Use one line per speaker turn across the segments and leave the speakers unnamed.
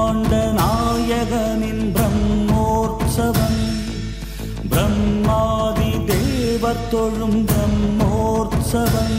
பிரம்மாண்ட நாயகனின் பிரம்மோற்சவம் பிரம்மாதி தேவர் தொழும் பிரம்மோற்சவம்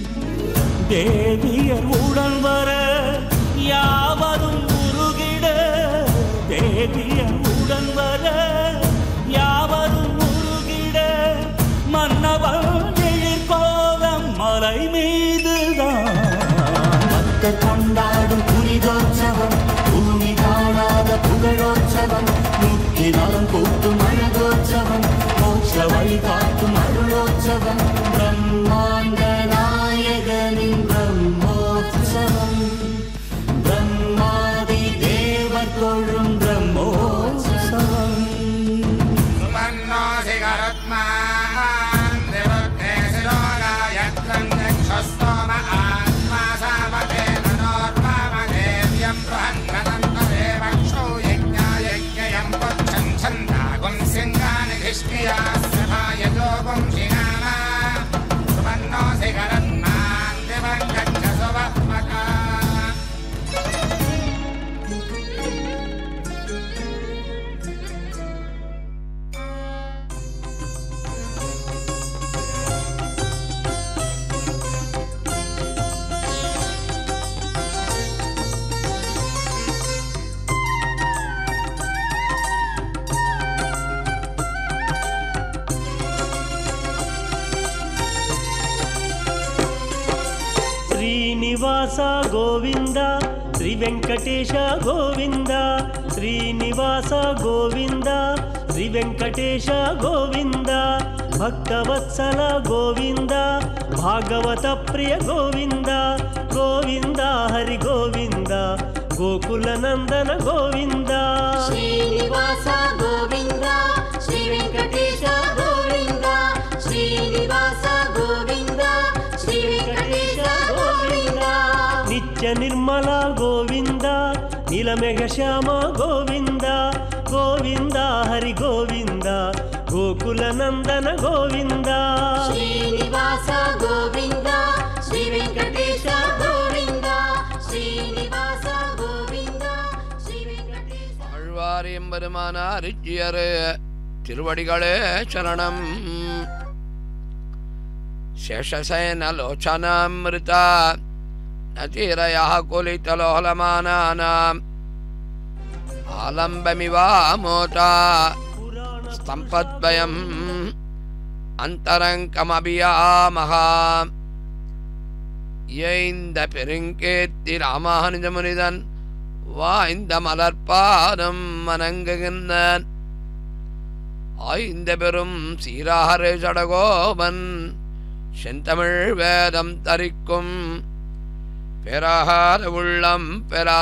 தேவியர் உடன் வர யாவரும் உருகிட தேவியர் உடன் வர யாவரும் உருகிட மன்னவன் எழிற்கோலம் மலை மீதுதான் பக்தர் கொண்டாடும் புனிதோற்சவம் பூமி காணாத புகழோற்சவம் முக்தி நலம் கூட்டும் அழகோற்சவம் மோட்ச வழி காட்டும் அருளோற்சவம் பிரம்மாண்ட நாயகனின் பிரம்மோற்சவம் பிரம்மாதி தேவர் தொழும் பிரம்மோற்சவம்
सुमन्नोऽसि गरुत्मान् निरुद्धे शिरोगायत्रम् यक्षस्तोम आत्मा सामते मनोर्वामदेव्यम् बृहन्नदन्तदेवक्षो यज्ञायज्ञयम् पुच्छम् छन्दागुम् सिंहानि धिष्ठियास्य भायजोगुम् शिनाना सुमन्नोऽसि गरुत्मान् दिवम् गच्छ सुवत्मका
శ్రీనివాస గోవింద శ్రీ వెంకటేశ గోవింద శ్రీనివాస గోవింద శ్రీ వెంకటేశ గోవింద భక్తవత్సల గోవింద భాగవత ప్రియ గోవింద గోవింద హరి గోవింద గోకుల నందన గోవింద
శ్రీనివాస గోవింద శ్రీ వెంకటేశ గోవింద శ్రీనివాస గోవింద శ్రీ వెంకటేశ గోవింద
నిత్య నిర్మల గోవింద నీలమేఘ శ్యామ గోవింద గోవింద హరి గోవింద గోకుల నందన గోవింద
శ్రీనివాస గోవింద శ్రీ వెంకటేశ గోవింద శ్రీనివాస గోవింద శ్రీ வெங்கடேஷ
ஆழ்வார் எம்பெருமானார் இச்சியரு திருவடிகளே சரணம் சேஷசேனலோச்சனாமிருதா நதீரயா குலிதலோலமானானாம் ஆலம்பமிவாமோதா ஸ்தம்பத்வயம் அந்தரங்கமபியாமகாம் ஏய்ந்த பெருங்கேத்தி ராமானுஜமுனிதன் வாய்ந்த மலர்பாதம் வணங்குகின்றான் ஆய்ந்த பெரும் சீராறு சடகோபன் செந்தமிழ் வேதம் தரிக்கும் பெறாத உள்ளம் பெறா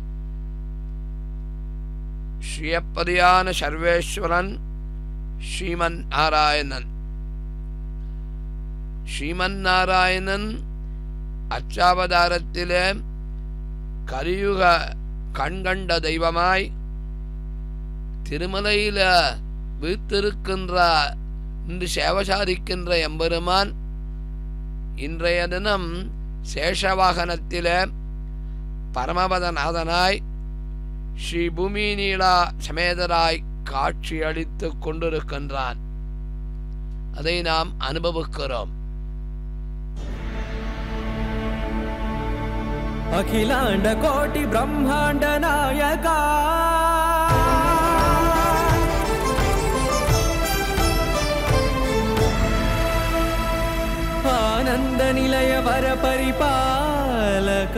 ஸ்ரீயப்பதியான சர்வேஸ்வரன் ஸ்ரீமன் நாராயணன் ஸ்ரீமன் நாராயணன் அச்சாவதாரத்திலே கலியுக கண்கண்ட தெய்வமாய் திருமலையில வீத்திருக்கின்ற இன்று சேவசாரிக்கின்ற எம்பெருமான் இன்றைய தினம் சேஷவாகனத்திலே பரமபதநாதனாய் ஸ்ரீ பூமி நீலா சமேதராய் காட்சி அளித்துக் கொண்டிருக்கின்றான் அதை நாம் அனுபவிக்கிறோம்
ಅಖಿಲಾಂಡ ಕೋಟಿ ಬ್ರಹ್ಮಾಂಡ ನಾಯಕ ಆನಂದ ನಿಲಯ ವರ ಪರಿಪಾಲಕ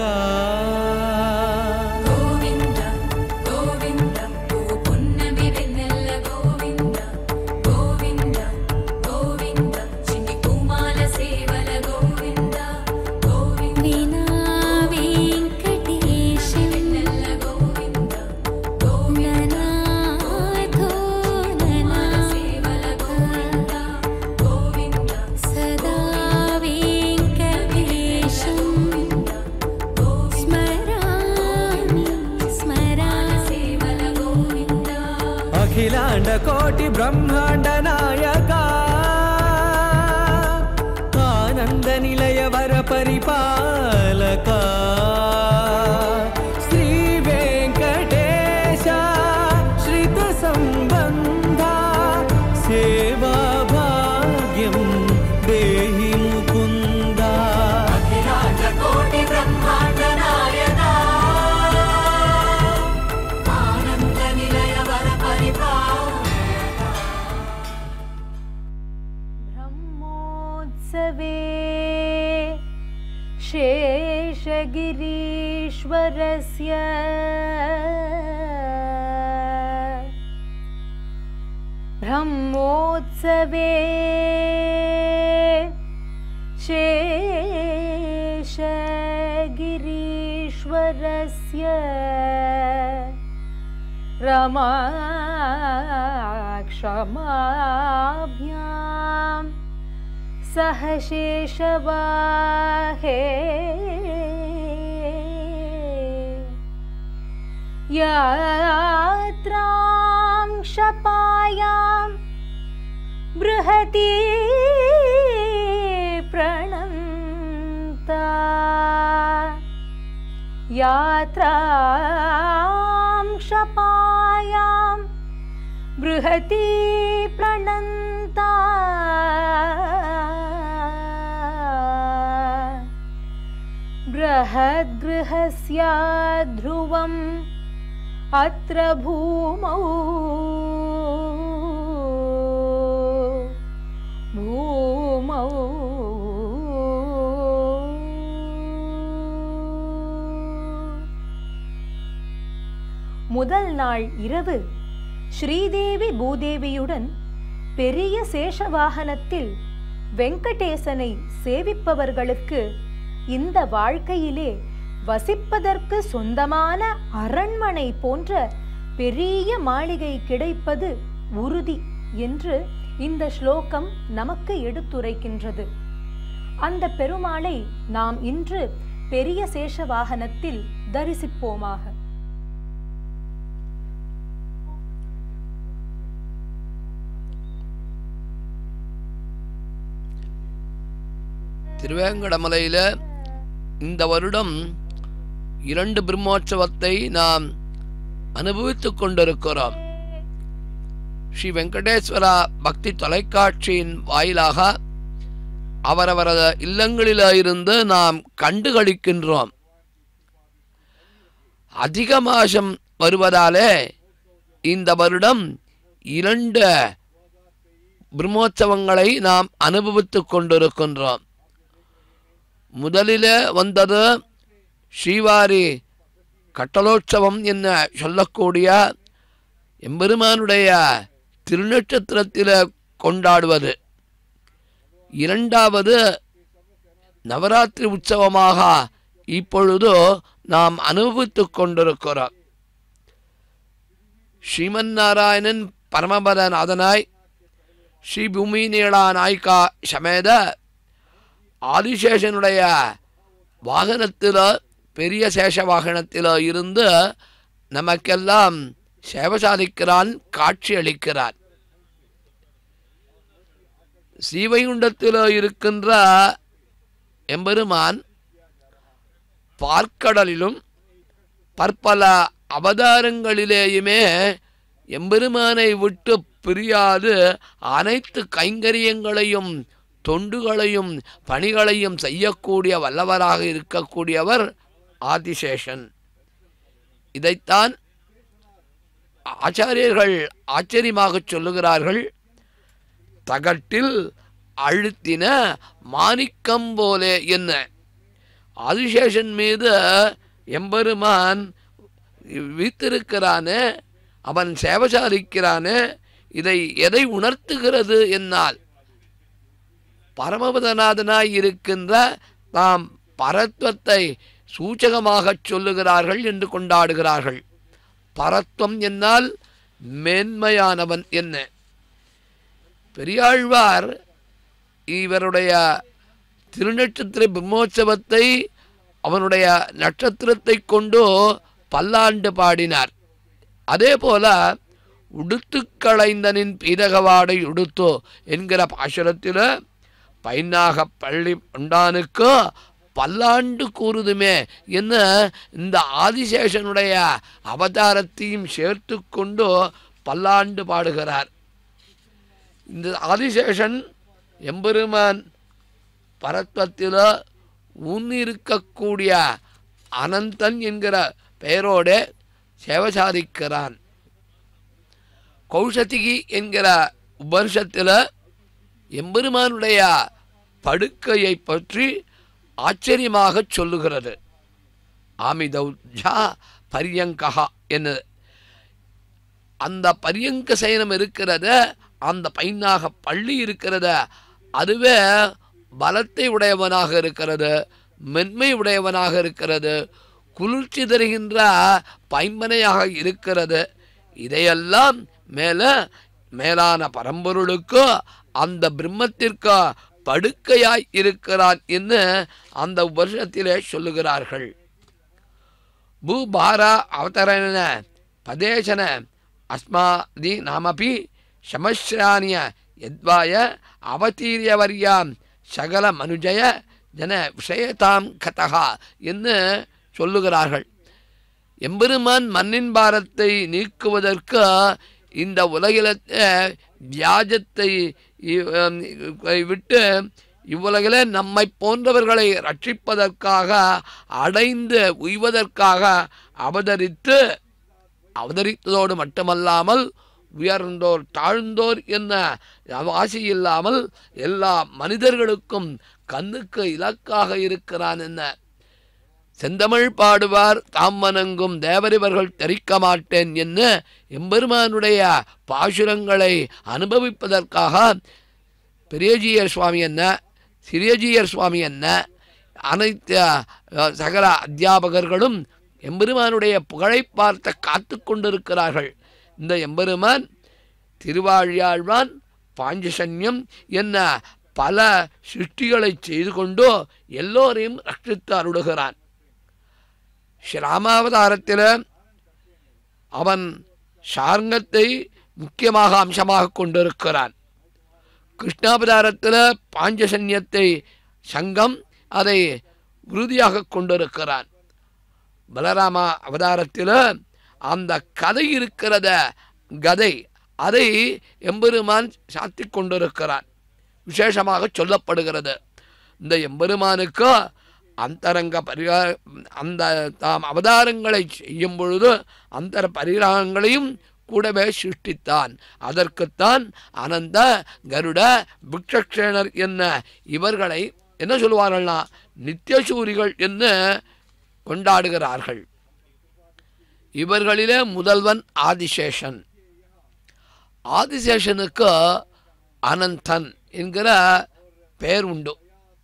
గోవింద గోవింద పువ్వు పున్నమి వెన్నెల గోవింద గోవింద గోవింద చిన్ని కుమాల సేవల గోవింద గోవింద వీణా వెంకటేశ వెన్నెల గోవింద గోవింద సేవల గోవింద గోవింద సదా వెంకటేశం స్మరామి స్మరామి సేవల గోవింద
ಅಖಿಲಾಂಡ ಕೋಟಿ ಬ್ರಹ್ಮಾಂಡ ನಾಯಕ ಆನಂದ ನಿಲಯ ವರ ಪರಿಪಾಲಕ ಶ್ರೀ ವೆಂಕಟೇಶ
गिरीश्वरस्य ब्रह्मोत्सवे शेषगिरीश्वरस्य रमा क्षमाभ्यां सह शेषवाहे यात्रां क्षपायां बृहती प्रणन्ता यात्रां क्षपायां बृहती प्रणन्ता बृहद्गृहस्याध्रुवम् अत्र भूमौ भूमौ முதல் நாள் இரவு ஸ்ரீதேவி பூதேவியுடன் பெரிய சேஷ வாகனத்தில் வெங்கடேசனை சேவிப்பவர்களுக்கு இந்த வாழ்க்கையிலே வசிப்பதற்கு சொந்தமான அரண்மனை போன்ற பெரிய மாளிகை கிடைப்பது உறுதி என்று இந்த ஸ்லோகம் நமக்கு எடுத்துரைக்கின்றது அந்த பெருமாளை நாம் இன்று பெரிய சேஷ வாகனத்தில் தரிசிப்போமாக
திருவேங்கடமலையில இந்த வருடம் இரண்டு பிரம்மோற்சவத்தை நாம் அனுபவித்துக் கொண்டிருக்கிறோம் ஸ்ரீ வெங்கடேஸ்வரா பக்தி தொலைக்காட்சியின் வாயிலாக அவரவரது இல்லங்களில் இருந்து நாம் கண்டுகளிக்கின்றோம் அதிக மாசம் வருவதாலே இந்த வருடம் இரண்டு பிரம்மோற்சவங்களை நாம் அனுபவித்துக் கொண்டிருக்கின்றோம் முதலில் வந்தது ஸ்ரீவாரி கட்டலோற்சவம் என்ன சொல்லக்கூடிய எம்பெருமானுடைய திருநட்சத்திரத்தில் கொண்டாடுவது இரண்டாவது நவராத்திரி உற்சவமாக இப்பொழுது நாம் அனுபவித்துக் கொண்டிருக்கிறோம் ஸ்ரீமன் நாராயணன் பரமபதநாதனாய் ஸ்ரீ பூமி நீளா நாய்க்கா சமேத ஆதிசேஷனுடைய வாகனத்தில் பெரிய சேஷ வாகனத்தில் இருந்து நமக்கெல்லாம் சேவை சாதிக்கிறான் காட்சி அளிக்கிறான் சீவைகுண்டத்தில் இருக்கின்ற எம்பெருமான் பார்க்கடலிலும் பற்பல அவதாரங்களிலேயுமே எம்பெருமானை விட்டு பிரியாது அனைத்து கைங்கரியங்களையும் தொண்டுகளையும் பணிகளையும் செய்யக்கூடிய வல்லவராக இருக்கக்கூடியவர் ஆதிசேஷன் இதைத்தான் ஆச்சாரியர்கள் ஆச்சரியமாக சொல்லுகிறார்கள் தகட்டில் அழுத்தின மாணிக்கம் போலே என்ன ஆதிசேஷன் மீது எம்பெருமான் வீத்திருக்கிறானே அவன் சேவை சாதிக்கிறானே இதை எதை உணர்த்துகிறது என்னால் பரமபதநாதனாய் இருக்கின்ற நாம் பரத்வத்தை சூச்சகமாகச் சொல்லுகிறார்கள் என்று கொண்டாடுகிறார்கள் பரத்வம் என்னால் மேன்மையானவன் என்ன பெரியாழ்வார் இவருடைய திருநட்சத்திர பிரம்மோற்சவத்தை அவனுடைய நட்சத்திரத்தை கொண்டு பல்லாண்டு பாடினார் அதே போல உடுத்து களைந்தனின் பீதகவாடை உடுத்தோ என்கிற பாசுரத்தில் பைனாக பள்ளி உண்டானுக்கு பல்லாண்டு கூறுதுமே என்ன இந்த ஆதிசேஷனுடைய அவதாரத்தையும் சேர்த்து கொண்டு பல்லாண்டு பாடுகிறார் இந்த ஆதிசேஷன் எம்பெருமான் பரத்வத்தில் ஊன்னிருக்கக்கூடிய அனந்தன் என்கிற பெயரோட சேவை சாதிக்கிறான் கௌஷதிகி என்கிற உபனிஷத்தில் எம்பெருமானுடைய படுக்கையை பற்றி ஆச்சரியமாக சொல்லுகிறது ஆமிதௌஜா பரியங்கா என்ன அந்த பரியங்க சயனம் இருக்கிறத அந்த பைனாக பள்ளி இருக்கிறத அதுவே பலத்தை உடையவனாக இருக்கிறது மென்மை உடையவனாக இருக்கிறது குளிர்ச்சி தருகின்ற பைம்பனையாக இருக்கிறது இதையெல்லாம் மேல மேலான பரம்பொருளுக்கு அந்த பிரம்மத்திற்கு படுக்கையாய் இருக்கிறான் என்று அந்த வருஷத்திலே சொல்லுகிறார்கள் ಭೂಭಾರ ಅವತರಣ ಪದೇಶನ ಅಸ್ಮಾದಿ ನಾಮಪಿ ಶಮಶ್ರಾನಿಯ ಯದ್ವಾಯ ಅವತೀರ್ಯವರ್ಯಾಂ சகல மனுஜய ஜன விஷயதாம் கதகா என்று சொல்லுகிறார்கள் எம்பெருமான் மண்ணின் பாரத்தை நீக்குவதற்கு இந்த உலகில வியாஜத்தை இ- அம், விட்டு இவ்வுலகிலே நம்மை போன்றவர்களை ரட்சிப்பதற்காக அடைந்து உய்வதற்காக அவதரித்து அவதரித்ததோடு மட்டுமல்லாமல் உயர்ந்தோர் தாழ்ந்தோர் என்ன ஆசை இல்லாமல் எல்லா மனிதர்களுக்கும் கண்ணுக்கு இலக்காக இருக்கிறான் என்ன செந்தமிழ் பாடுவார் தாம் வணங்கும் தேவரிவர்கள் தெரிக்க மாட்டேன் என்ன எம்பெருமானுடைய பாசுரங்களை அனுபவிப்பதற்காக பெரியஜீயர் சுவாமி என்ன சிறியஜீயர் சுவாமி என்ன அனைத்து அஹ், சகல அத்தியாபகர்களும் எம்பெருமானுடைய புகழை பார்த்த காத்து கொண்டிருக்கிறார்கள் இந்த எம்பெருமான் திருவாழியாழ்வான் பாஞ்சசன்யம் என்ன பல சிருஷ்டிகளை செய்து கொண்டு எல்லோரையும் ரட்சித்து அருளுகிறான் ஸ்ரீராமாவதாரத்தில் அவன் சார்ங்கத்தை முக்கியமாக அம்சமாக கொண்டிருக்கிறான் கிருஷ்ணாவதாரத்தில் பாஞ்சசன்யத்தை சங்கம் அதை உறுதியாக கொண்டிருக்கிறான் பலராமா அவதாரத்தில் அந்த கதை இருக்கிறத கதை அதை எம்பெருமான் சாத்தி கொண்டிருக்கிறான் விசேஷமாக சொல்லப்படுகிறது இந்த எம்பெருமானுக்கு அந்தரங்க பரிகா அந்த தாம் அவதாரங்களை செய்யும் பொழுது அந்தர பரிகாரங்களையும் கூடவே சிருஷ்டித்தான் அதற்குத்தான் அனந்த கருட பிக்ஷக்ஷேனர் என்ன இவர்களை என்ன சொல்லுவார்கள்னா நித்தியசூரிகள் என்று கொண்டாடுகிறார்கள் இவர்களிலே முதல்வன் ஆதிசேஷன் ஆதிசேஷனுக்கு அனந்தன் என்கிற பெயர் உண்டு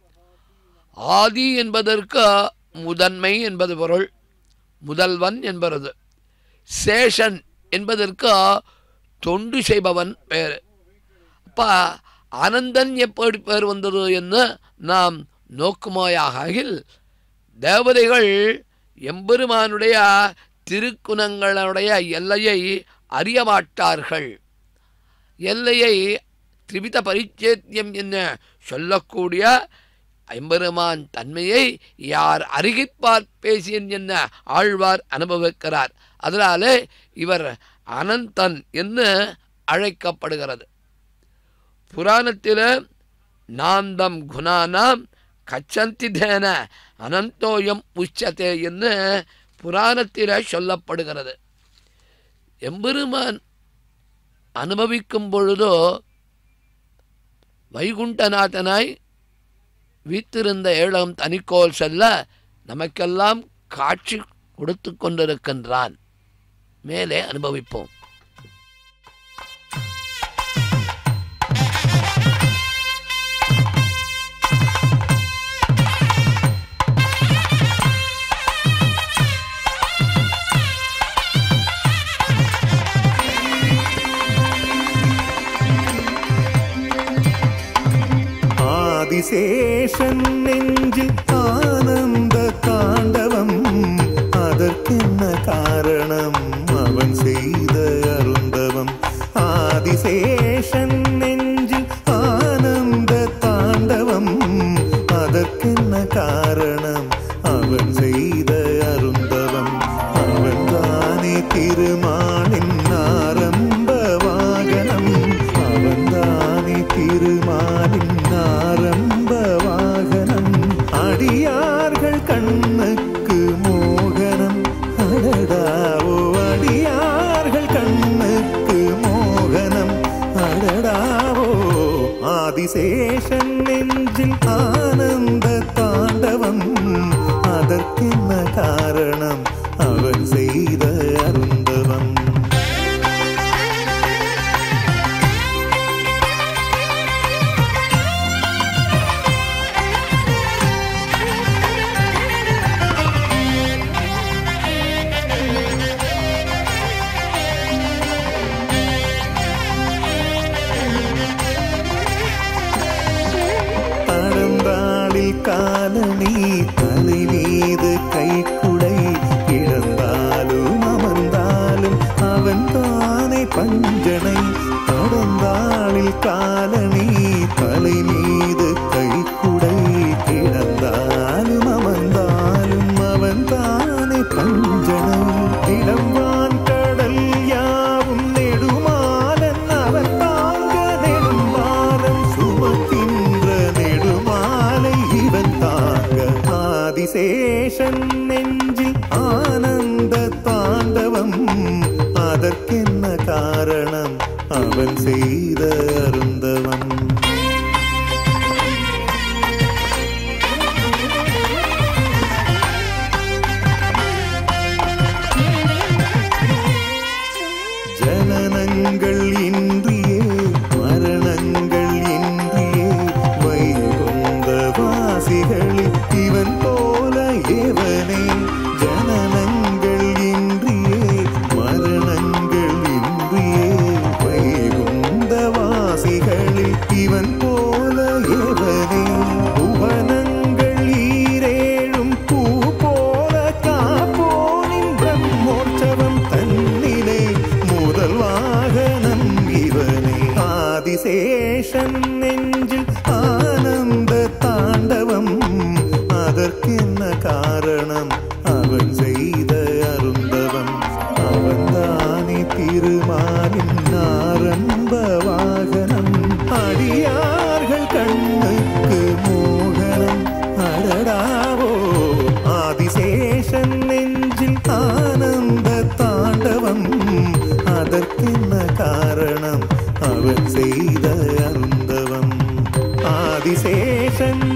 ஆதி என்பதற்கு முதன்மை என்பது பொருள் முதல்வன் என்பது சேஷன் என்பதற்கு தொண்டு செய்பவன் பேர் அப்ப ஆனந்தன் எப்படி பேர் வந்தது என்று நாம் நோக்குமாயாகில் தேவதைகள் எம்பெருமானுடைய திருக்குணங்களுடைய எல்லையை அறிய மாட்டார்கள் எல்லையை திரிவித பரிச்சேத்தியம் என்ன சொல்லக்கூடிய எம்பெருமான் தன்மையை யார் அருகிப்பார் பேசியன் என்ன ஆழ்வார் அனுபவிக்கிறார் அதனாலே இவர் அனந்தன் என்று அழைக்கப்படுகிறது புராணத்தில் நாந்தம் குணானாம் கச்சந்தி தேன அனந்தோயம் உச்சதே என்று புராணத்தில் சொல்லப்படுகிறது எம்பெருமான் அனுபவிக்கும் பொழுதோ வைகுண்டநாதனாய் வீத்திருந்த ஏழம் தனிக்கோல் செல்ல நமக்கெல்லாம் காட்சி கொடுத்து கொண்டிருக்கின்றான் மேலே அனுபவிப்போம்
ஆதிசேஷன் நெஞ்சில் ஆனந்த தாண்டவம் அதற்கென்ன காரணம் அவன் செய்த அருந்தவம் ஆதிசேஷன் நெஞ்சில் ஆனந்த தாண்டவம் அதற்கென்ன காரணம் அவன் செய்த அருந்தவம் அவன் தானே திருமாலின் ஆரம்ப வாகனம் அவன் தானே திருமாலின் ஆரம்ப வாகனம் அடியார்கள் கண்ணுக்கு மோகனம் அடடாவோ அடியார்கள் கண்ணுக்கு மோகனம் அடடாவோ ஆதிசேஷன் நெஞ்சில் ஆனந்த தாண்டவம் அதற்கென்ன காரணம் காலணி தலை மீது கைக்குடை கிடந்தாலும் அமர்ந்தாலும் அவன் தானே பஞ்சனை தொடர்ந்தாளில் காலணி தலை மீது கைக்குடை கிடந்தாலும் அமர்ந்தாலும் அவன் தானே பஞ்சனை இளம்வான் கடல் யாவும் நெடுமாலன் அவன் தாங்க நெடும்பாலம் சுமக்கின்ற நெடுமாலை இவன் தாங்க ஆதிசேஷன் நெஞ்சில் ஆனந்த தாண்டவம் அதற்கென்ன காரணம் அவன் செய்த அருந்தவம் ஜனனங்கள் இன்றியே மரணங்கள் இன்றியே வைகுந்த வாசிகளில் இவன் போல எவனே ஜனனங்கள் இன்றியே மரணங்கள் இன்றியே வைகுந்த வாசிகளில் இவன் போல எவனே புவனங்கள் ஈரேழும் பூ போல காப்போனின் பிரம்மோற்சவம் தன்னிலே முதல் வாகனம் இவனே ஆதிசேஷன் நெஞ்சில் ஆனந்த தாண்டவம் அதற்கென்ன காரணம் அவன் செய்த அருந்தவம் அவன்தானே திருமாலின் ஆரம்ப வாகனம் அடியார்கள் கண்ணுக்கு மோகனம் அடடாவோ ஆதிசேஷன் நெஞ்சில் ஆனந்த தாண்டவம் அதற்கென்ன காரணம் அவன் செய்த அருந்தவம் ஆதிசேஷன்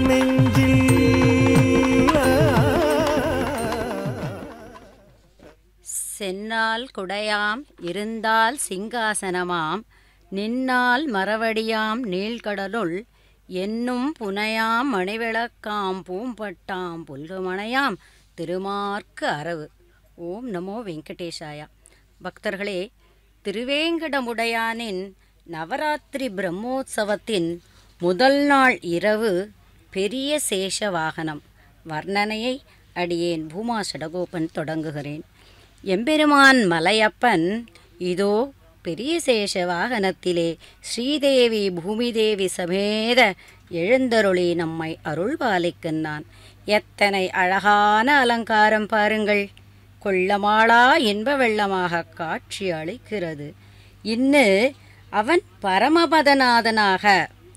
நெஞ்சில்
சென்னால் குடையாம் இருந்தால் சிங்காசனமாம் நின்னால் மரவடியாம் நீள்கடலுள் என்னும் புனையாம் மணிவிளக்காம் பூம்பட்டாம் புல்குமணையாம் திருமார்க்கு அரவு ஓம் நமோ வெங்கடேஷாயா பக்தர்களே திருவேங்கடமுடையானின் நவராத்திரி பிரம்மோற்சவத்தின் முதல் நாள் இரவு பெரிய சேஷ வாகனம் வர்ணனையை அடியேன் பூமா சடகோபன் தொடங்குகிறேன் எம்பெருமான் மலையப்பன் இதோ பெரிய சேஷ வாகனத்திலே ஸ்ரீதேவி பூமிதேவி சமேத எழுந்தருளி நம்மை அருள்பாலிக்கின்றான் எத்தனை அழகான அலங்காரம் பாருங்கள் கொள்ளமாளா இன்ப வெள்ளமாக காட்சி அளிக்கிறது இன்னு அவன் பரமபதநாதனாக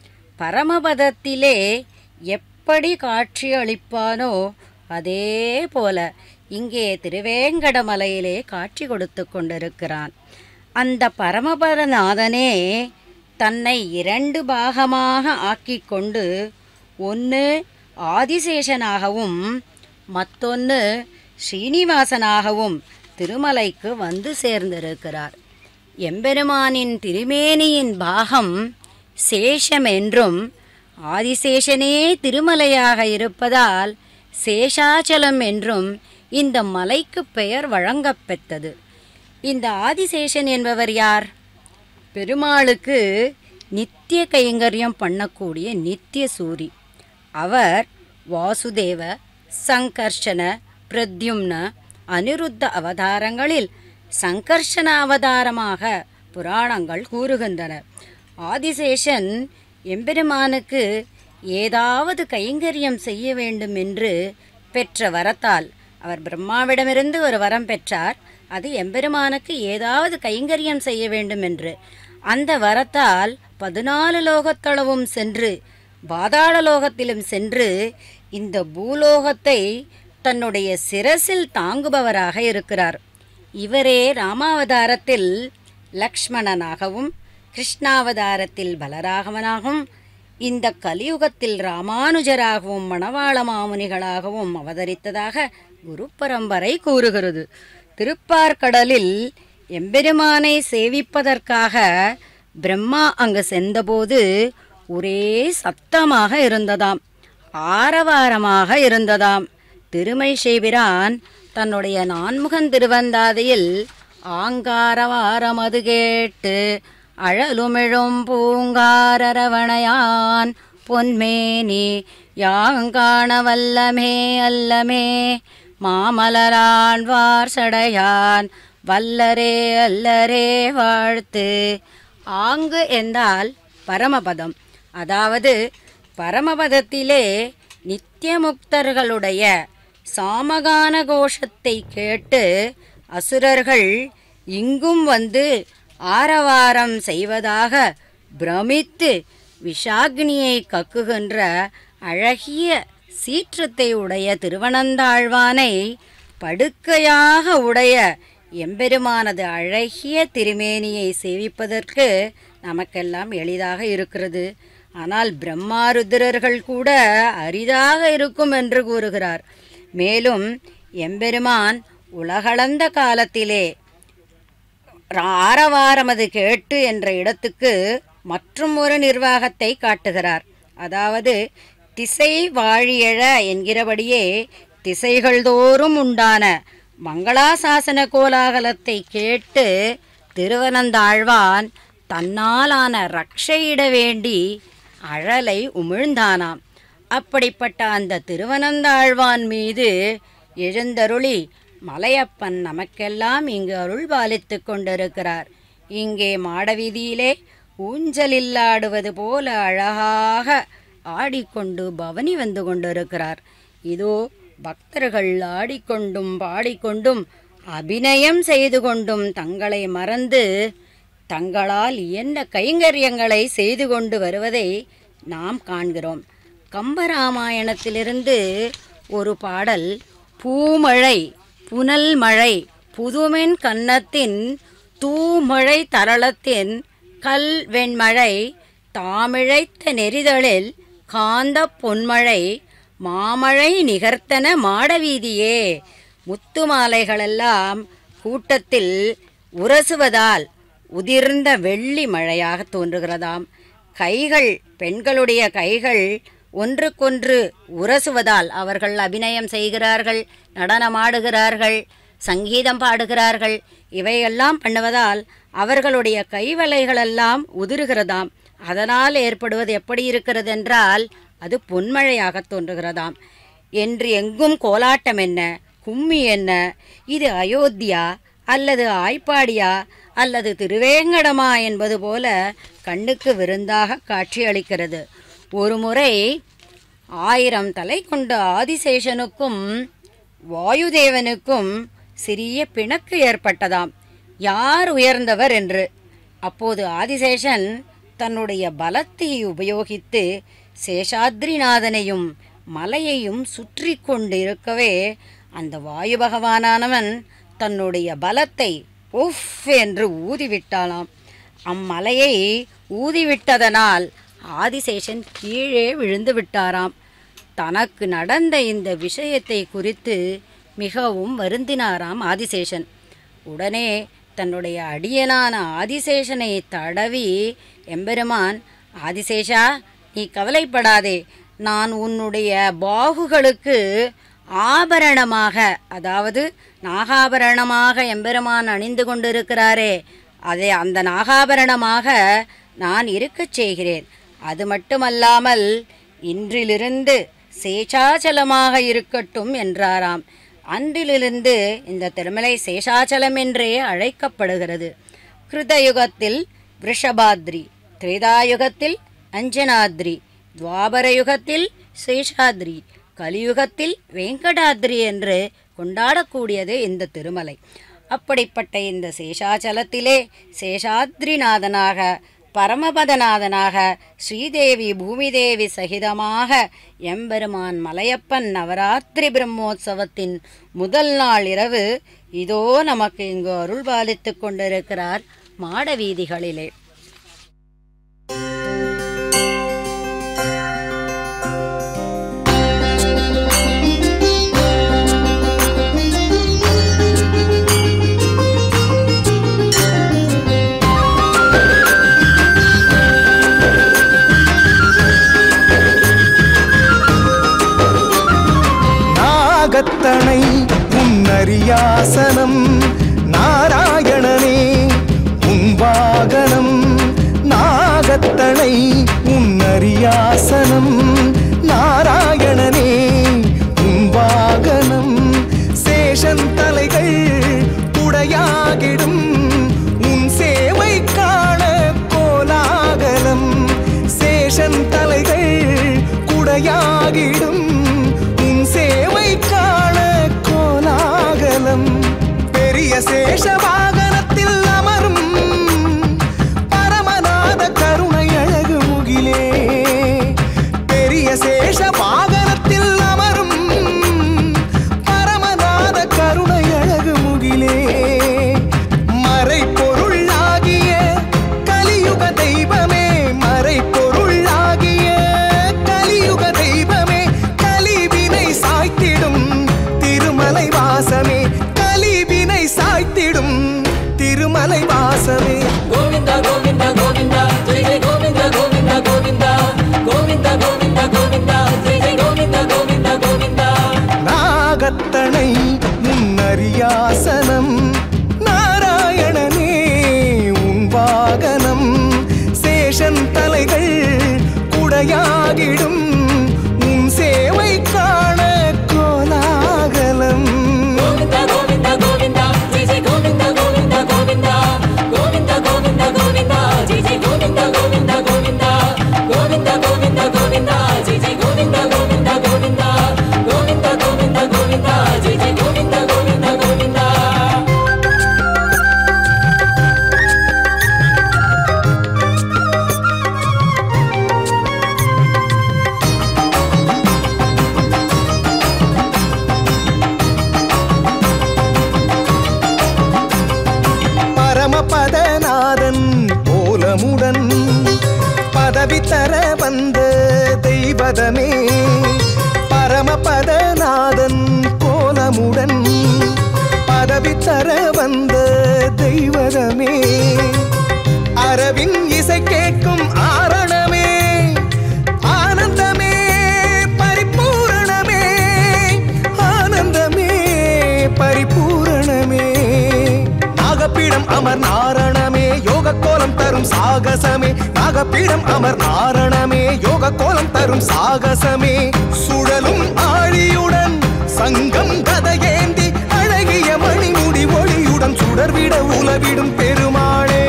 பரமபதத்திலே எப்படி காட்சி அளிப்பானோ அதே போல இங்கே திருவேங்கடமலையிலே காட்சி கொடுத்து கொண்டிருக்கிறான் அந்த பரமபதநாதனே தன்னை இரண்டு பாகமாக ஆக்கிக் கொண்டு ஒன்று ஆதிசேஷனாகவும் மற்றொன்று ஸ்ரீனிவாசனாகவும் திருமலைக்கு வந்து சேர்ந்திருக்கிறார் எம்பெருமானின் திருமேனியின் பாகம் சேஷம் என்றும் ஆதிசேஷனே திருமலையாக இருப்பதால் சேஷாச்சலம் என்றும் இந்த மலைக்கு பெயர் வழங்கப்பெற்றது இந்த ஆதிசேஷன் என்பவர் யார் பெருமாளுக்கு நித்திய கைங்கரியம் பண்ணக்கூடிய நித்திய சூரி அவர் வாசுதேவ சங்கர்ஷன பிரத்யும்ன அனிருத்த அவதாரங்களில் சங்கர்ஷன அவதாரமாக புராணங்கள் கூறுகின்றன ஆதிசேஷன் எம்பெருமானுக்கு ஏதாவது கைங்கரியம் செய்ய வேண்டும் என்று பெற்ற வரத்தால் அவர் பிரம்மாவிடமிருந்து ஒரு வரம் பெற்றார் அது எம்பெருமானுக்கு ஏதாவது கைங்கரியம் செய்ய வேண்டும் என்று அந்த வரத்தால் பதினாலு லோகத்தளவும் சென்று பாதாள லோகத்திலும் சென்று இந்த பூலோகத்தை தன்னுடைய சிரசில் தாங்குபவராக இருக்கிறார் இவரே ராமாவதாரத்தில் லக்ஷ்மணனாகவும் கிருஷ்ணாவதாரத்தில் பலராகவனாகவும் இந்த கலியுகத்தில் ராமானுஜராகவும் மணவாள மாமுனிகளாகவும் அவதரித்ததாக குரு பரம்பரை கூறுகிறது திருப்பார்கடலில் எம்பெருமானை சேவிப்பதற்காக பிரம்மா அங்கு சென்றபோது ஒரே சத்தமாக இருந்ததாம் ஆரவாரமாக இருந்ததாம் திருமை சேபிரான் தன்னுடைய நான்முகன் திருவந்தாதையில் ஆங்காரவாரம் அது கேட்டு அழலுமிழும் பூங்காரரவணையான் பொன்மேனி யாங்காண வல்லமே அல்லமே மாமலரான்வார் சடையான் வல்லரே அல்லரே வாழ்த்து ஆங்கு என்றால் பரமபதம் அதாவது பரமபதத்திலே நித்தியமுக்தர்களுடைய சாமகான கோஷத்தை கேட்டு அசுரர்கள் இங்கும் வந்து ஆரவாரம் செய்வதாக பிரமித்து விஷாக்னியை கக்குகின்ற அழகிய சீற்றத்தை உடைய திருவனந்தாழ்வானை படுக்கையாக உடைய எம்பெருமானது அழகிய திருமேனியை சேவிப்பதற்கு நமக்கெல்லாம் எளிதாக இருக்கிறது ஆனால் பிரம்மாருத்ரர்கள் கூட அரிதாக இருக்கும் என்று கூறுகிறார் மேலும் எம்பெருமான் உலகளந்த காலத்திலே ஆரவாரமது கேட்டு என்ற இடத்துக்கு மற்றும் ஒரு நிர்வாகத்தை காட்டுகிறார் அதாவது திசை வாழியழ என்கிறபடியே திசைகள் தோறும் உண்டான மங்களாசாசன கோலாகலத்தை கேட்டு திருவனந்தாழ்வான் தன்னாலான ரட்சையிட வேண்டி அழலை உமிழ்ந்தானாம் அப்படிப்பட்ட அந்த திருவனந்தாழ்வான் மீது எழுந்தருளி மலையப்பன் நமக்கெல்லாம் இங்கு அருள் பாலித்து கொண்டிருக்கிறார் இங்கே மாடவீதியிலே ஊஞ்சலில்லாடுவது போல அழகாக ஆடிக்கொண்டு பவனி வந்து கொண்டிருக்கிறார் இதோ பக்தர்கள் ஆடிக்கொண்டும் பாடிக்கொண்டும் அபிநயம் செய்து கொண்டும் தங்களை மறந்து தங்களால் இயன்ற கைங்கரியங்களை செய்து கொண்டு வருவதை நாம் காண்கிறோம் கம்பராமாயணத்திலிருந்து ஒரு பாடல் பூமழை புனல் மழை புதுமென் கன்னத்தின் தூமழை தரளத்தின் கல் வெண்மழை தாமிழைத்த நெறிதலில் காந்த பொன்மழை மாமழை நிகர்த்தன மாடவீதியே முத்து மாலைகளெல்லாம் கூட்டத்தில் உரசுவதால் உதிர்ந்த வெள்ளி மழையாக தோன்றுகிறதாம் கைகள் பெண்களுடைய கைகள் ஒன்றுக்கொன்று உரசுவதால் அவர்கள் அபிநயம் செய்கிறார்கள் நடனமாடுகிறார்கள் சங்கீதம் பாடுகிறார்கள் இவையெல்லாம் பண்ணுவதால் அவர்களுடைய கைவலைகளெல்லாம் உதிருகிறதாம் அதனால் ஏற்படுவது எப்படி இருக்கிறது என்றால் அது பொன்மழையாக தோன்றுகிறதாம் என்று எங்கும் கோலாட்டம் என்ன கும்மி என்ன இது அயோத்தியா அல்லது ஆய்ப்பாடியா அல்லது திருவேங்கடமா என்பது போல கண்ணுக்கு விருந்தாக காட்சியளிக்கிறது ஒரு முறை ஆயிரம் தலை கொண்ட ஆதிசேஷனுக்கும் வாயுதேவனுக்கும் சிறிய பிணக்கு ஏற்பட்டதாம் யார் உயர்ந்தவர் என்று அப்போது ஆதிசேஷன் தன்னுடைய பலத்தை உபயோகித்து சேஷாத்ரிநாதனையும் மலையையும் சுற்றி கொண்டிருக்கவே அந்த வாயு பகவானானவன் தன்னுடைய பலத்தை உஃப் என்று ஊதிவிட்டானாம் அம்மலையை ஊதிவிட்டதனால் ஆதிசேஷன் கீழே விழுந்து விட்டாராம் தனக்கு நடந்த இந்த விஷயத்தை குறித்து மிகவும் வருந்தினாராம் ஆதிசேஷன் உடனே தன்னுடைய அடியனான ஆதிசேஷனை தடவி எம்பெருமான் ஆதிசேஷா நீ கவலைப்படாதே நான் உன்னுடைய பாகுகளுக்கு ஆபரணமாக அதாவது நாகாபரணமாக எம்பெருமான் அணிந்து கொண்டிருக்கிறாரே அதை அந்த நாகாபரணமாக நான் இருக்கச் செய்கிறேன் அது மட்டுமல்லாமல் இன்றிலிருந்து சேஷாச்சலமாக இருக்கட்டும் என்றாராம் அன்றிலிருந்து இந்த திருமலை சேஷாச்சலம் என்றே அழைக்கப்படுகிறது கிருதயுகத்தில் விஷபாத்ரி திரேதாயுகத்தில் அஞ்சனாத்ரி துவாபர யுகத்தில் சேஷாத்ரி கலியுகத்தில் வெங்கடாத்ரி என்று கொண்டாடக்கூடியது இந்த திருமலை அப்படிப்பட்ட இந்த சேஷாச்சலத்திலே சேஷாத்ரிநாதனாக பரமபதநாதனாக ஸ்ரீதேவி பூமிதேவி சகிதமாக எம்பெருமான் மலையப்பன் நவராத்திரி பிரம்மோற்சவத்தின் முதல் நாள் இரவு இதோ நமக்கு இங்கு அருள் பாலித்துக் கொண்டிருக்கிறார் மாட வீதிகளிலே
நாகத்தனை உன்னரியாசனம் நாராயணனே உன் வாகனம் குடையாகிடும் உன் சேவை காண கோலாகலம் சேஷன் தலைகள் குடையாகிடும் உன் சேவை காண கோலாகலம் பெரிய சேஷ வாகனத்தில் அமரும் பரமநாத கருணை அழகு முகிலே பெரிய சேஷ வாகனத்தில் அமரும் பரமநாத கருணை அழகு முகிலே மறை பொருளாகிய கலியுக தெய்வமே மறை பொருளாகிய கலியுக தெய்வமே கலிவினை சாய்த்திடும் திருமலை வாசமே கலிவினை சாய்த்திடும் திருமலை வாசமே
கோவிந்தா கோவிந்தா கோவிந்தா ஜெய் ஜெய் கோவிந்தா கோவிந்தா கோவிந்தா கோவிந்தா கோவிந்தா கோவிந்தா ஜெய் ஜெய் கோவிந்தா கோவிந்தா கோவிந்தா
நாகத்தனை முன்னறியாசனம் நாராயணனே உன் வாகனம் சேஷன் தலைகள் குடையாகிடும் உன் சேவை காண கோலாகலம்
கோவிந்தா கோவிந்தா கோவிந்தா ஜெய் ஜெய் கோவிந்தா கோவிந்தா கோவிந்தா கோவிந்தா கோவிந்தா கோவிந்தா ஜெய் ஜெய் கோவிந்தா கோவிந்தா கோவிந்தா கோவிந்தா கோவிந்தா கோவிந்தா ஜெய் ஜெய் கோவிந்தா கோவிந்தா கோவிந்தா கோவிந்தா கோவிந்தா கோவிந்தா ஜெய் ஜெய் கோவிந்தா கோவிந்தா கோவிந்தா
பரமபதநாதன் போலமுடன் பதவி தர வந்த தெய்வதமே பரமபதநாதன் கோலமுடன் பதவி தர வந்த தெய்வதமே அரவின் இசை கேட்கும் ஆரணமே ஆனந்தமே பரிபூரணமே ஆனந்தமே பரிபூரணமே நாகப்பீடம் அமர் நாரணமே யோக கோலம் தரும் சாகசமே நாகப்பீடம் அமர் நாரணமே யோக கோலம் தரும் சாகசமே சுழலும் ஆழியுடன் சங்கம் கதையேந்தி அழகிய மணிமுடி ஒளியுடன் சுடர்விட உலவிடும் பெருமாளே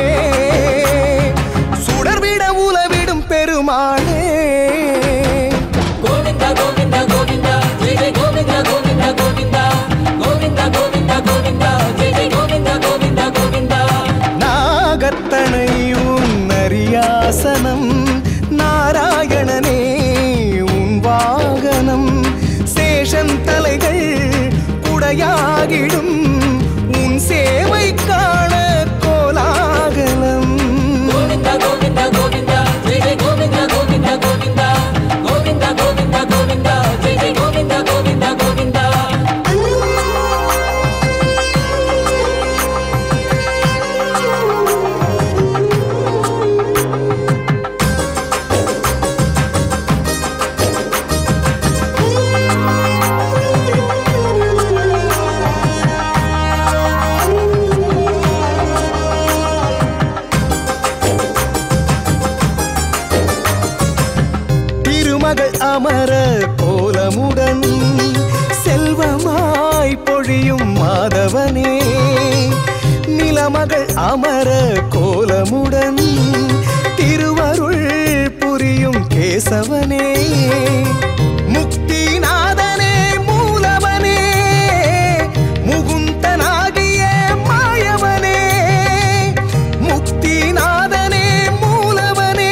சுடர்விட உலவிடும் பெருமாளே
கோவிந்தா கோவிந்தா கோவிந்தா ஜெய் ஜெய் கோவிந்தா கோவிந்தா கோவிந்தா கோவிந்தா கோவிந்தா கோவிந்தா ஜெய் ஜெய் கோவிந்தா கோவிந்தா கோவிந்தா
நாகத்தனை உன்னரியாசனம் நாராயணனே உன் வாகனம் சேஷன் தலைகள் குடையாகிடும் உன் சேவை காண கோலாகலம்
கோவிந்தா கோவிந்தா கோவிந்தா ஜெய் ஜெய் கோவிந்தா கோவிந்தா கோவிந்தா கோவிந்தா கோவிந்தா கோவிந்தா ஜெய் ஜெய் கோவிந்தா கோவிந்தா கோவிந்தா
திருமகள் அமர கோலமுடன் செல்வமாய் பொழியும் மாதவனே நிலமகள் அமர கோலமுடன் திருவருள் புரியும் கேசவனே முக்திநாதனே மூலவனே முகுந்தனாகிய மாயவனே முக்திநாதனே மூலவனே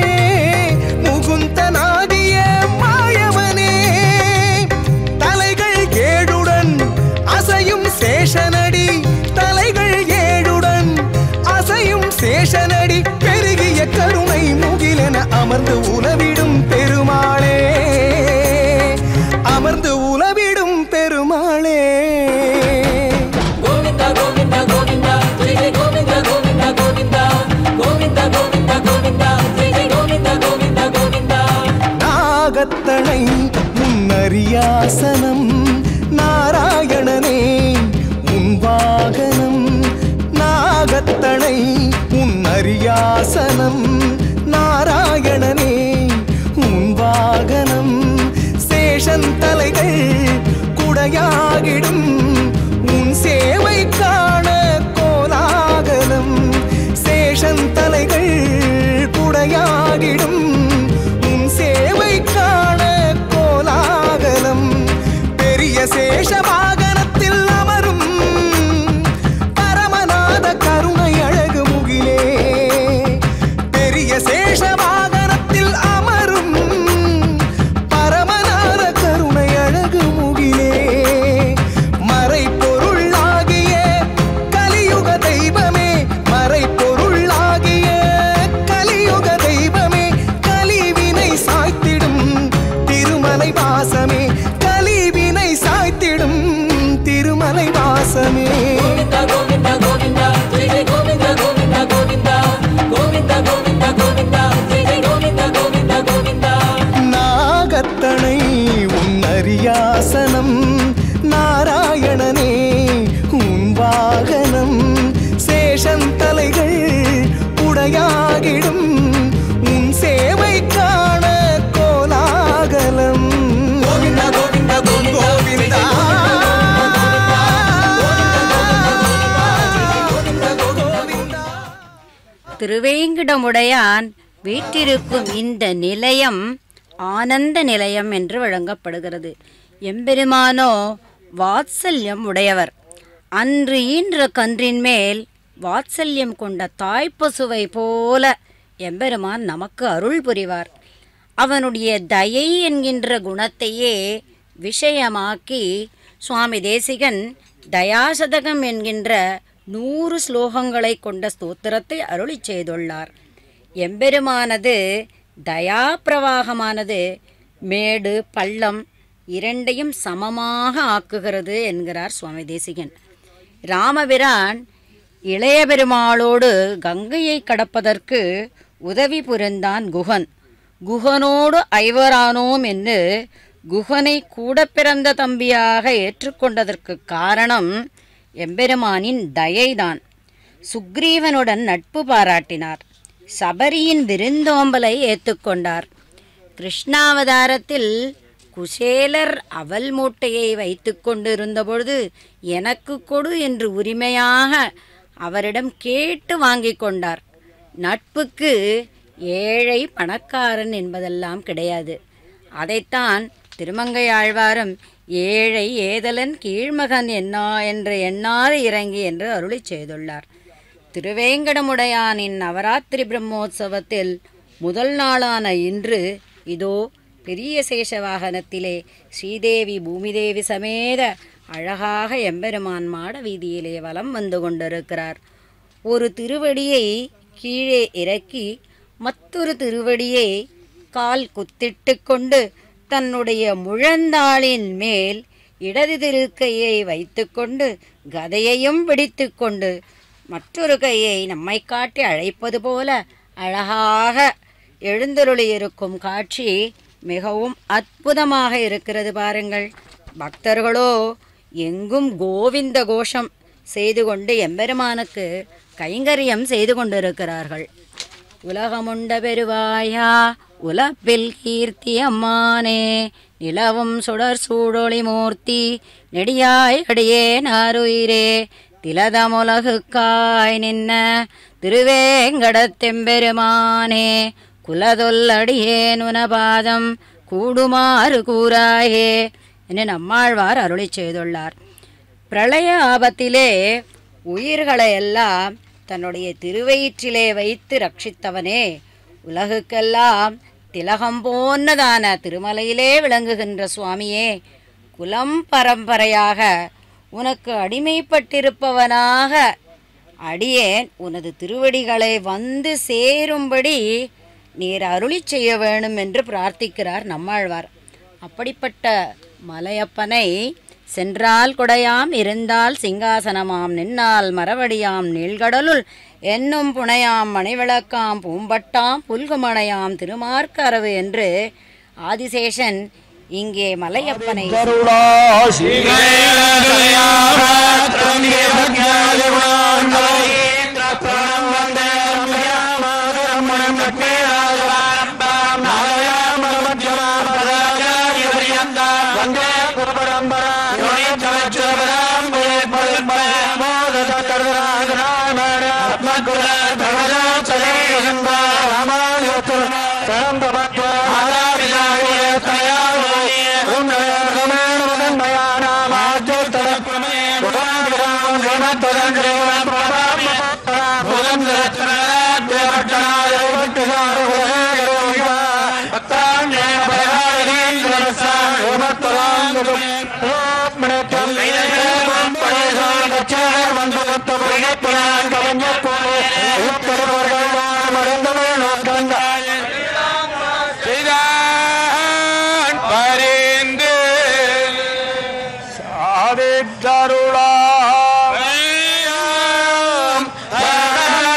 முகுந்தனாகிய மாயவனே தலைகள் ஏழுடன் அசையும் சேஷனடி தலைகள் ஏழுடன் அசையும் சேஷனடி பெருகிய கருணை முகிலென அமர்ந்து உலவிடும் பெருமாளே அமர்ந்து உலவிடும் பெருமாளே
கோவிந்தா கோவிந்தா கோவிந்தா ஜெய் ஜெய் கோவிந்தா கோவிந்தா கோவிந்தா கோவிந்தா கோவிந்தா கோவிந்தா ஜெய் ஜெய் கோவிந்தா கோவிந்தா கோவிந்தா
நாகத்தனை முன்னறியாசனம் நாராயணனே உன் வாகனம் நாகத்தனை உன்னறியாசனம் நாராயணனே உன் வாகனம் சேஷன் தலைகள் குடையாகிடும் உன் சேவை காண கோலாகலம்
திருவேங்கிடமுடையான் வீற்றிருக்கும் இந்த நிலையம் ஆனந்த நிலையம் என்று வழங்கப்படுகிறது எம்பெருமானோ வாத்சல்யம் உடையவர் அன்று ஈன்ற கன்றின் மேல் வாத்சல்யம் கொண்ட தாய்ப்பசுவை போல எம்பெருமான் நமக்கு அருள் புரிவார் அவனுடைய தயை என்கின்ற குணத்தையே விஷயமாக்கி சுவாமி தேசிகன் தயாசதகம் என்கின்ற நூறு ஸ்லோகங்களை கொண்ட ஸ்தோத்திரத்தை அருளிச் செய்துள்ளார் எம்பெருமானது தயாப்பிரவாகமானது மேடு பள்ளம் இரண்டையும் சமமாக ஆக்குகிறது என்கிறார் சுவாமி தேசிகன் ராமபிரான் இளைய பெருமாளோடு கங்கையை கடப்பதற்கு உதவி புரிந்தான் குகன் குகனோடு ஐவரானோம் என்று குகனை கூட பிறந்த தம்பியாக ஏற்றுக்கொண்டதற்கு காரணம் எம்பெருமானின் தயைதான் சுக்ரீவனுடன் நட்பு பாராட்டினார் சபரியின் விருந்தோம்பலை ஏற்றுக்கொண்டார் கிருஷ்ணாவதாரத்தில் குசேலர் அவல் மூட்டையை வைத்து கொண்டிருந்தபொழுது எனக்கு கொடு என்று உரிமையாக அவரிடம் கேட்டு வாங்கிக் கொண்டார் நட்புக்கு ஏழை பணக்காரன் என்பதெல்லாம் கிடையாது அதைத்தான் திருமங்கை ஆழ்வாரும் ஏழை ஏதலன் கீழ்மகன் என்னா என்று எண்ணாறு இறங்கி என்று அருளிச் செய்துள்ளார் திருவேங்கடமுடையானின் நவராத்திரி பிரம்மோற்சவத்தில் முதல் நாளான இன்று இதோ பெரிய சேஷ வாகனத்திலே ஸ்ரீதேவி பூமிதேவி சமேத அழகாக எம்பெருமான் மாட வீதியிலே வலம் வந்து கொண்டிருக்கிறார் ஒரு திருவடியை கீழே இறக்கி மற்றொரு திருவடியை கால் குத்திட்டு கொண்டு தன்னுடைய முழந்தாளின் மேல் இடது திருக்கையை வைத்துக்கொண்டு கதையையும் பிடித்துக்கொண்டு மற்றொரு கையை நம்மை காட்டி அழைப்பது போல அழகாக எழுந்தருளியிருக்கும் காட்சி மிகவும் அற்புதமாக இருக்கிறது பாருங்கள் பக்தர்களோ எங்கும் கோவிந்த கோஷம் செய்து கொண்டு எம்பெருமானுக்கு கைங்கரியம் செய்து கொண்டிருக்கிறார்கள் உலகமுண்ட பெருவாயா உலப்பில் கீர்த்தி அம்மானே நிலவும் சுடர் சூடொளி மூர்த்தி நெடியாய் அடியே நாருயிரே திலதமுலகுக்காய் நின்ன திருவேங்கடத்தெம்பெருமானே குலதொல்லடியேன் உனபாதம் கூடுமாறு கூறாயே என்று நம்மாழ்வார் அருளிச் செய்துள்ளார் பிரளய ஆபத்திலே உயிர்களையெல்லாம் தன்னுடைய திருவயிற்றிலே வைத்து ரட்சித்தவனே உலகுக்கெல்லாம் திலகம் போன்னதான திருமலையிலே விளங்குகின்ற சுவாமியே குலம் பரம்பரையாக உனக்கு அடிமைப்பட்டிருப்பவனாக அடியேன் உனது திருவடிகளை வந்து சேரும்படி நீர் அருளிச் செய்ய வேணும் என்று பிரார்த்திக்கிறார் நம்மாழ்வார் அப்படிப்பட்ட மலையப்பனை சென்றால் கொடையாம் இருந்தால் சிங்காசனமாம் நின்னால் மரவடியாம் நீள்கடலுள் என்னும் புனையாம் மணிவிளக்காம் பூம்பட்டாம் புல்குமணையாம் திருமார்க்கரவு என்று ஆதிசேஷன் இங்கே மலையப்பனை
செய்தான் பரிந்து சாதித்தருளாம்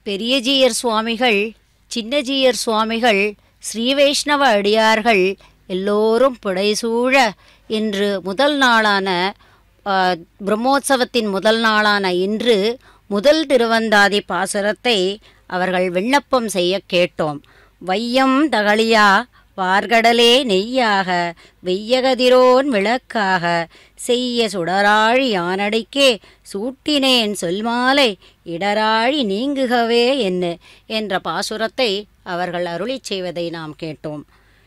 பெரியஜீயர் சுவாமிகள் சின்னஜீயர் சுவாமிகள் ஸ்ரீ வைஷ்ணவ அடியார்கள் எல்லோரும் புடைசூழ இன்று முதல் நாளான ஆ, பிரம்மோற்சவத்தின் முதல் நாளான இன்று முதல் திருவந்தாதி பாசுரத்தை அவர்கள் விண்ணப்பம் செய்ய கேட்டோம் வையம் தகழியா வார்கடலே நெய்யாக வெய்யகதிரோன் விளக்காக செய்ய சுடராழி யானடிக்கே சூட்டினேன் சொல்மாலை இடராழி நீங்குகவே என்ன என்ற பாசுரத்தை அவர்கள் அருளிச் செய்வதை நாம் கேட்டோம்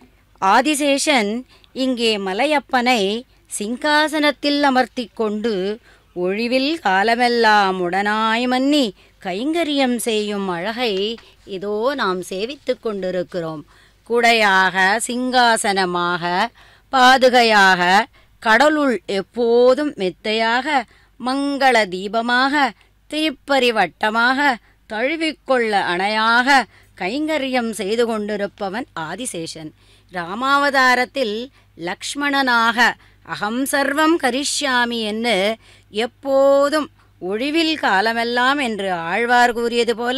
ஆதிசேஷன் இங்கே மலையப்பனை சிங்காசனத்தில் அமர்த்திக் கொண்டு ஒழிவில் காலமெல்லாம் உடனாய் மன்னி கைங்கரியம் செய்யும் அழகை இதோ நாம் சேவித்துக் கொண்டிருக்கிறோம் குடையாக சிங்காசனமாக பாதுகையாக கடலுள் எப்போதும் மெத்தையாக மங்கள தீபமாக தீப்பறி வட்டமாக தழுவிக்கொள்ள அணையாக கைங்கரியம் செய்து கொண்டிருப்பவன் ஆதிசேஷன் ராமாவதாரத்தில் லக்ஷ்மணனாக அகம் சர்வம் கரிஷ்யாமி என்று எப்போதும் ஒழிவில் காலமெல்லாம் என்று ஆழ்வார் கூறியது போல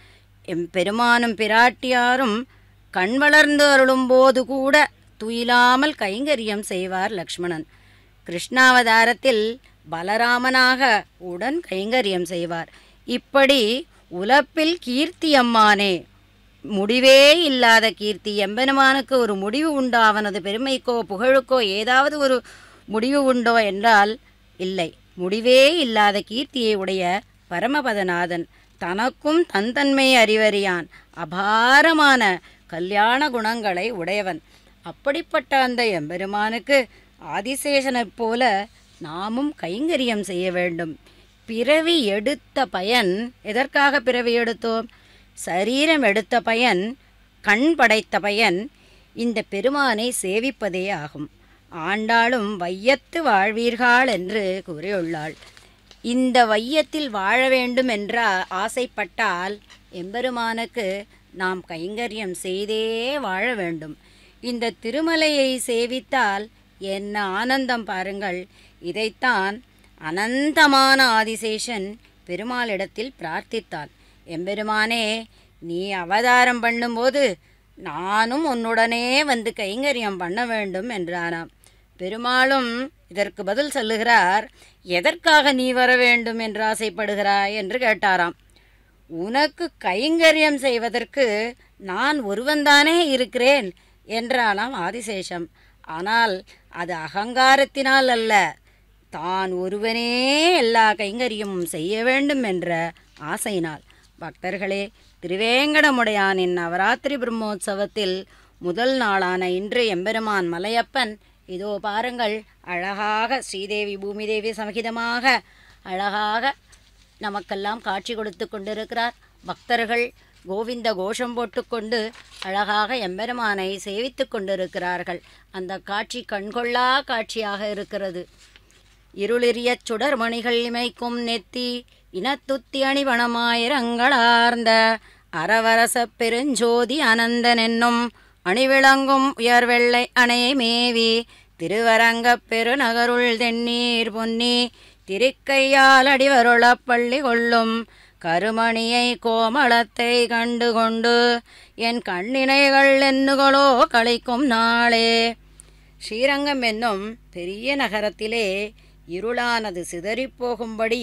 எம் பெருமானும் பிராட்டியாரும் கண் வளர்ந்து அருளும்போது கூட துயிலாமல் கைங்கரியம் செய்வார் லக்ஷ்மணன் கிருஷ்ணாவதாரத்தில் பலராமனாக உடன் கைங்கரியம் செய்வார் இப்படி உலப்பில் கீர்த்தி அம்மானே முடிவே இல்லாத கீர்த்தி எம்பெருமானுக்கு ஒரு முடிவு உண்டோ அவனது பெருமைக்கோ புகழுக்கோ ஏதாவது ஒரு முடிவு உண்டோ என்றால் இல்லை முடிவே இல்லாத கீர்த்தியை உடைய பரமபதநாதன் தனக்கும் தன்தன்மை அறிவறியான் அபாரமான கல்யாண குணங்களை உடையவன் அப்படிப்பட்ட அந்த எம்பெருமானுக்கு ஆதிசேஷனைப் போல நாமும் கைங்கரியம் செய்ய வேண்டும் பிறவி எடுத்த பயன் எதற்காக பிறவி எடுத்தோம் சரீரம் எடுத்த பயன் கண் படைத்த பயன் இந்த பெருமானை சேவிப்பதே ஆகும் ஆண்டாளும் வையத்து வாழ்வீர்கள் என்று கூறியுள்ளாள் இந்த வையத்தில் வாழ வேண்டும் என்ற ஆசைப்பட்டால் எம்பெருமானுக்கு நாம் கைங்கரியம் செய்தே வாழ வேண்டும் இந்த திருமலையை சேவித்தால் என்ன ஆனந்தம் பாருங்கள் இதைத்தான் அனந்தமான ஆதிசேஷன் பெருமாளிடத்தில் பிரார்த்தித்தான் எம்பெருமானே நீ அவதாரம் பண்ணும்போது நானும் உன்னுடனே வந்து கைங்கரியம் பண்ண வேண்டும் என்றானாம் பெருமாளும் இதற்கு பதில் சொல்லுகிறார் எதற்காக நீ வர வேண்டும் என்று ஆசைப்படுகிறாய் என்று கேட்டாராம் உனக்கு கைங்கரியம் செய்வதற்கு நான் ஒருவன்தானே இருக்கிறேன் என்றானாம் ஆதிசேஷம் ஆனால் அது அகங்காரத்தினால் அல்ல தான் ஒருவனே எல்லா கைங்கரியமும் செய்ய வேண்டும் என்ற ஆசையினால் பக்தர்களே திருவேங்கடமுடையானின் நவராத்திரி பிரம்மோற்சவத்தில் முதல் நாளான இன்று எம்பெருமான் மலையப்பன் இதோ பாருங்கள் அழகாக ஸ்ரீதேவி பூமிதேவி சமகிதமாக அழகாக நமக்கெல்லாம் காட்சி கொடுத்து கொண்டிருக்கிறார் பக்தர்கள் கோவிந்த கோஷம் போட்டுக்கொண்டு அழகாக எம்பெருமானை சேவித்து கொண்டிருக்கிறார்கள் அந்த காட்சி கண்கொள்ளா காட்சியாக இருக்கிறது இருளிரியச் சுடர்மணிகள் இமைக்கும் நெத்தி இனத்துத்தி அணிவனமாயிரங்களார்ந்த அரவரசப் பெருஞ்சோதி அனந்தன் என்னும் அணிவிளங்கும் உயர்வெள்ளை அணை மேவி திருவரங்கப் பெருநகருள் தென்னீர் பொன்னி திருக்கையால் அடிவருளப் பள்ளி கொள்ளும் கருமணியை கோமளத்தை கண்டு கொண்டு என் கண்ணினைகள் என்னுகளோ கழிக்கும் நாளே ஸ்ரீரங்கம் என்னும் பெரிய நகரத்திலே இருளானது சிதறிப்போகும்படி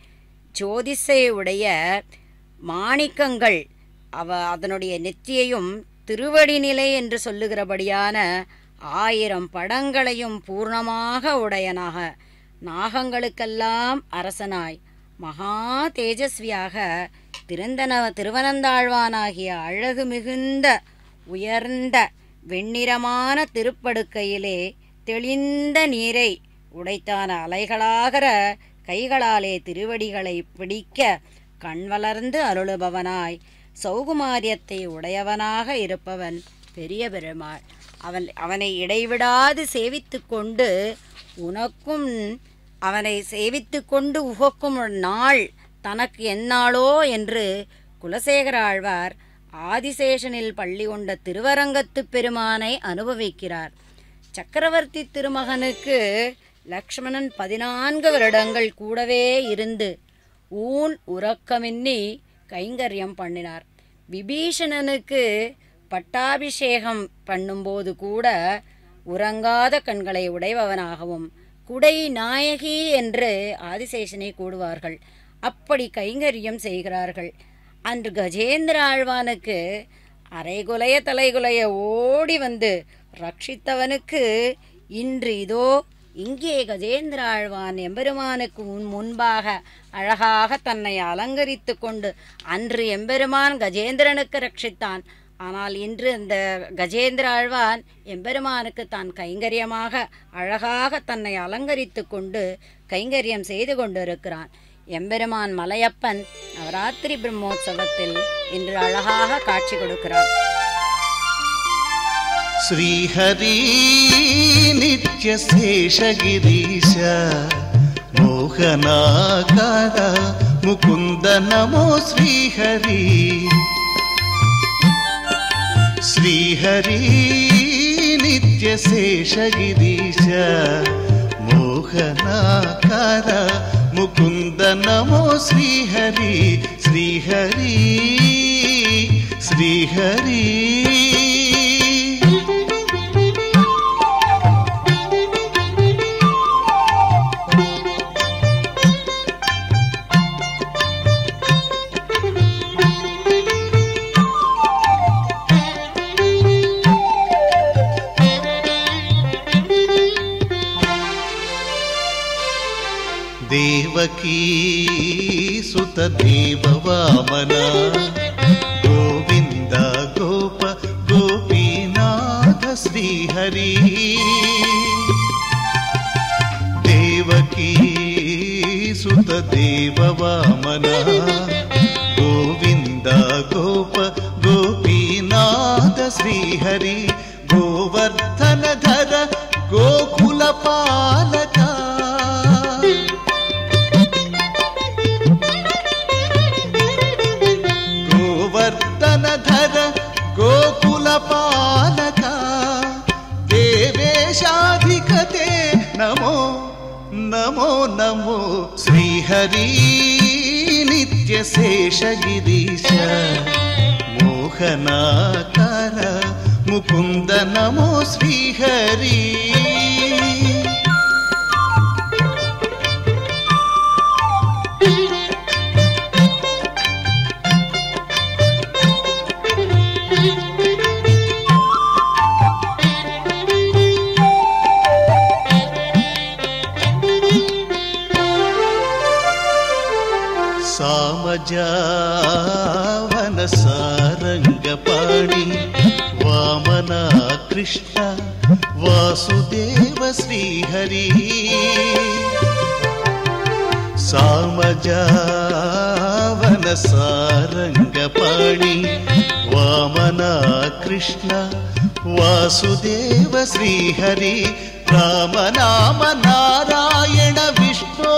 ஜோதிஷை உடைய மாணிக்கங்கள் அவ அதனுடைய நெற்றியையும் திருவடி நிலை என்று சொல்லுகிறபடியான ஆயிரம் படங்களையும் பூர்ணமாக உடையனாக நாகங்களுக்கெல்லாம் அரசனாய் மகா தேஜஸ்வியாக திருந்தன திருவனந்தாழ்வானாகிய அழகு மிகுந்த உயர்ந்த வெண்ணிறமான திருப்படுக்கையிலே தெளிந்த நீரை உடைத்தான அலைகளாகிற கைகளாலே திருவடிகளை பிடிக்க கண் வளர்ந்து அருளுபவனாய் சௌகுமாரியத்தை உடையவனாக இருப்பவன் பெரிய பெருமாள் அவன் அவனை இடைவிடாது சேவித்து கொண்டு உனக்கும் அவனை சேவித்து கொண்டு உகக்கும் நாள் தனக்கு எந்நாளோ என்று குலசேகர ஆழ்வார் ஆதிசேஷனில் பள்ளி கொண்ட திருவரங்கத்து பெருமானை அனுபவிக்கிறார் சக்கரவர்த்தி திருமகனுக்கு லக்ஷ்மணன் பதினான்கு வருடங்கள் கூடவே இருந்து ஊன் உறக்கமின்னி கைங்கரியம் பண்ணினார் விபீஷணனுக்கு பட்டாபிஷேகம் பண்ணும்போது கூட உறங்காத கண்களை உடையவனாகவும் குடை நாயகி என்று ஆதிசேஷனை கூடுவார்கள் அப்படி கைங்கரியம் செய்கிறார்கள் அன்று கஜேந்திர ஆழ்வானுக்கு அரைகுலைய தலைகுலைய ஓடி வந்து ரட்சித்தவனுக்கு இன்று இதோ இங்கே கஜேந்திர ஆழ்வான் எம்பெருமானுக்கு முன் முன்பாக அழகாக தன்னை அலங்கரித்து கொண்டு அன்று எம்பெருமான் கஜேந்திரனுக்கு ரட்சித்தான் ஆனால் இன்று அந்த கஜேந்திர ஆழ்வான் எம்பெருமானுக்கு தான் கைங்கரியமாக அழகாக தன்னை அலங்கரித்து கொண்டு கைங்கரியம் செய்து கொண்டிருக்கிறான் எம்பெருமான் மலையப்பன் நவராத்திரி பிரம்மோற்சவத்தில் இன்று அழகாக காட்சி கொடுக்கிறார்
श्रीहरी नित्यशेषगिरीश मोहनाकार मुकुन्द नमो श्रीहरि श्रीहरि नित्यशेषगिरीश मोहनाकार मुकुन्द नमो श्रीहरि श्रीहरि श्रीहरि देवकी सुतदेव वामना गोविन्द गोप गोपीनाथ श्रीहरि देवकी सुतदेव वामना गोविन्द गोप गोपीनाथ श्रीहरि गोवर्धनधर गोकुलपालका गोवर्धनधर गोकुलपालक देवेशाधिकते नमो नमो नमो श्रीहरि नित्यशेषगिरीश मोहनाकार मुकुन्द नमो श्रीहरि सामजावन सारङ्गपाणि वामना कृष्ण वासुदेव श्रीहरि सामजावन सारङ्गपाणि वामना कृष्ण वासुदेव श्रीहरि रामनाम नारायण विष्णो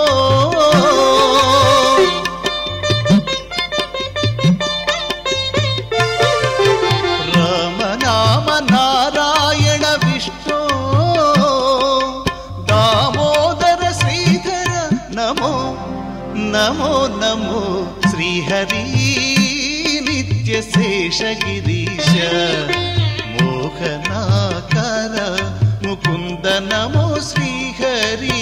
राम नाम नारायण विष्णु दामोदर श्रीधर नमो नमो नमो श्रीहरि नित्यशेषगिरीश मोहनाकार मुकुन्द नमो श्रीहरि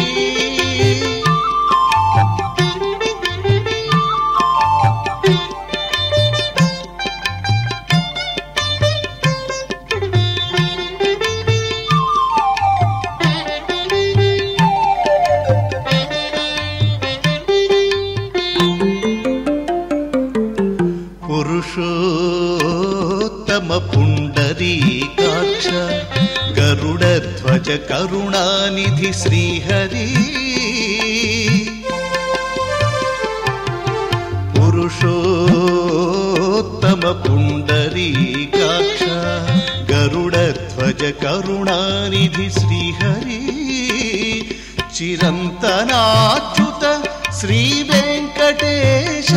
पुरुषोत्तम पुण्डरीकाक्ष गरुडध्वज करुणानिधि श्रीहरि पुरुषोत्तम पुण्डरीकाक्ष गरुडध्वज करुणानिधि श्रीहरि चिरन्तनाच्युत श्रीवेङ्कटेश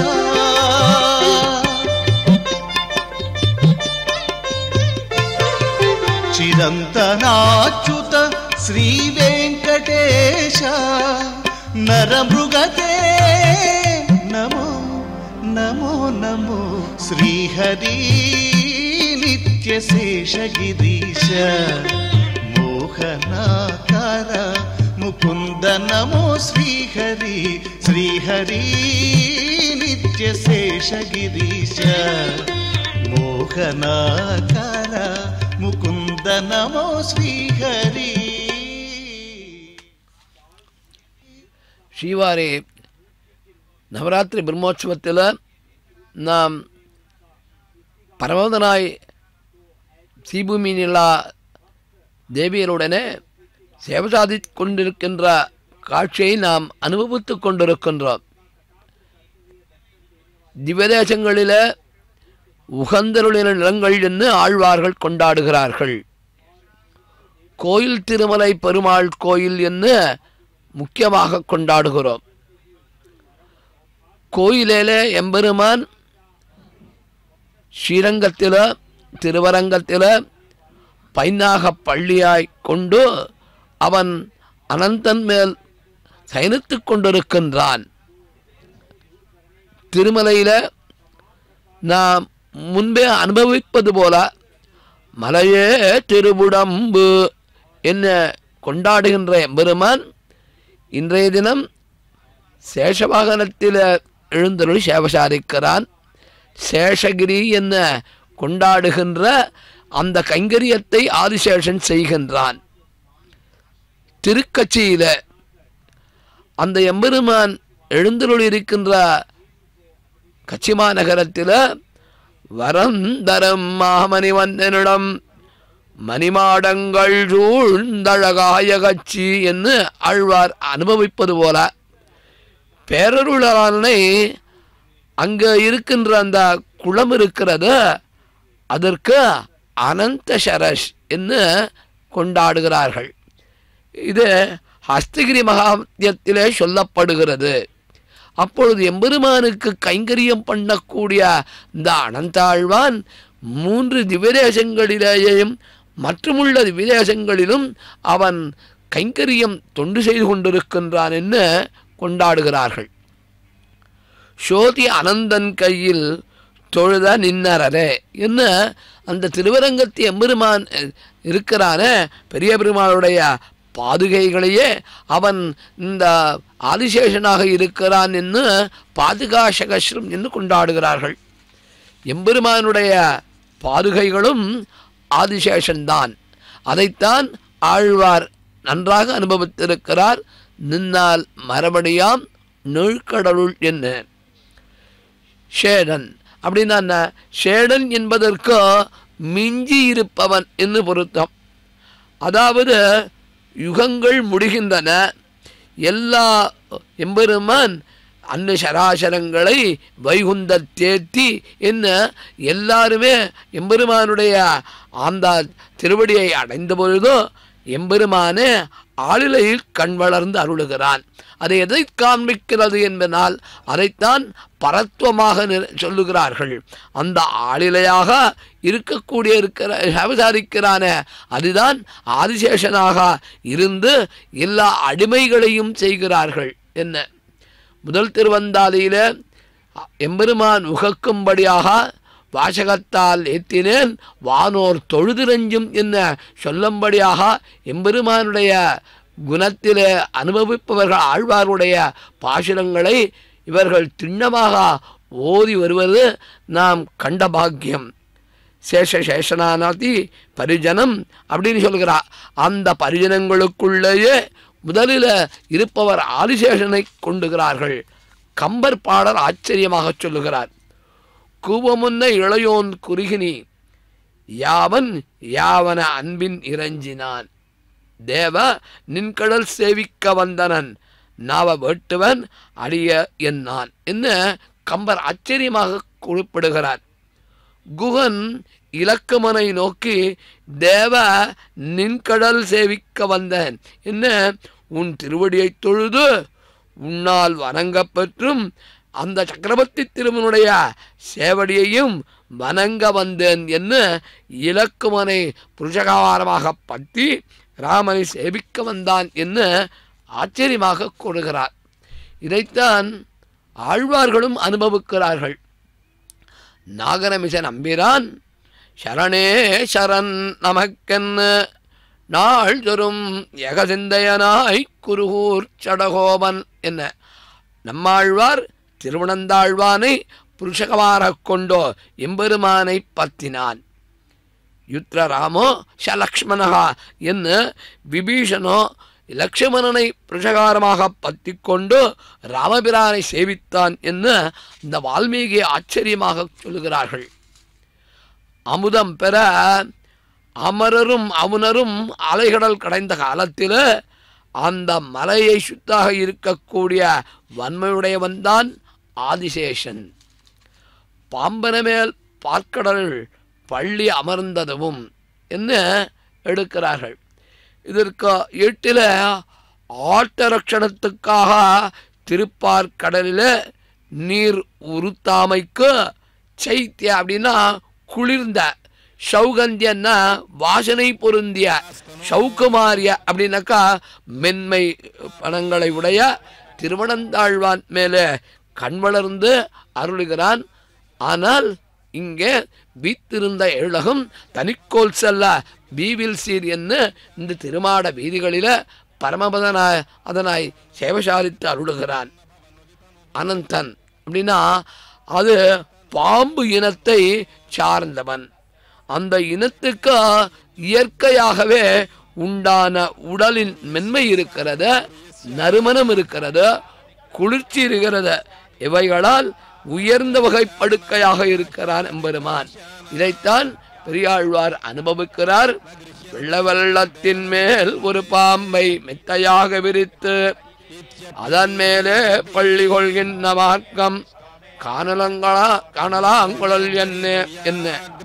चिरन्तनाच्युत श्रीवेङ्कटेश नरमृगते नमो नमो नमो श्रीहरि नित्यशेषगिरीश मोहनाकार मुकुन्द नमो श्रीहरि श्रीहरि नित्यशेषगिरीश मोहनाकार मुकुन्द नमो श्रीहरि
ஸ்ரீவாரே நவராத்திரி பிரம்மோற்சவத்தில் நாம் பரமதனாய் சீபூமி நிலா தேவியருடனே சேவை சாதித்துக் கொண்டிருக்கின்ற காட்சியை நாம் அனுபவித்துக் கொண்டிருக்கின்றோம் திவ்யதேசங்களில் உகந்தருளின நிலங்கள் என்று ஆழ்வார்கள் கொண்டாடுகிறார்கள் கோயில் திருமலை பெருமாள் கோயில் என்று முக்கியமாக கொண்டாடுகிறோம் கோயிலிலே எம்பெருமான் ஸ்ரீரங்கத்தில் திருவரங்கத்தில் பைனாக பள்ளியாய் கொண்டு அவன் அனந்தன் மேல் சயனித்துக் கொண்டிருக்கின்றான் திருமலையில் நாம் முன்பே அனுபவிப்பது போல மலையே திருவுடம்பு என்ன கொண்டாடுகின்ற எம்பெருமான் இன்றைய தினம் சேஷவாகனத்தில் எழுந்தருளி சேவசாரிக்கிறான் சேஷகிரி என்ன கொண்டாடுகின்ற அந்த கைங்கரியத்தை ஆதிசேஷன் செய்கின்றான் திருக்கட்சியில அந்த எம்பெருமான் எழுந்தருள் இருக்கின்ற கச்சிமா நகரத்தில் வரம் தரம் மாமணி வந்தனிடம் மணிமாடங்கள் சூழ்ந்தழகாய கட்சி என்று ஆழ்வார் அனுபவிப்பது போல பேரருளானை அங்கே இருக்கின்ற அந்த குளம் இருக்கிறது அதற்கு அனந்த சரஸ் என்று கொண்டாடுகிறார்கள் இது ஹஸ்தகிரி மகாத்தியத்திலே சொல்லப்படுகிறது அப்பொழுது எம்பெருமானுக்கு கைங்கரியம் பண்ணக்கூடிய இந்த அனந்தாழ்வான் மூன்று திவ்யதேசங்களிலேயும் மற்றுமுள்ள திவ்யதேசங்களிலும் அவன் கைங்கரியம் தொண்டு செய்து கொண்டிருக்கின்றான் என்று கொண்டாடுகிறார்கள் சோதி அனந்தன் கையில் தொழுத நின்னரே என்ன அந்த திருவரங்கத்து எம்பெருமான் இருக்கிறானே பெரிய பெருமாளுடைய பாதுகைகளையே அவன் இந்த ஆதிசேஷனாக இருக்கிறான் என்று பாதுகாசகஸ்ரம் என்று கொண்டாடுகிறார்கள் எம்பெருமானுடைய பாதுகைகளும் ஆதிசேஷன்தான் அதைத்தான் ஆழ்வார் நன்றாக அனுபவித்திருக்கிறார் நின்னால் மறுபடியாம் நீழ்கடலுள் என்ன ஷேடன் அப்படின்னா என்ன ஷேடன் என்பதற்கு மிஞ்சி இருப்பவன் என்று பொருத்தம் அதாவது யுகங்கள் முடிகின்றன எல்லா எம்பெருமான் அன்ன சராசரங்களை வைகுந்த தேத்தி என்ன எல்லாருமே எம்பெருமானுடைய அந்த திருவடியை அடைந்த பொழுதோ எம்பெருமானே ஆளிலையில் கண் வளர்ந்து அருளுகிறான் அதை எதை காண்பிக்கிறது என்பதனால் அதைத்தான் பரத்துவமாக நிர- சொல்லுகிறார்கள் அந்த ஆளிலையாக இருக்கக்கூடிய இருக்கிற அவதாரிக்கிறானே அதுதான் ஆதிசேஷனாக இருந்து எல்லா அடிமைகளையும் செய்கிறார்கள் என்ன முதல் திருவந்தாதியில எம்பெருமான் உகக்கும்படியாக வாசகத்தால் ஏத்தினேன் வானோர் தொழுதிரஞ்சும் என்ன சொல்லும்படியாக எம்பெருமானுடைய குணத்திலே அனுபவிப்பவர்கள் ஆழ்வாருடைய பாசுரங்களை இவர்கள் திண்ணமாக ஓதி வருவது நாம் கண்ட பாக்கியம் சேஷ சேஷனானாதி பரிஜனம் அப்படின்னு சொல்கிறா அந்த பரிஜனங்களுக்குள்ளேயே முதலில் இருப்பவர் ஆதிசேஷனை கொண்டுகிறார்கள் கம்பர் பாடல் ஆச்சரியமாக சொல்லுகிறார் கூவமுன்ன இளையோன் குறுகினி யாவன் யாவன அன்பின் இறைஞ்சினான் தேவ நின்கடல் சேவிக்க வந்தனன் நாவ வேட்டுவன் அடிய என்னான் என்ன கம்பர் ஆச்சரியமாக குறிப்பிடுகிறார் குகன் இலக்குமனை நோக்கி தேவ நின்கடல் சேவிக்க வந்தேன் என்ன உன் திருவடியைத் தொழுது உன்னால் வணங்கப் பெற்றும் அந்த சக்கரவர்த்தி திருமனுடைய சேவடியையும் வணங்க வந்தேன் என்று இலக்குமனை புருஷகாரமாக பற்றி ராமனை சேவிக்க வந்தான் என்று ஆச்சரியமாக கொடுக்கிறார் இதைத்தான் ஆழ்வார்களும் அனுபவிக்கிறார்கள் நாகரமிச நம்பிரான் சரணே சரண் நமக்கென்னு நாள்தொறும் ஏகசிந்தையனாய் குருகூர் சடகோபன் என்ன நம்மாழ்வார் திருவனந்தாழ்வானை புருஷகமாரக் கொண்டோ எம்பெருமானை பத்தினான் யுத்ரராமோ சலக்ஷ்மணகா என்று விபீஷணோ லக்ஷ்மணனை புருஷகாரமாக பற்றி கொண்டு ராமபிரானை சேவித்தான் என்று இந்த வால்மீகி ஆச்சரியமாக சொல்லுகிறார்கள் அமுதம் பெற அமரரும் அவுணரும் அலைகடல் கடைந்த காலத்தில் அந்த மலையை சுத்தாக இருக்கக்கூடிய வன்மையுடையவன்தான் ஆதிசேஷன் பாம்பன மேல் பார்க்கடல் பள்ளி அமர்ந்ததும் என்ன எடுக்கிறார்கள் இதற்கு எட்டில் ஆட்டரட்சணத்துக்காக திருப்பார்கடலில் நீர் உருத்தாமைக்கு சைத்திய அப்படின்னா குளிர்ந்த சௌகந்தியன்னா வாசனை பொருந்திய சௌக்குமாரிய அப்படின்னாக்கா மென்மை பணங்களை உடைய திருவனந்தாழ்வான் மேலே கண் வளர்ந்து அருளுகிறான் ஆனால் இங்கே வீத்திருந்த எழகம் தனிக்கோல் செல்ல பீவில் சீர் என்று இந்த திருமாட வீதிகளில் பரமபதனாய் அதனாய் சேவசாலித்து அருளுகிறான் அனந்தன் அப்படின்னா அது பாம்பு இனத்தை சார்ந்தவன் அந்த இனத்துக்கு இயற்கையாகவே உண்டான உடலின் மென்மை இருக்கிறது நறுமணம் இருக்கிறது குளிர்ச்சி இருக்கிறது இவைகளால் உயர்ந்த வகை படுக்கையாக இருக்கிறான் எம்பெருமான் இதைத்தான் பெரியாழ்வார் அனுபவிக்கிறார் வெள்ள வெள்ளத்தின் மேல் ஒரு பாம்பை மெத்தையாக விரித்து அதன் மேலே பள்ளி கொள்கின்ற மார்க்கம் காணலங்களா காணலாங்குழல் என்ன என்ன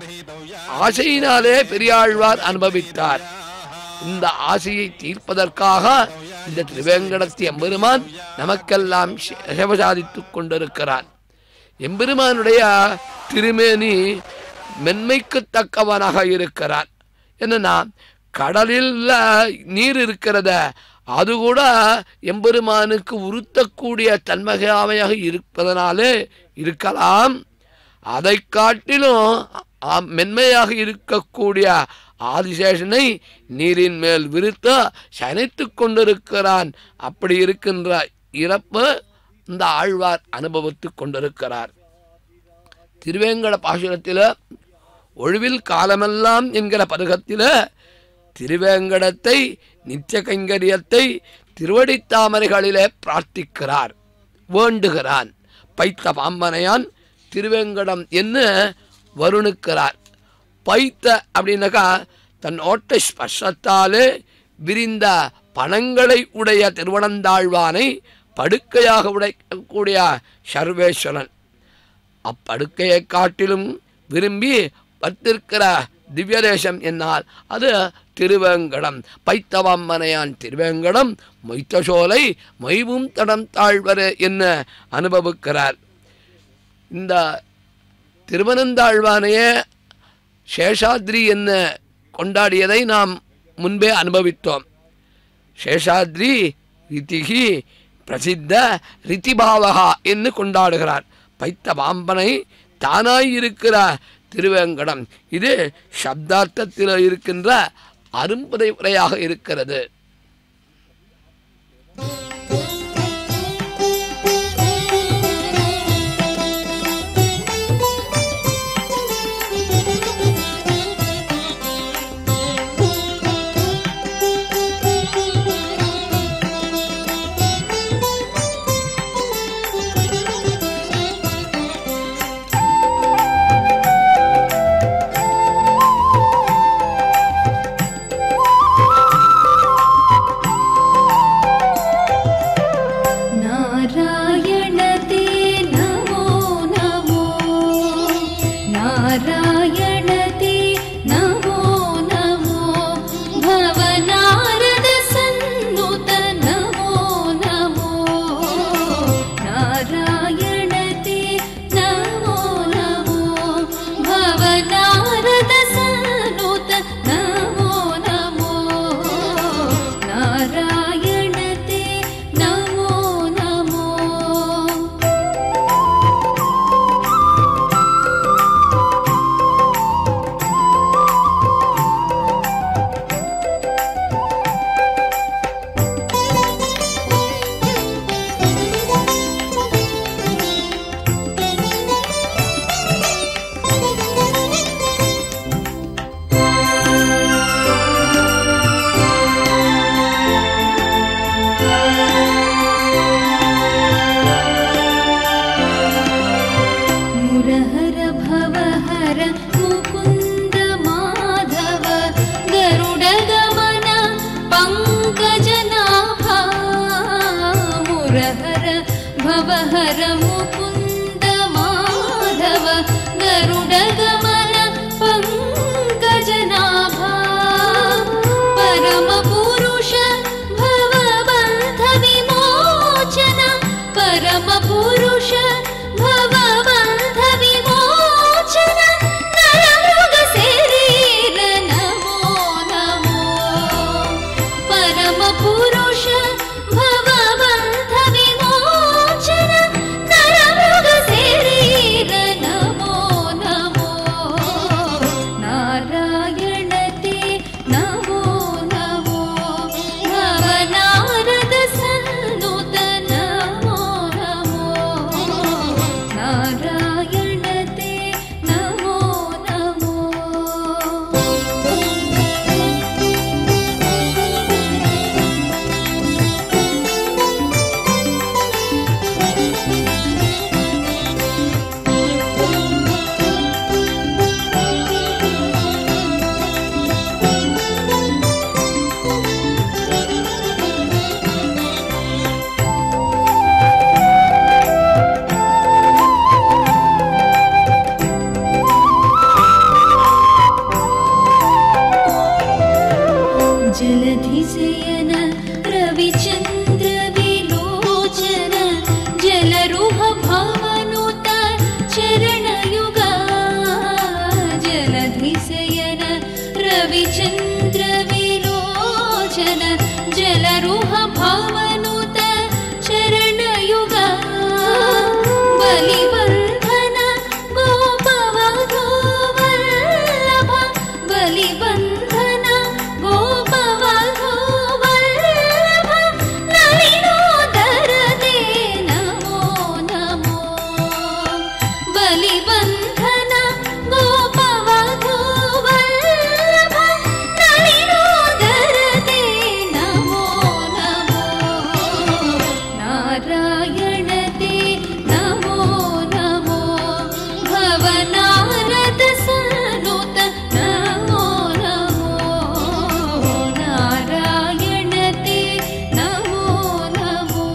ஆசையினாலே பெரியாழ்வார் அனுபவித்தார் இந்த ஆசையை தீர்ப்பதற்காக இந்த திருவேங்கடத்து எம்பெருமான் நமக்கெல்லாம் சேவை சாதித்துக் கொண்டிருக்கிறான் எம்பெருமானுடைய திருமேனி மென்மைக்கு தக்கவனாக இருக்கிறான் என்னன்னா கடலில் நீர் இருக்கிறத அது கூட எம்பெருமானுக்கு உறுத்தக்கூடிய தன்மகாமையாக இருப்பதனாலே இருக்கலாம் அதை காட்டிலும் ஆ- மென்மையாக இருக்கக்கூடிய ஆதிசேஷனை நீரின் மேல் விருத்த சனைத்து கொண்டிருக்கிறான் அப்படி இருக்கின்ற இறப்பு இந்த ஆழ்வார் அனுபவித்து கொண்டிருக்கிறார் திருவேங்கட பாசுரத்தில் ஒழிவில் காலமெல்லாம் என்கிற பருகத்தில் திருவேங்கடத்தை நித்திய கைங்கரியத்தை திருவடித் தாமரைகளிலே பிரார்த்திக்கிறார் வேண்டுகிறான் பைத்த பாம்பனையான் திருவேங்கடம் என்று வருணுக்கிறார் பைத்த அப்படின்னாக்கா தன் ஓட்ட ஸ்பர்ஷத்தாலே விரிந்த பணங்களை உடைய திருவனந்தாழ்வானை படுக்கையாக உடைக்கக்கூடிய சர்வேஸ்வரன் அப்படுக்கையை காட்டிலும் விரும்பி பத்திருக்கிற திவ்யதேசம் என்னால் அது திருவேங்கடம் பைத்தவம்மனையான் திருவேங்கடம் மொய்த்தசோலை மொய்வும் தடம் தாழ்வரு என்ன அனுபவிக்கிறார் இந்த திருவனந்தாழ்வானையே சேஷாத்ரி என்ன கொண்டாடியதை நாம் முன்பே அனுபவித்தோம் சேஷாத்ரி ரிதிகி பிரசித்த ரிதிபாவகா என்று கொண்டாடுகிறார் பைத்த பாம்பனை தானாய் இருக்கிற திருவேங்கடம் இது சப்தார்த்தத்தில் இருக்கின்ற அரும்பதை உரையாக இருக்கிறது
ஆ
मुकुन्द माधव गरुडगमन पङ्कजनाभा परमपुरुष भवबन्धविमोचन परमपुरुष भवबन्धविमोचन नरमृगशरीर नमो नमो परमपुरुष भवबन्धविमोचन नरमृगशरीर नमो नमो नारायण ते नमो नमो भवनारद सन्नुत नमो नमो नारायण ते नमो नमो जलधिशयन रविचन्द्र विलोचन जलरुह भवनुत चरणयुगा जलधिशयन रविचन्द्र विलोचन जलरुह भवनुत चरणयुगा बलिबन्धन गोपवधो वल्लभ बलिबन्धन गोपवधो वल्लभ नलिनोदर ते नमो नमो बलिबन्धन गोपवधो वल्लभ नलिनोदर ते नमो नमो नारायण ते नमो नमो भवनारद सनुत नमो नमो नारायण ते नमो नमो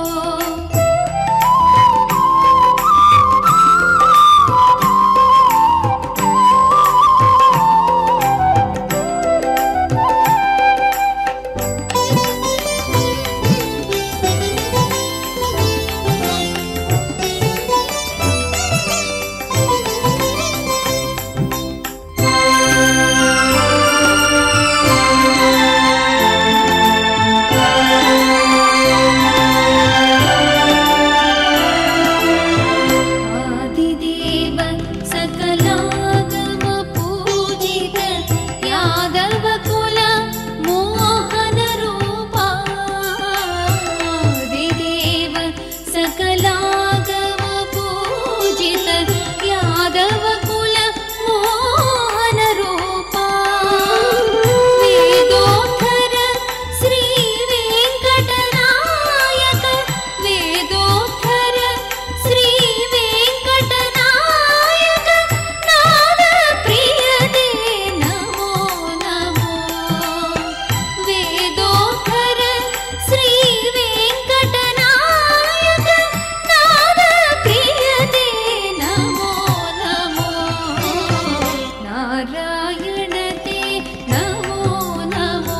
आदिदेव सकलागम पूजित यादव कुल मोहन रूपा आदिदेव सकलागम पूजित यादव कुल मोहन रूपा वेदोत्तर श्री वेङ्कटनायक वेदोत्तर श्री वेङ्कटनायक नाद प्रियते नमो नमो वेदोत्तर श्री वेङ्कटनायक नाद प्रियते नमो नमो नारायण ते नमो नमो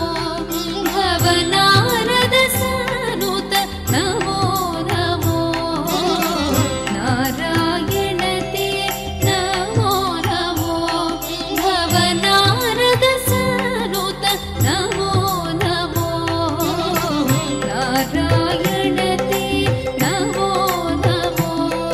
भवनारद सनुत नमो नमो नारायण ते नमो नमो भवनारद सनुत नमो नमो नारायण ते नमो नमो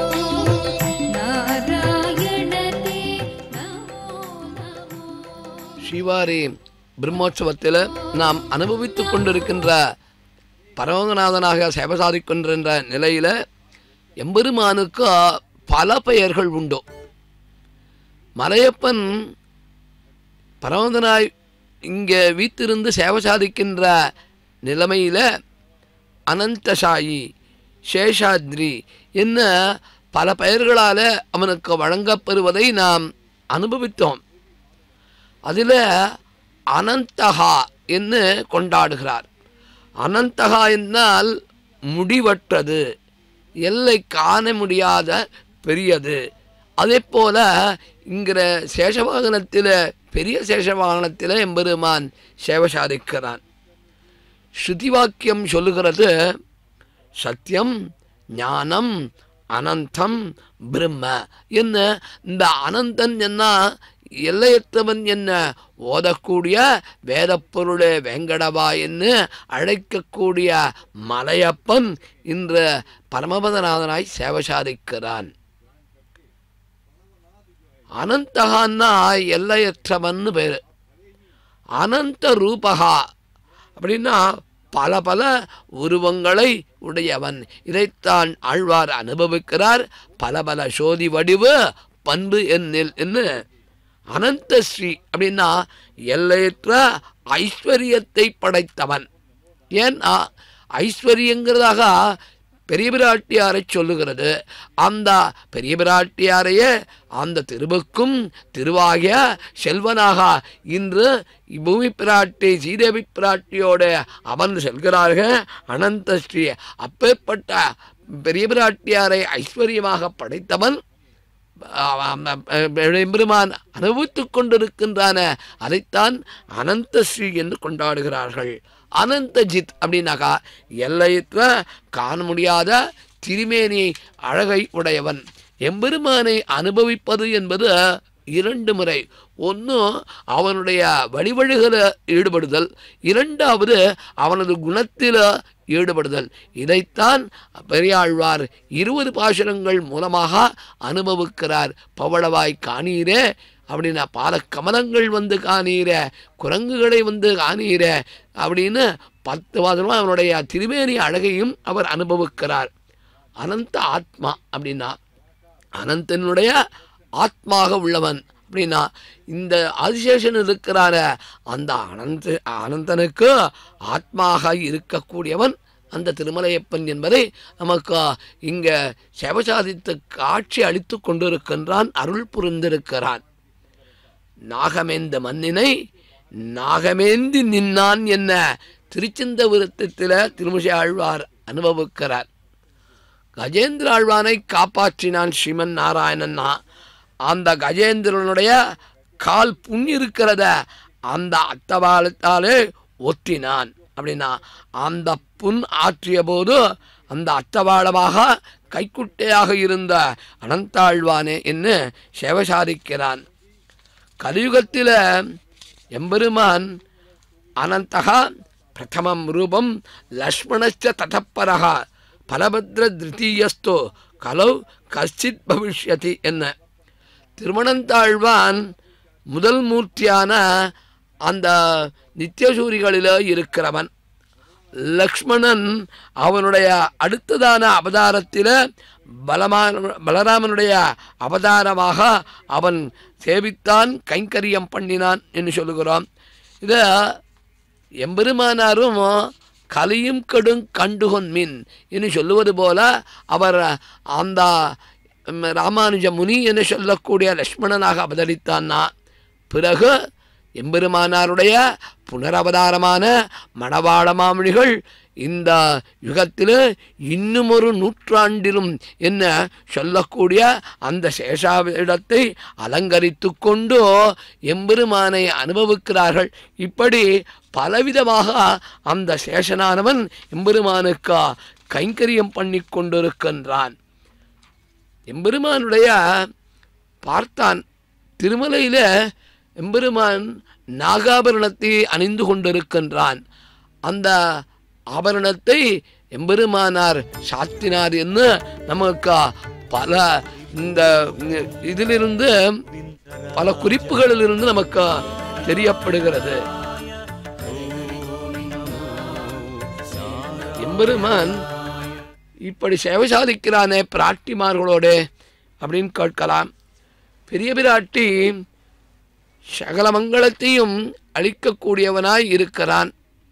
नारायण ते नमो नमो
ஸ்ரீவாரி பிரம்மோற்சவத்தில் நாம் அனுபவித்துக் கொண்டிருக்கின்ற பரமநாதனாக சேவை சாதிக்கின்ற நிலையில எம்பெருமானுக்கு பல பெயர்கள் உண்டு மலையப்பன் பரமதனாய் இங்கே வீத்திருந்து சேவை சாதிக்கின்ற நிலைமையில அனந்தசாயி சேஷாத்ரி என்ன பல பெயர்களால் அவனுக்கு வழங்கப்பெறுவதை நாம் அனுபவித்தோம் அதில் அனந்தகா என்று கொண்டாடுகிறார் அனந்தகா என்றால் முடிவற்றது எல்லை காண முடியாத பெரியது அதே போல இங்கிற சேஷவாகனத்தில் பெரிய சேஷவாகனத்தில் எம்பெருமான் சேவை சாதிக்கிறான் ஸ்ருதி வாக்கியம் சொல்லுகிறது சத்தியம் ஞானம் அனந்தம் பிரம்ம என்ன இந்த அனந்தன் என்ன எல்லையற்றவன் என்ன ஓதக்கூடிய வேதப்பொருளே வெங்கடவா என்று அழைக்கக்கூடிய மலையப்பன் இன்று பரமபதநாதனாய் சேவை சாதிக்கிறான் அனந்தகான்னா எல்லையற்றவன் பேர் அனந்த ரூபகா அப்படின்னா பல பல உருவங்களை உடையவன் இதைத்தான் ஆழ்வார் அனுபவிக்கிறார் பல பல சோதி வடிவு பண்பு என்னில் என்று அனந்த ஸ்ரீ அப்படின்னா எல்லையற்ற ஐஸ்வர்யத்தை படைத்தவன் ஏன்னா ஐஸ்வர்யங்கிறதாக பெரிய பிராட்டியாரை சொல்லுகிறது அந்த பெரிய பிராட்டியாரையே அந்த திருவுக்கும் திருவாகிய செல்வனாக இன்று பூமி பிராட்டி சீதேவி பிராட்டியோட அமர்ந்து செல்கிறார்கள் அனந்த ஸ்ரீ அப்பேற்பட்ட பெரிய பிராட்டியாரை ஐஸ்வர்யமாக படைத்தவன் எம்பெருமான் அனுபவித்துக் கொண்டிருக்கின்றான அதைத்தான் அனந்த ஸ்ரீ என்று கொண்டாடுகிறார்கள் அனந்தஜித் அப்படின்னாக்கா எல்லையற்ற காண முடியாத திருமேனி அழகை உடையவன் எம்பெருமானை அனுபவிப்பது என்பது இரண்டு முறை ஒன்று அவனுடைய வழிவழிகளை ஈடுபடுதல் இரண்டாவது அவனது குணத்தில் ஈடுபடுதல் இதைத்தான் பெரியாழ்வார் இருபது பாசுரங்கள் மூலமாக அனுபவிக்கிறார் பவளவாய் காணீரே அப்படின்னா பால கமலங்கள் வந்து காணீரே குரங்குகளை வந்து காணீரே அப்படின்னு பத்து வாதமாக அவனுடைய திருமேனி அழகையும் அவர் அனுபவிக்கிறார் அனந்த ஆத்மா அப்படின்னா அனந்தனுடைய ஆத்மாக உள்ளவன் அப்படின்னா இந்த ஆதிசேஷன் இருக்கிறார அந்த அனந்த அனந்தனுக்கு ஆத்மாக இருக்கக்கூடியவன் அந்த திருமலையப்பன் என்பதை நமக்கு இங்கே சேவசாதித்து காட்சி அளித்து கொண்டிருக்கின்றான் அருள் புரிந்திருக்கிறான் நாகமேந்த மண்ணினை நாகமேந்தி நின்னான் என்ன திருச்செந்த விருத்தத்தில் திருமிசை ஆழ்வார் அனுபவிக்கிறார் கஜேந்திர ஆழ்வானை காப்பாற்றினான் ஸ்ரீமன் நாராயணன்னா அந்த கஜேந்திரனுடைய கால் புண் இருக்கிறத அந்த அத்தவாளத்தாலே ஒட்டினான் அப்படின்னா அந்த புண் ஆற்றிய போது அந்த அத்தவாளமாக கைக்குட்டையாக இருந்த அனந்தாழ்வானே என்று சேவை சாதிக்கிறான் கலியுகத்தில் எம்பெருமான் அனந்தகா பிரதமம் ரூபம் லக்ஷ்மணச்ச தடப்பரக பலபத்ர திருத்தீயஸ்தோ கலௌ கஷ்டித் பவிஷ்யதி என்ன திருமணந்தாழ்வான் முதல் மூர்த்தியான அந்த நித்தியசூரிகளில் இருக்கிறவன் லக்ஷ்மணன் அவனுடைய அடுத்ததான அவதாரத்தில் பலமான பலராமனுடைய அவதாரமாக அவன் சேவித்தான் கைங்கரியம் பண்ணினான் என்று சொல்லுகிறோம் இதை எம்பெருமானாரும் கலியும் கெடும் கண்டுகொன் மின் என்று சொல்லுவது போல அவர் அந்த ம், ராமானுஜ முனி என்று சொல்லக்கூடிய லக்ஷ்மணனாக அவதரித்தான்னா பிறகு எம்பெருமானாருடைய புனரவதாரமான மணவாள மாமணிகள் இந்த யுகத்தில் இன்னும் ஒரு நூற்றாண்டிலும் என்ன சொல்லக்கூடிய அந்த சேஷாவிடத்தை அலங்கரித்து கொண்டு எம்பெருமானை அனுபவிக்கிறார்கள் இப்படி பலவிதமாக அந்த சேஷனானவன் எம்பெருமானுக்கு கைங்கரியம் பண்ணி கொண்டிருக்கின்றான் எம்பெருமானுடைய பார்த்தான் திருமலையில் எம்பெருமான் நாகாபரணத்தை அணிந்து கொண்டிருக்கின்றான் அந்த ஆபரணத்தை எம்பெருமானார் சாத்தினார் என்று நமக்கு பல இந்த இதிலிருந்து பல குறிப்புகளிலிருந்து நமக்கு தெரியப்படுகிறது எம்பெருமான் இப்படி சேவை சாதிக்கிறானே பிராட்டிமார்களோட அப்படின்னு கேட்கலாம் பெரிய பிராட்டி சகல மங்களத்தையும் அளிக்கக்கூடியவனாய் இருக்கிறான்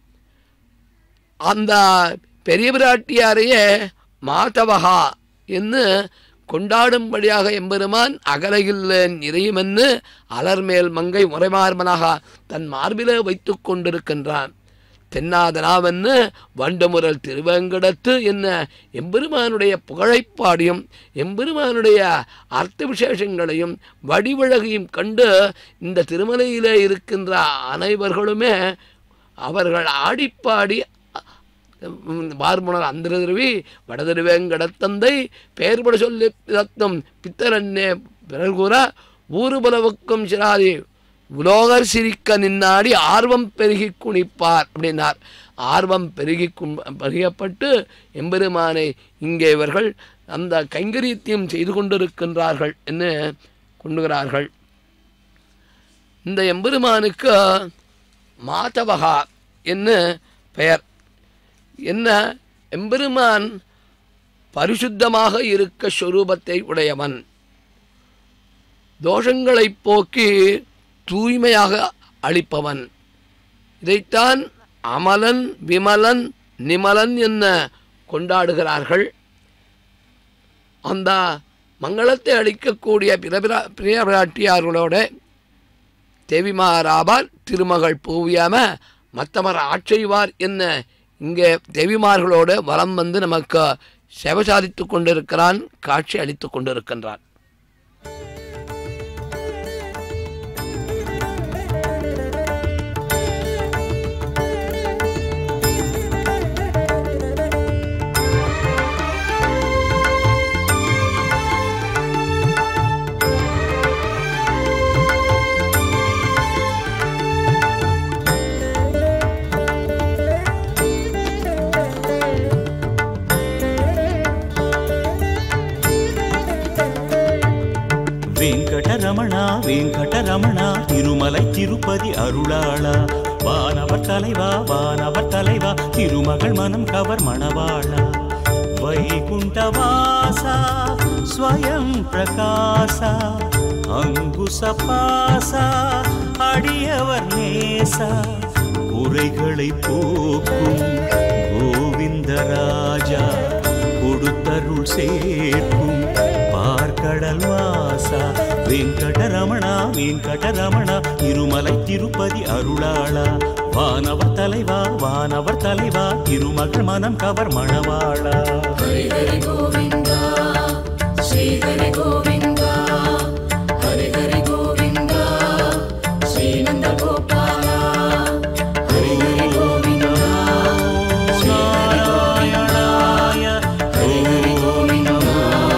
அந்த பெரிய பிராட்டியாரையே மாதவகா என்று கொண்டாடும்படியாக எம்பெருமான் அகலையில் நிறையுமென்னு அலர்மேல் மங்கை முறைமார்பனாக தன் மார்பிலே வைத்து கொண்டிருக்கின்றான் தென்னாதனாவென்னு வண்டமுரல் திருவேங்கடத்து என்ன எம்பெருமானுடைய புகழைப்பாடியும் எம்பெருமானுடைய அர்த்த விசேஷங்களையும் வடிவழகையும் கண்டு இந்த திருமலையிலே இருக்கின்ற அனைவர்களுமே அவர்கள் ஆடிப்பாடி பார்முனர் அந்திரதிருவி வடதிருவேங்கடத்தந்தை பெயர்பட சொல்லி தத்துவம் பித்தரன்னே பிறர் கூற ஊறுபலவுக்கும் சிராதி உலோகர் சிரிக்க நின்னாடி ஆர்வம் பெருகி குனிப்பார் அப்படின்னார் ஆர்வம் பெருகி கும் பெருகப்பட்டு எம்பெருமானை இங்கே இவர்கள் அந்த கைங்கரியத்தையும் செய்து கொண்டிருக்கின்றார்கள் என்று கொண்டுகிறார்கள் இந்த எம்பெருமானுக்கு மாதவகா என்று பெயர் என்ன எம்பெருமான் பரிசுத்தமாக இருக்க ஸ்வரூபத்தை உடையவன் தோஷங்களைப் போக்கி தூய்மையாக அளிப்பவன் இதைத்தான் அமலன் விமலன் நிமலன் என்ன கொண்டாடுகிறார்கள் அந்த மங்களத்தை அளிக்கக்கூடிய பிரபிரா பிரிய பிராட்டியார்களோட தேவிமாராபார் திருமகள் பூவியாம மற்றவர் ஆட்செய்வார் என்ன இங்கே தேவிமார்களோடு வலம் வந்து நமக்கு சேவை சாதித்து கொண்டிருக்கிறான் காட்சி அளித்து கொண்டிருக்கின்றான்
வெங்கடரமணா வெங்கடரமணா திருமலை திருப்பதி அருளாளா வானவர் தலைவா வானவர் தலைவா திருமகள் மனம் கவர் மணவாளா வைகுண்டவாசா ஸ்வயம் பிரகாசா அங்குசபாசா அடியவர் நேசா குறைகளை போக்கும் கோவிந்தராஜா கொடுத்தருள் சேர்க்கும் பார்க்கடல் வாசா வெங்கடரமணா வெங்கடரமணா திருமலை திருப்பதி அருளாளா வானவர் தலைவா வானவர் தலைவா திருமகள் மனம் கவர் மணவாளா
ஹரி ஹரி கோவிந்தா ஸ்ரீ ஹரி கோவிந்தா ஹரி ஹரி கோவிந்தா ஸ்ரீ நந்த கோபாலா ஹரி ஹரி கோவிந்தா ஸ்ரீ ஹரி
நாராயணாய
ஹரி ஹரி கோவிந்தா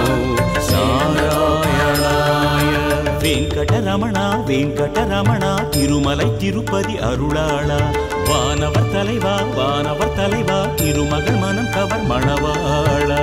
நாராயணாய வெங்கடரமணா வெங்கடரமணா திருமலை திருப்பதி அருளாளா வானவர் தலைவா வானவர் தலைவா திருமகள் மனம் கவர் மணவாளா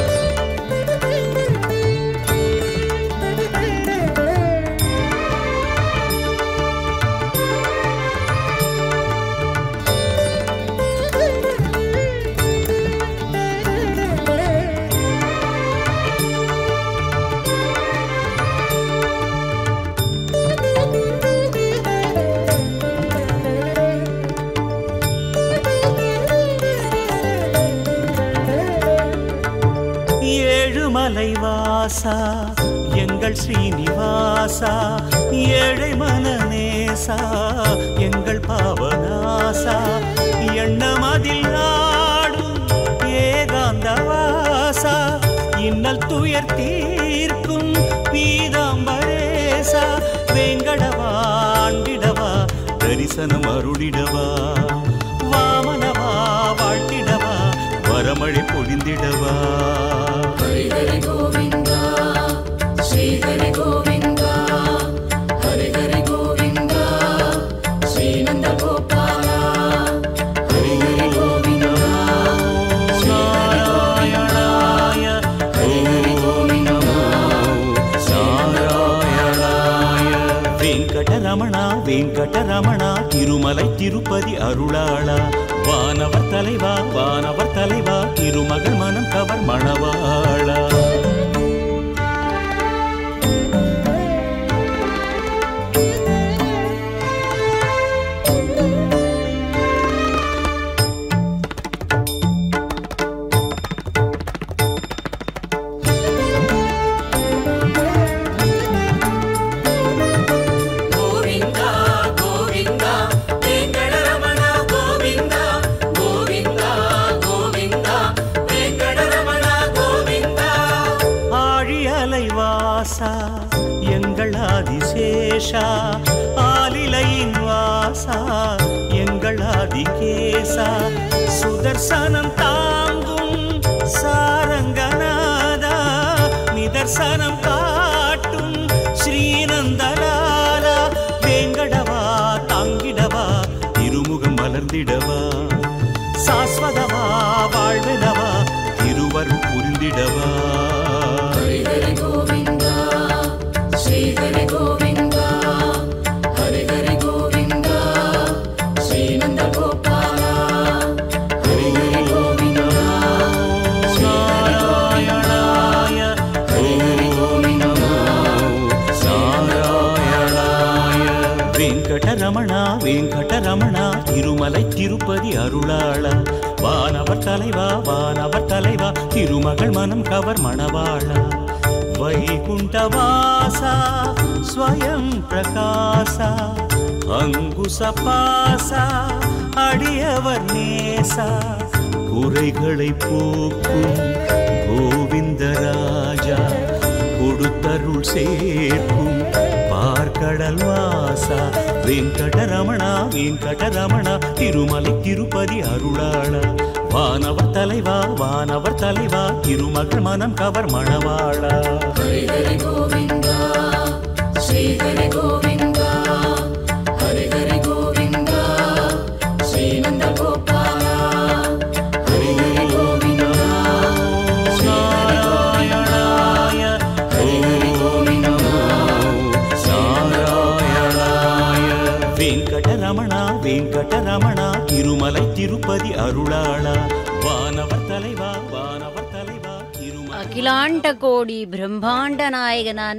ஏழுமலை வாசா எங்கள் ஸ்ரீனிவாசா ஏழை மனநேசா எங்கள் பாவநாசா எண்ணமதில் நாடும் ஏகாந்தவாசா இன்னல் துயர் தீர்க்கும் பீதாம்பரேசா வேங்கடவாண்டிடவா தரிசனம் அருளிடவா வாமனவா வாழ்த்திடவா வரமழை பொழிந்திடவா
ஹரி ஹரி கோவிந்தா ஸ்ரீ ஹரி கோவிந்தா ஹரி ஹரி கோவிந்தா ஸ்ரீ நந்த கோபாலா ஹரி ஹரி கோவிந்தா ஸ்ரீ ஹரி
நாராயணாய
ஹரி ஹரி கோவிந்தா
நாராயணாய வெங்கடரமணா வெங்கடரமணா திருமலை திருப்பதி அருளாளா வானவர் தலைவா வானவர் தலைவா திருமகள் மனம் கவர் மணவாளா
கோவிந்தா கோவிந்தா வெங்கடரமணா கோவிந்தா
சேஷா ஆலிலையின் வாசா எங்கள் ஆதிகேசா சுதர்சனம் தாங்கும் சாரங்கநாதா நிதர்சனம் காட்டும் ஸ்ரீநந்தலாலா வேங்கடவா தாங்கிடவா திருமுகம் மலர்ந்திடவா சாஸ்வதவா வாழ்வெனவா திருவருள் புரிந்திடவா
ஹரி ஹரி கோவிந்தா ஸ்ரீ ஹரி கோவிந்தா ஹரி ஹரி கோவிந்தா ஸ்ரீ நந்த கோபாலா ஹரி ஹரி கோவிந்தா ஸ்ரீ ஹரி
நாராயணாய
ஹரி ஹரி கோவிந்தா
நாராயணாய வெங்கடரமணா வெங்கடரமணா திருமலை திருப்பதி அருளாளா வானவர் தலைவா வானவர் தலைவா திருமகள் மனம் கவர் மணவாளா வைகுண்டவாசா ஸ்வயம் பிரகாசா அங்குசபாசா அடியவர் நேசா குறைகளை போக்கும் கோவிந்தராஜா கொடுத்தருள் சேர்க்கும் பார்க்கடல் வாசா வெங்கடரமணா வெங்கடரமணா திருமலை திருப்பதி அருளாளா வானவர் தலைவா வானவர் தலைவா திருமகள் மனம் கவர் மணவாளா
ஹரி ஹரி கோவிந்தா ஸ்ரீ ஹரி கோவிந்தா ஹரி ஹரி கோவிந்தா ஸ்ரீ நந்த கோபாலா ஹரி ஹரி கோவிந்தா ஸ்ரீ ஹரி
நாராயணாய
ஹரி ஹரி கோவிந்தா
நாராயணாய வெங்கடரமணா வெங்கடரமணா திருமலை திருப்பதி அருளாளா வானவர் தலைவா வானவர் தலைவா திருமலை
அகிலாண்ட கோடி பிரம்மாண்ட நாயகனான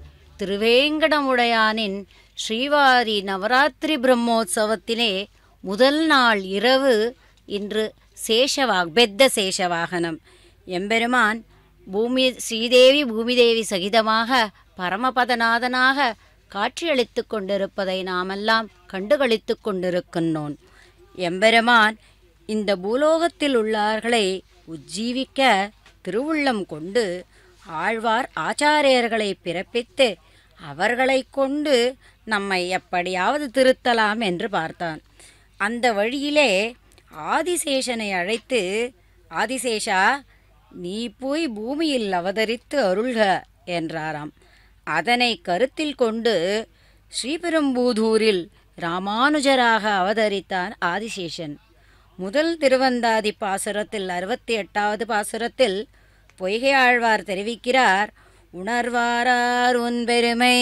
திருவேங்கடமுடையானின் ஸ்ரீவாரி நவராத்திரி பிரம்மோற்சவத்திலே முதல் நாள் இரவு இன்று சேஷவா பெத்த சேஷவாகனம் எம்பெருமான் பூமி ஸ்ரீதேவி பூமிதேவி சகிதமாக பரமபதநாதனாக காட்சியளித்துக் கொண்டிருப்பதை நாமெல்லாம் கண்டுகளித்துக் கொண்டிருக்கின்றோன் எம்பெருமான் இந்த பூலோகத்தில் உள்ளார்களை உஜ்ஜீவிக்க திருவுள்ளம் கொண்டு ஆழ்வார் ஆச்சாரியர்களை பிறப்பித்து அவர்களைக் கொண்டு நம்மை எப்படியாவது திருத்தலாம் என்று பார்த்தான் அந்த வழியிலே ஆதிசேஷனை அழைத்து ஆதிசேஷா நீ போய் பூமியில் அவதரித்து அருள்க என்றாராம் அதனை கருத்தில் கொண்டு ஸ்ரீபெரும்பூதூரில் ராமானுஜராக அவதரித்தான் ஆதிசேஷன் முதல் திருவந்தாதி பாசுரத்தில் அறுபத்தி எட்டாவது பாசுரத்தில் பொய்கை ஆழ்வார் தெரிவிக்கிறார் உணர்வாரார் உன் பெருமை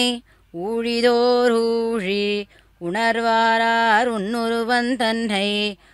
ஊழிதோர் ஊழி உணர்வாரார் உன்னுருவன் தன்னை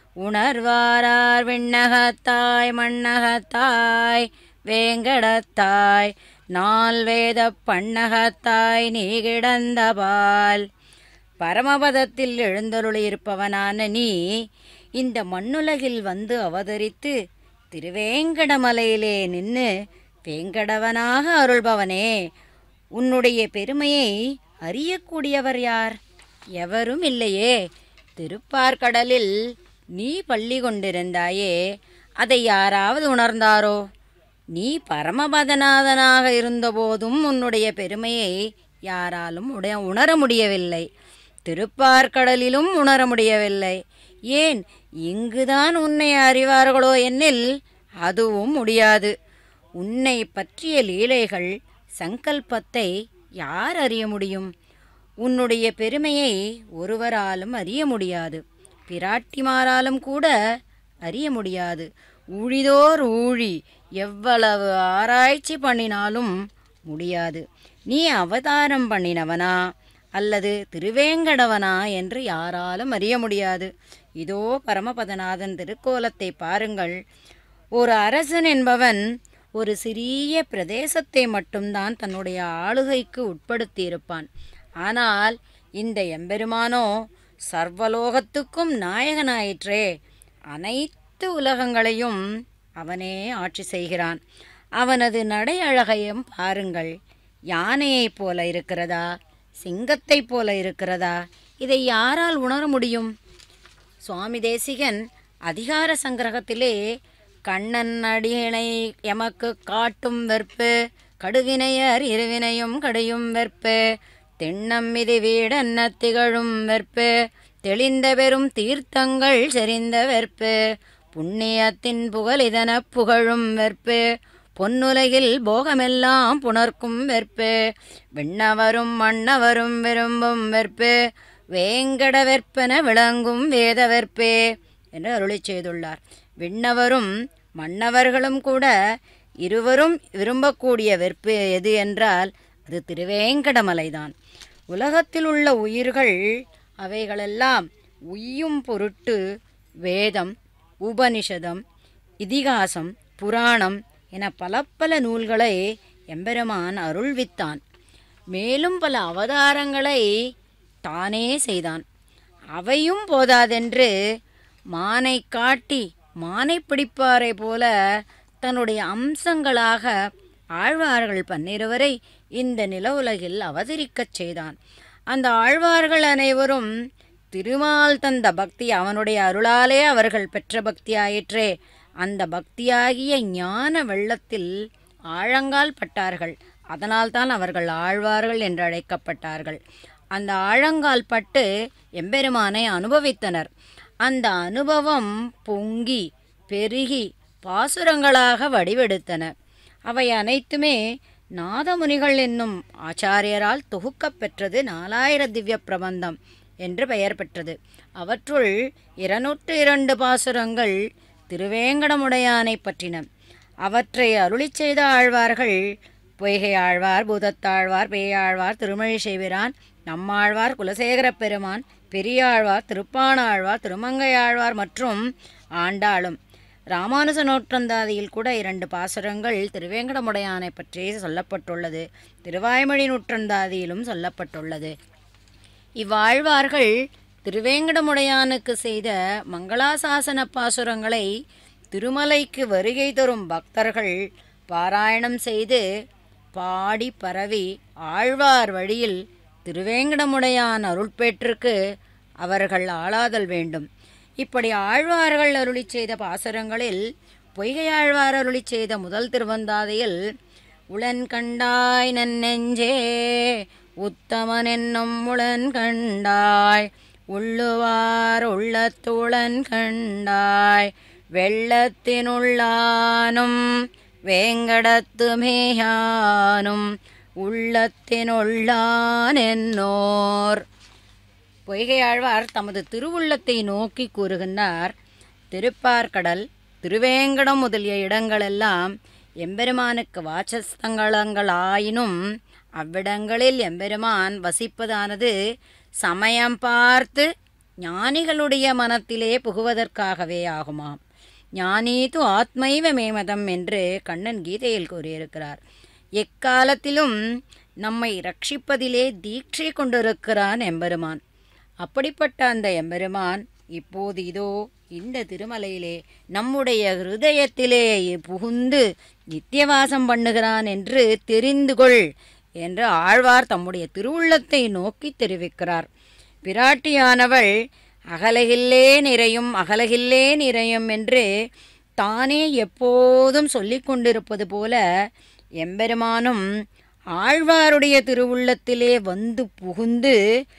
உணர்வாரார் விண்ணகத்தாய் மண்ணகத்தாய் வேங்கடத்தாய் நால் வேத பண்ணகத்தாய் நீ கிடந்த பால் பரமபதத்தில் எழுந்தருளியிருப்பவனான நீ இந்த மண்ணுலகில் வந்து அவதரித்து திருவேங்கடமலையிலே நின்று வேங்கடவனாக அருள்பவனே உன்னுடைய பெருமையை அறியக்கூடியவர் யார் எவரும் இல்லையே திருப்பார்கடலில் நீ பள்ளி கொண்டிருந்தாயே அதை யாராவது உணர்ந்தாரோ நீ பரமபதநாதனாக இருந்தபோதும் உன்னுடைய பெருமையை யாராலும் உடைய உணர முடியவில்லை திருப்பார்கடலிலும் உணர முடியவில்லை ஏன் இங்குதான் உன்னை அறிவார்களோ என்னில் அதுவும் முடியாது உன்னை பற்றிய லீலைகள் சங்கல்பத்தை யார் அறிய முடியும் உன்னுடைய பெருமையை ஒருவராலும் அறிய முடியாது பிராட்டிமாராலும் கூட அறிய முடியாது ஊழிதோர் ஊழி எவ்வளவு ஆராய்ச்சி பண்ணினாலும் முடியாது நீ அவதாரம் பண்ணினவனா அல்லது திருவேங்கடவனா என்று யாராலும் அறிய முடியாது இதோ பரமபதநாதன் திருக்கோலத்தை பாருங்கள் ஒரு அரசன் என்பவன் ஒரு சிறிய பிரதேசத்தை மட்டும்தான் தன்னுடைய ஆளுகைக்கு உட்படுத்தியிருப்பான் ஆனால் இந்த எம்பெருமானோ சர்வலோகத்துக்கும் நாயகனாயிற்றே அனைத்து உலகங்களையும் அவனே ஆட்சி செய்கிறான் அவனது நடை அழகையும் பாருங்கள் யானையைப் போல இருக்கிறதா சிங்கத்தைப் போல இருக்கிறதா இதை யாரால் உணர முடியும் சுவாமி தேசிகன் அதிகார சங்கிரகத்திலே கண்ணன் அடியினை எமக்கு காட்டும் வெற்பு கடுவினையர் இருவினையும் கடையும் வெற்பு தென்னம்மிதி வீடன்ன திகழும் வெற்பு தெளிந்த பெரும் தீர்த்தங்கள் செறிந்த வெற்பு புண்ணியத்தின் புகழிதன புகழும் வெற்பு பொன்னுலகில் போகமெல்லாம் புணர்க்கும் வெற்பு விண்ணவரும் மன்னவரும் விரும்பும் வெற்பு வேங்கட வெற்பென விளங்கும் வேத வெற்பே என்று அருளிச் செய்துள்ளார் விண்ணவரும் மன்னவர்களும் கூட இருவரும் விரும்பக்கூடிய வெற்பு எது என்றால் அது திருவேங்கடமலைதான் உலகத்தில் உள்ள உயிர்கள் அவைகளெல்லாம் உய்யும் பொருட்டு வேதம் உபனிஷதம் இதிகாசம் புராணம் என பல பல நூல்களை எம்பெருமான் அருள்வித்தான் மேலும் பல அவதாரங்களை தானே செய்தான் அவையும் போதாதென்று மானை காட்டி மானை பிடிப்பாரை போல தன்னுடைய அம்சங்களாக ஆழ்வார்கள் பன்னிருவரை இந்த நில உலகில் அவதரிக்கச் செய்தான் அந்த ஆழ்வார்கள் அனைவரும் திருமால் தந்த பக்தி அவனுடைய அருளாலே அவர்கள் பெற்ற பக்தியாயிற்றே அந்த பக்தியாகிய ஞான வெள்ளத்தில் ஆழங்கால் பட்டார்கள் அதனால்தான் அவர்கள் ஆழ்வார்கள் என்று அழைக்கப்பட்டார்கள் அந்த ஆழங்கால் பட்டு எம்பெருமானை அனுபவித்தனர் அந்த அனுபவம் பொங்கி பெருகி பாசுரங்களாக வடிவெடுத்தன அவை அனைத்துமே நாதமுனிகள் என்னும் ஆச்சாரியரால் தொகுக்கப் பெற்றது நாலாயிர திவ்ய பிரபந்தம் என்று பெயர் பெற்றது அவற்றுள் இருநூற்று இரண்டு பாசுரங்கள் திருவேங்கடமுடையானை பற்றின அவற்றை அருளிச் செய்த ஆழ்வார்கள் பொய்கை ஆழ்வார் பூதத்தாழ்வார் பேயாழ்வார் திருமழி செய்விரான் நம்மாழ்வார் குலசேகரப் பெருமான் பெரியாழ்வார் திருப்பாணாழ்வார் திருமங்கையாழ்வார் மற்றும் ஆண்டாளும் ராமானுஜ நூற்றந்தாதியில் கூட இரண்டு பாசுரங்கள் திருவேங்கடமுடையானை பற்றி சொல்லப்பட்டுள்ளது திருவாய்மொழி நூற்றந்தாதியிலும் சொல்லப்பட்டுள்ளது இவ்வாழ்வார்கள் திருவேங்கடமுடையானுக்கு செய்த மங்களாசாசன பாசுரங்களை திருமலைக்கு வருகை தரும் பக்தர்கள் பாராயணம் செய்து பாடி பரவி ஆழ்வார் வழியில் திருவேங்கடமுடையான் அருள்பேற்றுக்கு அவர்கள் ஆளாதல் வேண்டும் இப்படி ஆழ்வார்கள் அருளிச் செய்த பாசுரங்களில் பொய்கையாழ்வார் அருளிச் செய்த முதல் திருவந்தாதையில் உளன் கண்டாய் நன்னெஞ்சே உத்தமன் என்னும் உளன் கண்டாய் உள்ளுவார் உள்ளத்துளன் கண்டாய் வெள்ளத்தினுள்ளானும் வேங்கடத்து மேயானும் உள்ளத்தினுள்ளான் என்னோர் பொய்கையாழ்வார் தமது திருவுள்ளத்தை நோக்கி கூறுகின்றார் திருப்பார்கடல் திருவேங்கடம் முதலிய இடங்களெல்லாம் எம்பெருமானுக்கு வாசஸ்தங்களங்களாயினும் அவ்விடங்களில் எம்பெருமான் வசிப்பதானது சமயம் பார்த்து ஞானிகளுடைய மனத்திலே புகுவதற்காகவே ஆகுமாம் ஞானீது ஆத்மைவ மேமதம் என்று கண்ணன் கீதையில் கூறியிருக்கிறார் எக்காலத்திலும் நம்மை ரட்சிப்பதிலே தீட்சை கொண்டிருக்கிறான் எம்பெருமான் அப்படிப்பட்ட அந்த எம்பெருமான் இப்போது இதோ இந்த திருமலையிலே நம்முடைய ஹிருதயத்திலே புகுந்து நித்தியவாசம் பண்ணுகிறான் என்று தெரிந்து கொள் என்று ஆழ்வார் தம்முடைய திருவுள்ளத்தை நோக்கி தெரிவிக்கிறார் பிராட்டியானவள் அகலகில்லே நிறையும் அகலகில்லே நிறையும் என்று தானே எப்போதும் சொல்லிக் கொண்டிருப்பது போல எம்பெருமானும் ஆழ்வாருடைய திருவுள்ளத்திலே வந்து புகுந்து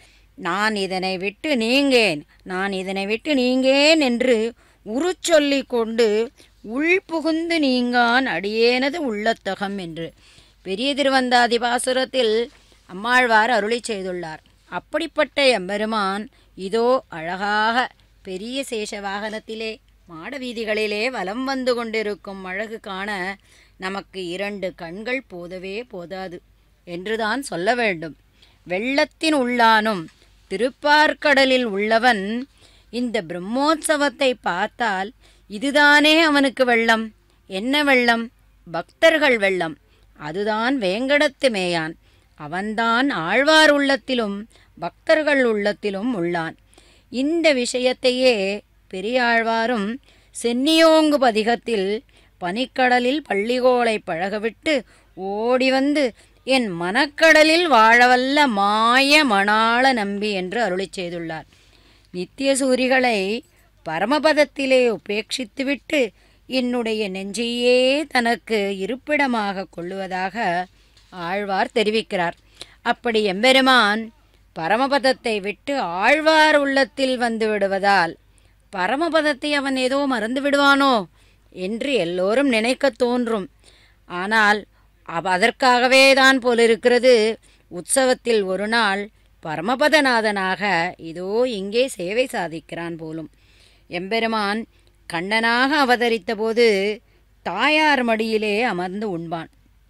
நான் இதனை விட்டு நீங்கேன் நான் இதனை விட்டு நீங்கேன் என்று உருச்சொல்லிக் கொண்டு உள் புகுந்து நீங்கான் அடியேனது உள்ளத்தகம் என்று பெரிய திருவந்தாதி பாசுரத்தில் அம்மாழ்வார் அருளி செய்துள்ளார் அப்படிப்பட்ட எம்பெருமான் இதோ அழகாக பெரிய சேஷ வாகனத்திலே மாட வீதிகளிலே வலம் வந்து கொண்டிருக்கும் அழகு காண நமக்கு இரண்டு கண்கள் போதவே போதாது என்றுதான் சொல்ல வேண்டும் வெள்ளத்தின் உள்ளானும் திருப்பார்க்கடலில் உள்ளவன் இந்த பிரம்மோற்சவத்தை பார்த்தால் இதுதானே அவனுக்கு வெள்ளம் என்ன வெள்ளம் பக்தர்கள் வெள்ளம் அதுதான் வேங்கடத்து மேயான் அவன்தான் ஆழ்வார் உள்ளத்திலும் பக்தர்கள் உள்ளத்திலும் உள்ளான் இந்த விஷயத்தையே பெரியாழ்வாரும் சென்னியோங்கு பதிகத்தில் பனிக்கடலில் பள்ளிகோளை பழகவிட்டு ஓடி வந்து என் மனக்கடலில் வாழவல்ல மாய மணாள நம்பி என்று அருளிச் செய்துள்ளார் நித்திய சூரிகளை பரமபதத்திலே உபேட்சித்துவிட்டு என்னுடைய நெஞ்சையே தனக்கு இருப்பிடமாக கொள்ளுவதாக ஆழ்வார் தெரிவிக்கிறார் அப்படி எம்பெருமான் பரமபதத்தை விட்டு ஆழ்வார் உள்ளத்தில் வந்து விடுவதால் பரமபதத்தை அவன் ஏதோ மறந்து விடுவானோ என்று எல்லோரும் நினைக்கத் தோன்றும் ஆனால் அவ அதற்காகவே தான் போலிருக்கிறது உற்சவத்தில் ஒரு நாள் பரமபதநாதனாக இதோ இங்கே சேவை சாதிக்கிறான் போலும் எம்பெருமான் கண்ணனாக அவதரித்தபோது தாயார் மடியிலே அமர்ந்து உண்பான்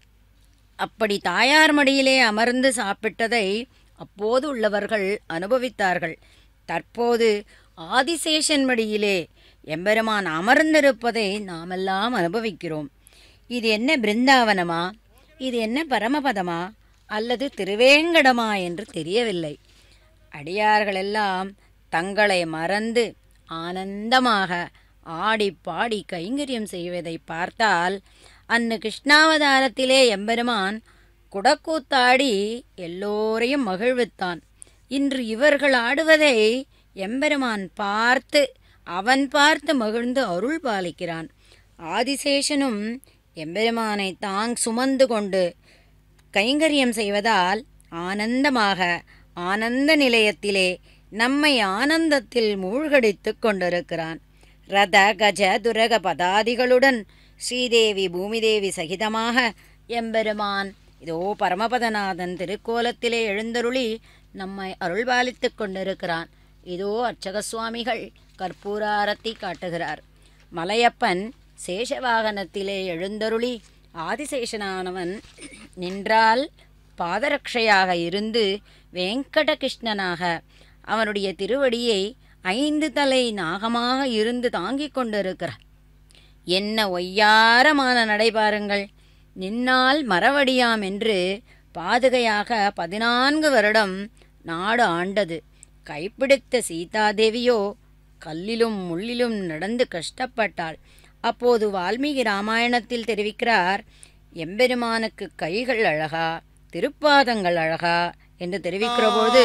அப்படி தாயார் மடியிலே அமர்ந்து சாப்பிட்டதை அப்போது உள்ளவர்கள் அனுபவித்தார்கள் தற்போது ஆதிசேஷன் மடியிலே எம்பெருமான் அமர்ந்திருப்பதை நாமெல்லாம் அனுபவிக்கிறோம் இது என்ன பிருந்தாவனமா இது என்ன பரமபதமா அல்லது திருவேங்கடமா என்று தெரியவில்லை அடியார்களெல்லாம் தங்களை மறந்து ஆனந்தமாக ஆடி பாடி கைங்கரியம் செய்வதை பார்த்தால் அன்னு கிருஷ்ணாவதாரத்திலே எம்பெருமான் குடக்கூத்தாடி எல்லோரையும் மகிழ்வித்தான் இன்று இவர்கள் ஆடுவதை எம்பெருமான் பார்த்து அவன் பார்த்து மகிழ்ந்து அருள் பாலிக்கிறான் ஆதிசேஷனும் எம்பெருமானை தாங் சுமந்து கொண்டு கைங்கரியம் செய்வதால் ஆனந்தமாக ஆனந்த நிலையத்திலே நம்மை ஆனந்தத்தில் மூழ்கடித்துக் கொண்டிருக்கிறான் ரத கஜ துரக பதாதிகளுடன் ஸ்ரீதேவி பூமிதேவி சகிதமாக எம்பெருமான் இதோ பரமபதநாதன் திருக்கோலத்திலே எழுந்தருளி நம்மை அருள்பாலித்துக் கொண்டிருக்கிறான் இதோ அர்ச்சக சுவாமிகள் கற்பூராரத்தி காட்டுகிறார் மலையப்பன் சேஷவாகனத்திலே எழுந்தருளி ஆதிசேஷனானவன் நின்றால் பாதரட்சையாக இருந்து வெங்கடகிருஷ்ணனாக அவனுடைய திருவடியை ஐந்து தலை நாகமாக இருந்து தாங்கிக் கொண்டிருக்கிறார் என்ன ஒய்யாரமான நடைபாருங்கள் நின்னால் மரவடியாம் என்று பாதுகையாக பதினான்கு வருடம் நாடு ஆண்டது கைப்பிடித்த சீதாதேவியோ கல்லிலும் முள்ளிலும் நடந்து கஷ்டப்பட்டாள் அப்போது வால்மீகி ராமாயணத்தில் தெரிவிக்கிறார் எம்பெருமானுக்கு கைகள் அழகா திருப்பாதங்கள் அழகா என்று தெரிவிக்கிற போது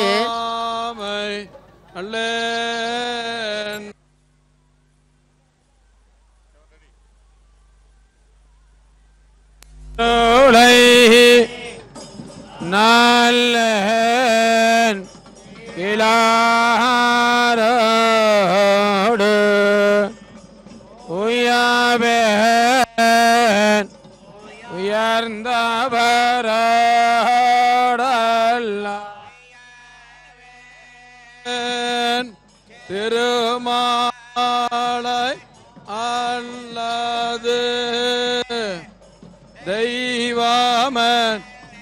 தோளை நல்லன் இளாரோடு உயபேன் உயர்ந்தவரோடல்ல திருமாலை அல்லது தெய்வமன்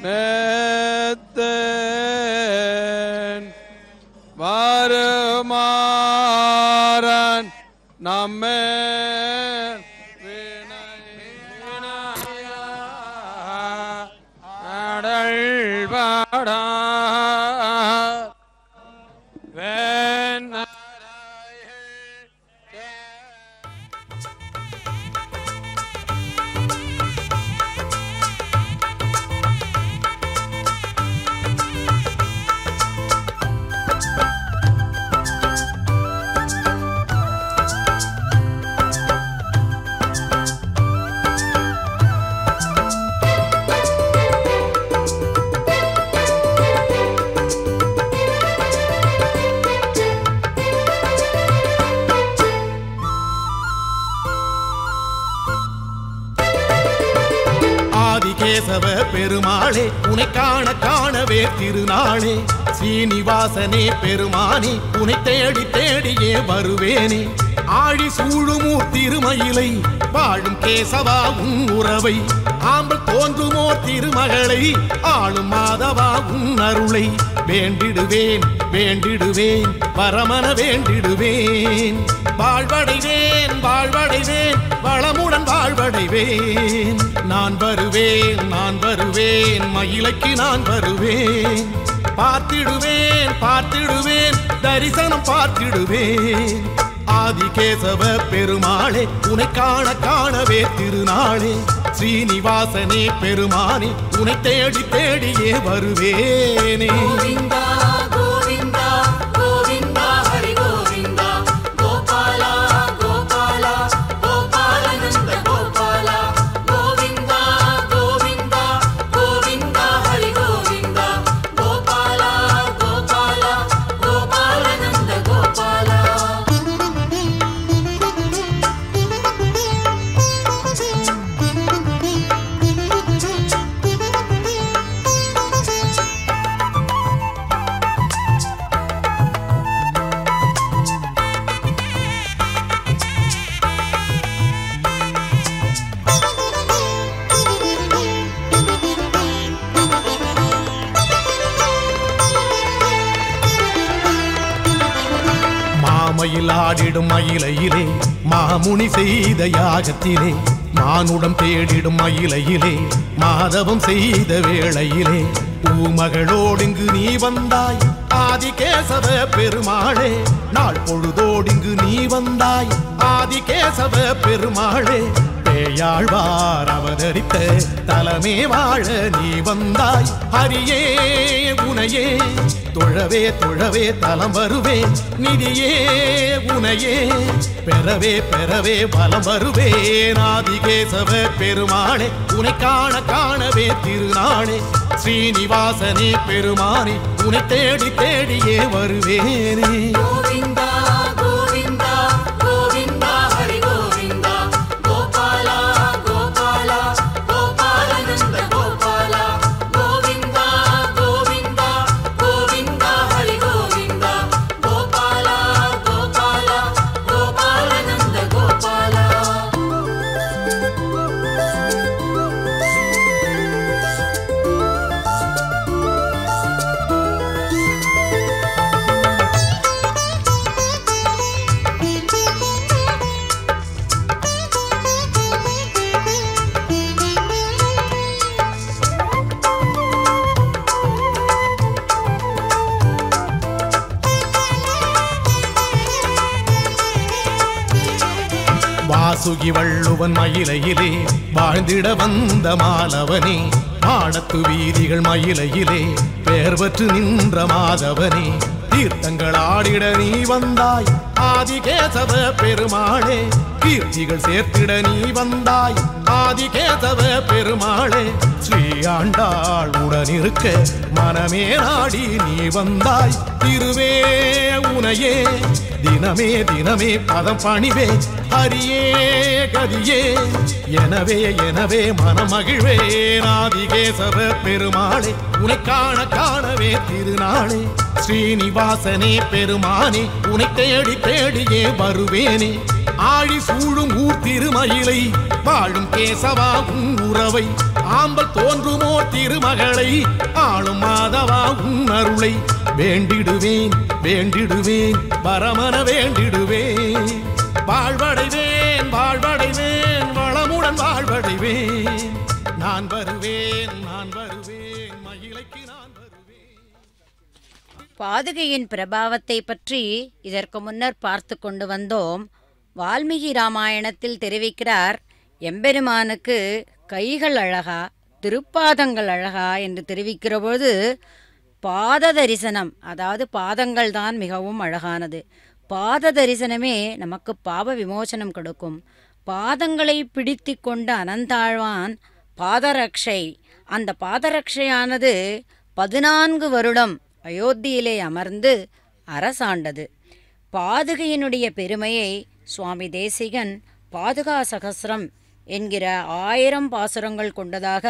மேத்தேன் வருமாறன் நம்மே அடல்படா வேன்
ஆதிகேசவ பெருமாளே உனை காண காணவே திருநாளே சீனிவாசனே பெருமானே உனை தேடி தேடியே வருவேனே ஆழி சூழுமூர் திருமயிலை வாழும் கேசவா உன் உறவை ஆம்பல் தோன்றுமோர் திருமகளை ஆளும் மாதவா உன் அருளை வேண்டிடுவேன் வேண்டிடுவேன் பரமன வேண்டிடுவேன் வாழ்வடைவேன் வாழ்வடைவேன் வளமுடன் வாழ்வடைவேன் நான் வருவேன் நான் வருவேன் மயிலைக்கு நான் வருவேன் பார்த்திடுவேன் பார்த்திடுவேன் தரிசனம் பார்த்திடுவேன் ஆதிகேசவ பெருமாளே உனை காண காணவே திருநாளே ஸ்ரீனிவாசனே பெருமானே உனை தேடி தேடியே வருவேனே
கோவிந்தா கோவிந்தா கோவிந்தா ஹரி கோவிந்தா கோபாலா கோபாலா கோபாலனந்த கோபாலா கோவிந்தா கோவிந்தா கோவிந்தா ஹரி கோவிந்தா
மார்பில் ஆடிடும் மயிலையிலே மாமுனி செய்த யாகத்திலே மானுடம் தேடிடும் மயிலையிலே மாதவம் செய்த வேளையிலே பூமகளோடிங்கு நீ வந்தாய் ஆதிகேசவ பெருமாளே நாள் பொழுதோடிங்கு நீ வந்தாய் ஆதிகேசவ பெருமாளே பேயாழ்வார் அவதரித்த தலமே வாழ நீ வந்தாய் ஹரியே உனையே தொழவே தொழவே தலம் வருவேன் நிதியே உனையே பெறவே பெறவே பலம் வருவேன் ஆதிகேசவ பெருமாளே உனை காண காணவே திருநாளே ஸ்ரீனிவாசனே பெருமானே உனை தேடி தேடியே வருவேனே
கோவிந்தா கோவிந்தா கோவிந்தா ஹரி கோவிந்தா கோபாலா கோபாலா கோபாலனந்த கோபாலா கோவிந்தா கோவிந்தா கோவிந்தா ஹரி கோவிந்தா கோபாலா கோபாலா கோபாலனந்த கோபாலா
வாசுகி வள்ளுவன் மயிலையிலே வாழ்ந்திட வந்த மாலவனே மாடத்து வீதிகள் மயிலையிலே பேர் பெற்று நின்ற மாதவனே தீர்த்தங்கள் ஆடிட நீ வந்தாய் ஆதிகேசவ பெருமாளே கீர்த்திகள் சேர்த்திட நீ வந்தாய் ஆதிகேசவ பெருமாளே ஸ்ரீ ஆண்டாள் உடன் இருக்க மனமே நாடி நீ வந்தாய் திருவே உனையே தினமே தினமே பதம் பணிவே ஹரியே கதியே எனவே எனவே மனமகிழ்வே நாதிகேசவ பெருமாளே உனை காண காணவே திருநாளே ஸ்ரீனிவாசனே பெருமானே உனை தேடி தேடியே வருவேனே ஆழி சூழும் ஊர் திருமயிலை வாழும் கேசவா உன் உறவை ஆம்பல் தோன்றுமோ திருமகளை ஆளும் மாதவா உன் அருளை வேண்டிடுவேன் வேண்டிடுவேன் பரமன வேண்டிடுவேன் வாழ்வடைவேன் வாழ்வடைவேன் வளமுடன் வாழ்வடைவேன் நான் வருவேன் நான் வருவேன் மயிலைக்கு நான் வருவேன்
பாதுகையின் பிரபாவத்தை பற்றி இதற்கு முன்னர் பார்த்து கொண்டு வந்தோம் வால்மீகி ராமாயணத்தில் தெரிவிக்கிறார் எம்பெருமானுக்கு கைகள் அழகா திருப்பாதங்கள் அழகா என்று தெரிவிக்கிறபோது பாத தரிசனம் அதாவது பாதங்கள் தான் மிகவும் அழகானது பாத தரிசனமே நமக்கு பாவ விமோசனம் கொடுக்கும் பாதங்களை பிடித்து கொண்ட அனந்தாழ்வான் பாதரக்ஷை அந்த பாதரக்ஷையானது பதினான்கு வருடம் அயோத்தியிலே அமர்ந்து அரசாண்டது பாதுகையினுடைய பெருமையை சுவாமி தேசிகன் பாதுகா சகசிரம் என்கிற ஆயிரம் பாசுரங்கள் கொண்டதாக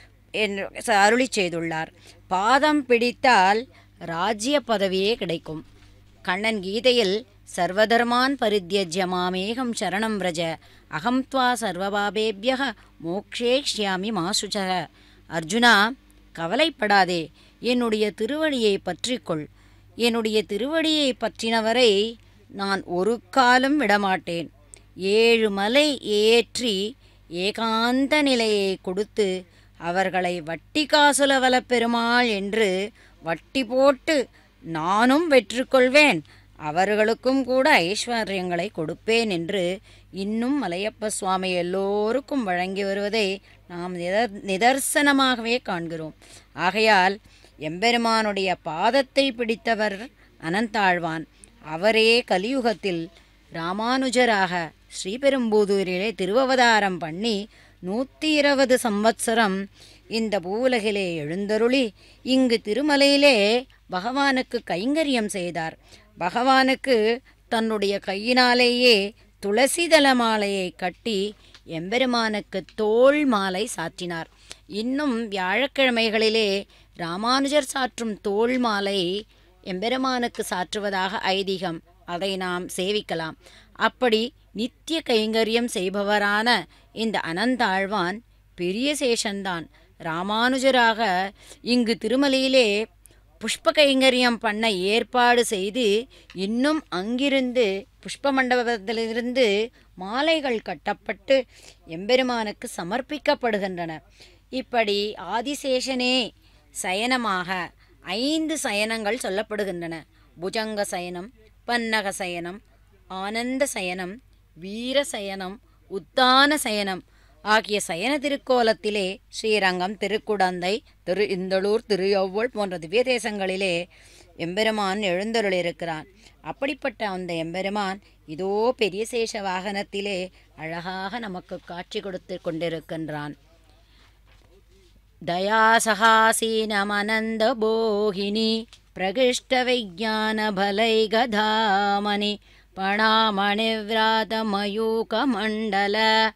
அருளி செய்துள்ளார் பாதம் பிடித்தால் ராஜ்ய பதவியே கிடைக்கும் கண்ணன் கீதையில் சர்வதர்மான் பரித்யஜ்ய மாமேகம் சரணம் விரஜ அகம் துவா சர்வபாபேபிய மோக்ஷேஷ்யாமி மாசுச்சக அர்ஜுனா கவலைப்படாதே என்னுடைய திருவடியை பற்றிக்கொள் என்னுடைய திருவடியை பற்றினவரை நான் ஒரு காலம் விடமாட்டேன் ஏழு மலை ஏற்றி ஏகாந்த நிலையை கொடுத்து அவர்களை வட்டி காசுலவல பெருமாள் என்று வட்டி போட்டு நானும் வெற்றிக்கொள்வேன் அவர்களுக்கும் கூட ஐஸ்வர்யங்களை கொடுப்பேன் என்று இன்னும் மலையப்ப சுவாமி எல்லோருக்கும் வழங்கி வருவதை நாம் நிதர் நிதர்சனமாகவே காண்கிறோம் ஆகையால் எம்பெருமானுடைய பாதத்தை பிடித்தவர் அனந்தாழ்வான் அவரே கலியுகத்தில் ராமானுஜராக ஸ்ரீபெரும்புதூரிலே திருவவதாரம் பண்ணி நூற்றி இருபது சம்வத்சரம் இந்த பூவுலகிலே எழுந்தருளி இங்கு திருமலையிலே பகவானுக்கு கைங்கரியம் செய்தார் பகவானுக்கு தன்னுடைய கையினாலேயே துளசிதள மாலையை கட்டி எம்பெருமானுக்கு தோள் மாலை சாற்றினார் இன்னும் வியாழக்கிழமைகளிலே ராமானுஜர் சாற்றும் தோள் மாலை எம்பெருமானுக்கு சாற்றுவதாக ஐதீகம் அதை நாம் சேவிக்கலாம் அப்படி நித்திய கைங்கரியம் செய்பவரான இந்த அனந்தாழ்வான் பெரிய சேஷன்தான் ராமானுஜராக இங்கு திருமலையிலே புஷ்ப கைங்கரியம் பண்ண ஏற்பாடு செய்து இன்னும் அங்கிருந்து புஷ்ப மண்டபத்திலிருந்து மாலைகள் கட்டப்பட்டு எம்பெருமானுக்கு சமர்ப்பிக்கப்படுகின்றன இப்படி ஆதிசேஷனே சயனமாக ஐந்து சயனங்கள் சொல்லப்படுகின்றன புஜங்க சயனம் பன்னக சயனம் ஆனந்த சயனம் வீர சயனம் உத்தான சயனம் ஆகிய சயன திருக்கோலத்திலே ஸ்ரீரங்கம் திருக்குடந்தை திரு இந்தளூர் திருயவ்வள் போன்ற திவ்ய தேசங்களிலே எம்பெருமான் எழுந்தருளிருக்கிறான் அப்படிப்பட்ட அந்த எம்பெருமான் இதோ பெரிய சேஷ வாகனத்திலே அழகாக நமக்கு காட்சி கொடுத்து கொண்டிருக்கின்றான் दयासहासीनमनन्दबोहिनी प्रकृष्टविज्ञानभलैगधामनि पणामणिव्रातमयूकमण्डल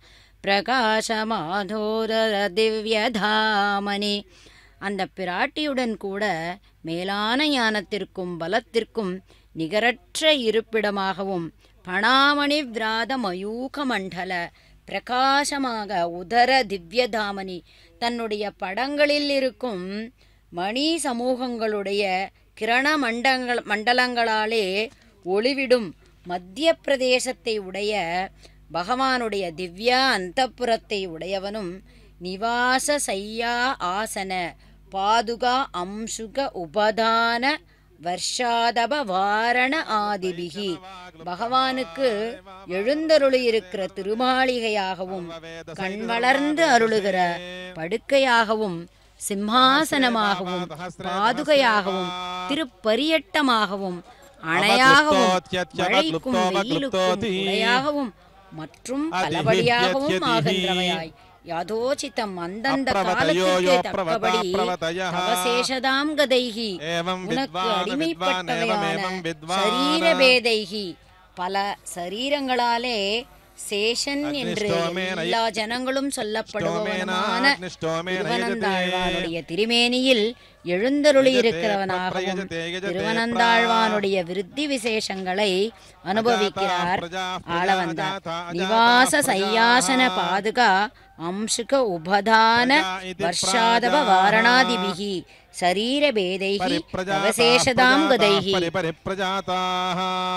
பிரகாசமாதோதர திவ்யதாமணி அந்த பிராட்டியுடன் கூட மேலான ஞானத்திற்கும் பலத்திற்கும் நிகரற்ற இருப்பிடமாகவும் பணாமணி விராத மயூக மண்டல பிரகாசமாக உதர திவ்யதாமணி தன்னுடைய படங்களில் இருக்கும் மணி சமூகங்களுடைய கிரண மண்டங்கள் மண்டலங்களாலே ஒளிவிடும் மத்திய பிரதேசத்தை உடைய பகவானுடைய திவ்ய அந்தப்புரத்தை உடையவனும் நிவாச சையா ஆசன பாதுகா அம்சுக உபதான வர்ஷாதப வாரண ஆதிபிகி பகவானுக்கு எழுந்தருளியிருக்கிற திருமாளிகையாகவும் கண் வளர்ந்து அருளுகிற படுக்கையாகவும் சிம்மாசனமாகவும் பாதுகையாகவும் திருப்பரியட்டமாகவும் அணையாகவும் மழைக்கும் வெயிலுக்கும் உடையாகவும் மற்றும் பலபடியாகவும் ஆகின்றவையாய் யாதோச்சித்தம் அந்தந்த காலத்திற்கு தக்கபடி அவசேஷதாம் கதைகி உனக்கு அடிமைப்பட்டவையான சரீர பேதைகி பல சரீரங்களாலே சேஷன் என்று எல்லா ஜனங்களும் சொல்லப்படுபவனுமான திருவனந்தாழ்வானுடைய திருமேனியில் எழுந்தருளியிருக்கிறவனாகவும் திருவனந்தாழ்வானுடைய விருத்தி விசேஷங்களை அனுபவிக்கிறார் ஆளவந்தார் நிவாச சையாசன பாதுகா அம்சுக உபதான வர்ஷாதவ வாரணாதிபிகி சரீர பேதைகி அவசேஷதாம் கதைகி
परिप्रजाताः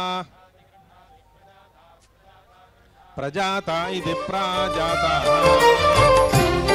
प्रजाता इति प्राजाताः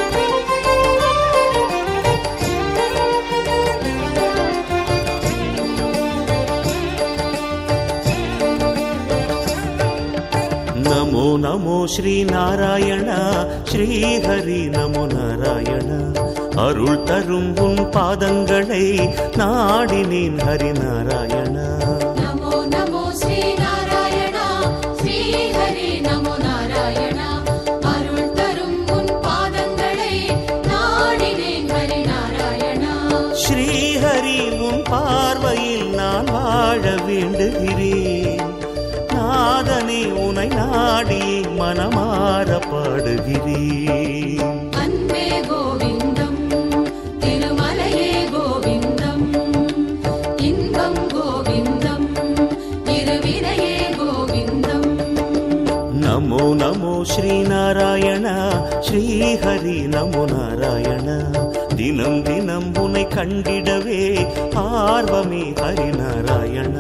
नमो नमो श्रीनारायण ஸ்ரீஹரி நமோ நாராயண அருள் தரும் உன் பாதங்களை நாடினேன் ஹரிநாராயண
नमो नमो श्रीनारायण श्रीहरि नमो नारायण அருள் தரும் உன் பாதங்களை நாடினேன் ஹரி நாராயணா
ஸ்ரீஹரி உன் பார்வையில் நான் வாழ வேண்டுகிறேன் நாதனே உனை நாடி மனமாற பாடுகிறேன்
அன்பே கோவிந்தம் திருமலையே கோவிந்தம் இன்பம் கோவிந்தம் இருவினையே கோவிந்தம்
நமோ நமோ ஸ்ரீநாராயண ஸ்ரீஹரி நமோ நாராயண தினம் தினம் உன்னை கண்டிடவே ஆர்வமே ஹரிநாராயண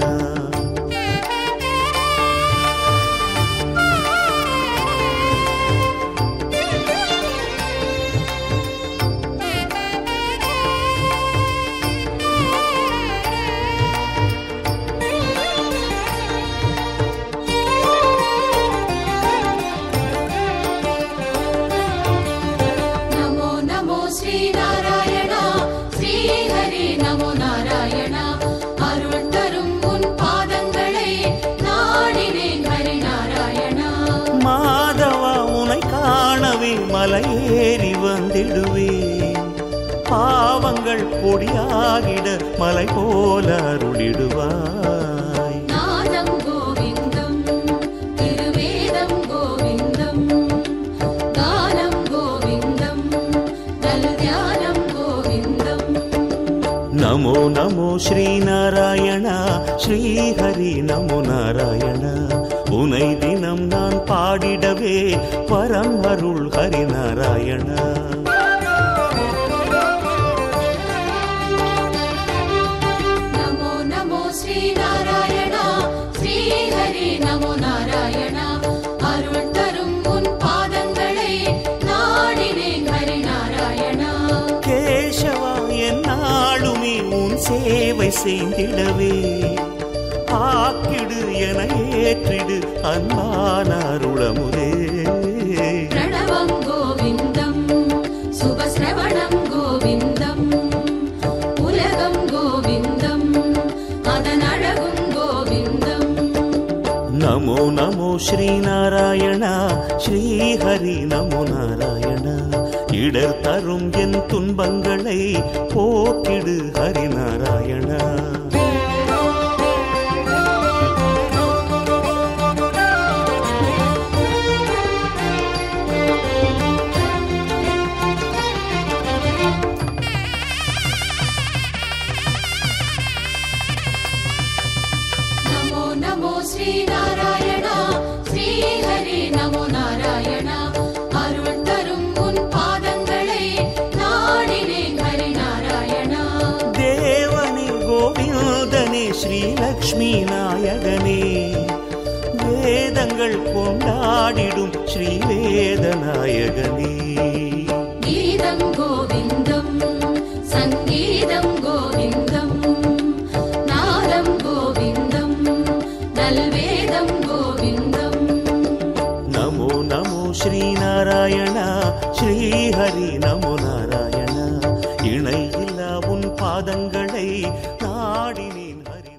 நமோ நமோ ஸ்ரீநாராயண ஸ்ரீஹரி நமோ நாராயண அருள் தரும் உன் பாதங்களை நாடினேன் ஹரி நாராயணா
மாதவா உன்னை காணவே மலையேறி வந்திடுவேன் பாவங்கள் பொடியாகிட மலை போல அருளிடுவாய்
நாதம் கோவிந்தம் திருவேதம் கோவிந்தம் கானம் கோவிந்தம் நல் தியானம் கோவிந்தம்
நமோ நமோ ஸ்ரீநாராயண ஸ்ரீஹரி நமோ நாராயண உனை தினம் நான் பாடிடவே பரம் அருள் ஹரிநாராயண
நமோ நமோ ஸ்ரீநாராயண ஸ்ரீஹரி நமோ நாராயண
செய்திடவே ஆக்கிடு என ஏற்றிடு அன்பான அருளமுதே
प्रणवं गोविन्दं सुभश्रवणं गोविन्दम् उलगं गोविन्दम् அதனழகும் கோவிந்தம்
நமோ நமோ ஸ்ரீநாராயண ஸ்ரீஹரி நமோ நாராயண இடர் தரும் என் துன்பங்களை போக்கிடு ஹரிநாராயணா
நமோ நமோ ஸ்ரீநாராயணா ஸ்ரீஹரி நமோ நாராயணா அருள் தரும் உன் பாதங்களை நாடினேன் ஹரி நாராயணா
தேவனே கோவிந்தனே ஸ்ரீலக்ஷ்மி நாயகனே வேதங்கள் கொண்டாடிடும் ஸ்ரீ வேதநாயகனே
கீதம் கோவிந்தம் சங்கீதம் கோவிந்தம் நாதம் கோவிந்தம் நல்வேதம் கோவிந்தம்
நமோ நமோ ஸ்ரீநாராயண ஸ்ரீஹரி நமோ நாராயண இணையில்லா உன் பாதங்களை நாடினேன் ஹரி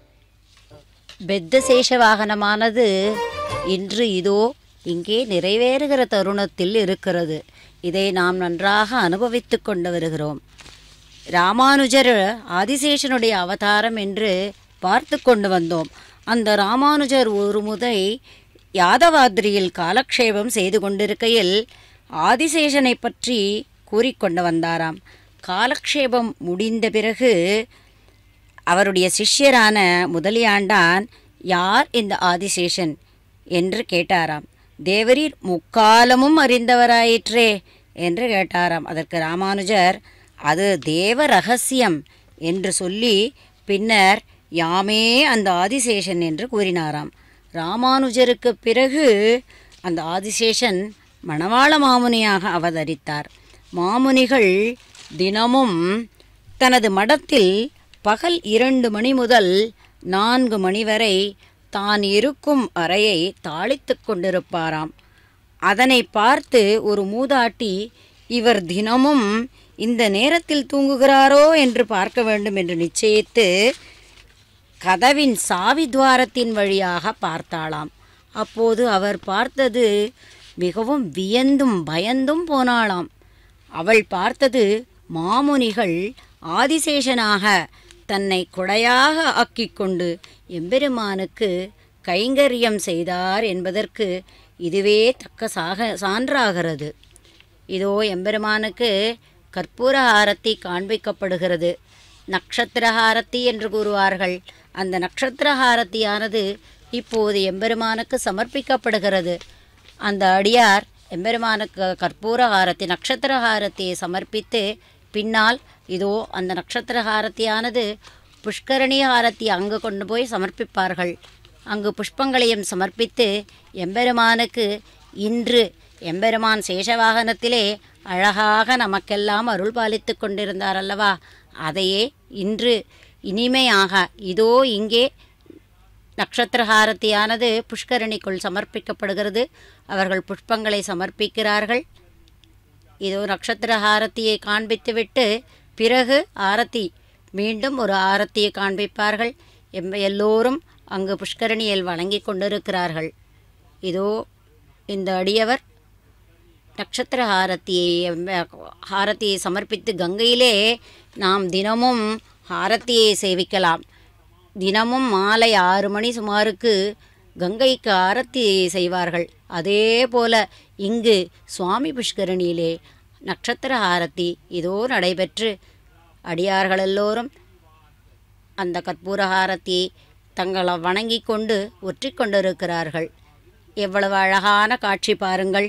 பெத்த சேஷ வாகனமானது இன்று இதோ இங்கே நிறைவேறுகிற தருணத்தில் இருக்கிறது இதை நாம் நன்றாக அனுபவித்துக் கொண்டு வருகிறோம் ராமானுஜர் ஆதிசேஷனுடைய அவதாரம் என்று பார்த்து கொண்டு வந்தோம் அந்த ராமானுஜர் ஒரு முறை யாதவாத்ரியில் காலக்ஷேபம் செய்து கொண்டிருக்கையில் ஆதிசேஷனை பற்றி கூறிக்கொண்டு வந்தாராம் காலக்ஷேபம் முடிந்த பிறகு அவருடைய சிஷ்யரான முதலியாண்டான் யார் இந்த ஆதிசேஷன் என்று கேட்டாராம் தேவரீர் முக்காலமும் அறிந்தவராயிற்றே என்று கேட்டாராம் அதற்கு ராமானுஜர் அது தேவ ரகசியம் என்று சொல்லி பின்னர் யாமே அந்த ஆதிசேஷன் என்று கூறினாராம் ராமானுஜருக்கு பிறகு அந்த ஆதிசேஷன் மணவாள மாமுனியாக அவதரித்தார் மாமுனிகள் தினமும் தனது மடத்தில் பகல் இரண்டு மணி முதல் நான்கு மணி வரை தான் இருக்கும் அறையை தாளித்துக் கொண்டிருப்பாராம் அதனை பார்த்து ஒரு மூதாட்டி இவர் தினமும் இந்த நேரத்தில் தூங்குகிறாரோ என்று பார்க்க வேண்டும் என்று நிச்சயித்து கதவின் சாவி துவாரத்தின் வழியாக பார்த்தாளாம் அப்போது அவர் பார்த்தது மிகவும் வியந்தும் பயந்தும் போனாளாம் அவள் பார்த்தது மாமுனிகள் ஆதிசேஷனாக தன்னை குடையாக ஆக்கிக்கொண்டு எம்பெருமானுக்கு கைங்கரியம் செய்தார் என்பதற்கு இதுவே தக்க சாக சான்றாகிறது இதோ எம்பெருமானுக்கு கற்பூர ஆரத்தி காண்பிக்கப்படுகிறது நக்ஷத்திர ஆரத்தி என்று கூறுவார்கள் அந்த நக்ஷத்திர ஆரத்தியானது இப்போது எம்பெருமானுக்கு சமர்ப்பிக்கப்படுகிறது அந்த அடியார் எம்பெருமானுக்கு கற்பூர ஆரத்தி நட்சத்திர ஆரத்தியை சமர்ப்பித்து பின்னால் இதோ அந்த நட்சத்திர ஆரத்தியானது புஷ்கரணி ஆரத்தி அங்கு கொண்டு போய் சமர்ப்பிப்பார்கள் அங்கு புஷ்பங்களையும் சமர்ப்பித்து எம்பெருமானுக்கு இன்று எம்பெருமான் சேஷவாகனத்திலே அழகாக நமக்கெல்லாம் அருள் பாலித்து கொண்டிருந்தார் அல்லவா அதையே இன்று இனிமையாக இதோ இங்கே நட்சத்திரஹாரத்தியானது புஷ்கரணிக்குள் சமர்ப்பிக்கப்படுகிறது அவர்கள் புஷ்பங்களை சமர்ப்பிக்கிறார்கள் இதோ நட்சத்திர ஆரத்தியை காண்பித்துவிட்டு பிறகு ஆரத்தி மீண்டும் ஒரு ஆரத்தியை காண்பிப்பார்கள் எம் எல்லோரும் அங்கு புஷ்கரணியில் வணங்கி கொண்டிருக்கிறார்கள் இதோ இந்த அடியவர் நட்சத்திர ஹாரத்தியை ஹாரத்தியை சமர்ப்பித்து கங்கையிலே நாம் தினமும் ஹாரத்தியை சேவிக்கலாம் தினமும் மாலை ஆறு மணி சுமாருக்கு கங்கைக்கு ஆரத்தி செய்வார்கள் அதே போல இங்கு சுவாமி புஷ்கரணியிலே நட்சத்திர ஆரத்தி இதோ நடைபெற்று அடியார்கள் எல்லோரும் அந்த கற்பூர ஆரத்தியை தங்களை வணங்கி கொண்டு ஒற்றி கொண்டிருக்கிறார்கள் எவ்வளவு அழகான காட்சி பாருங்கள்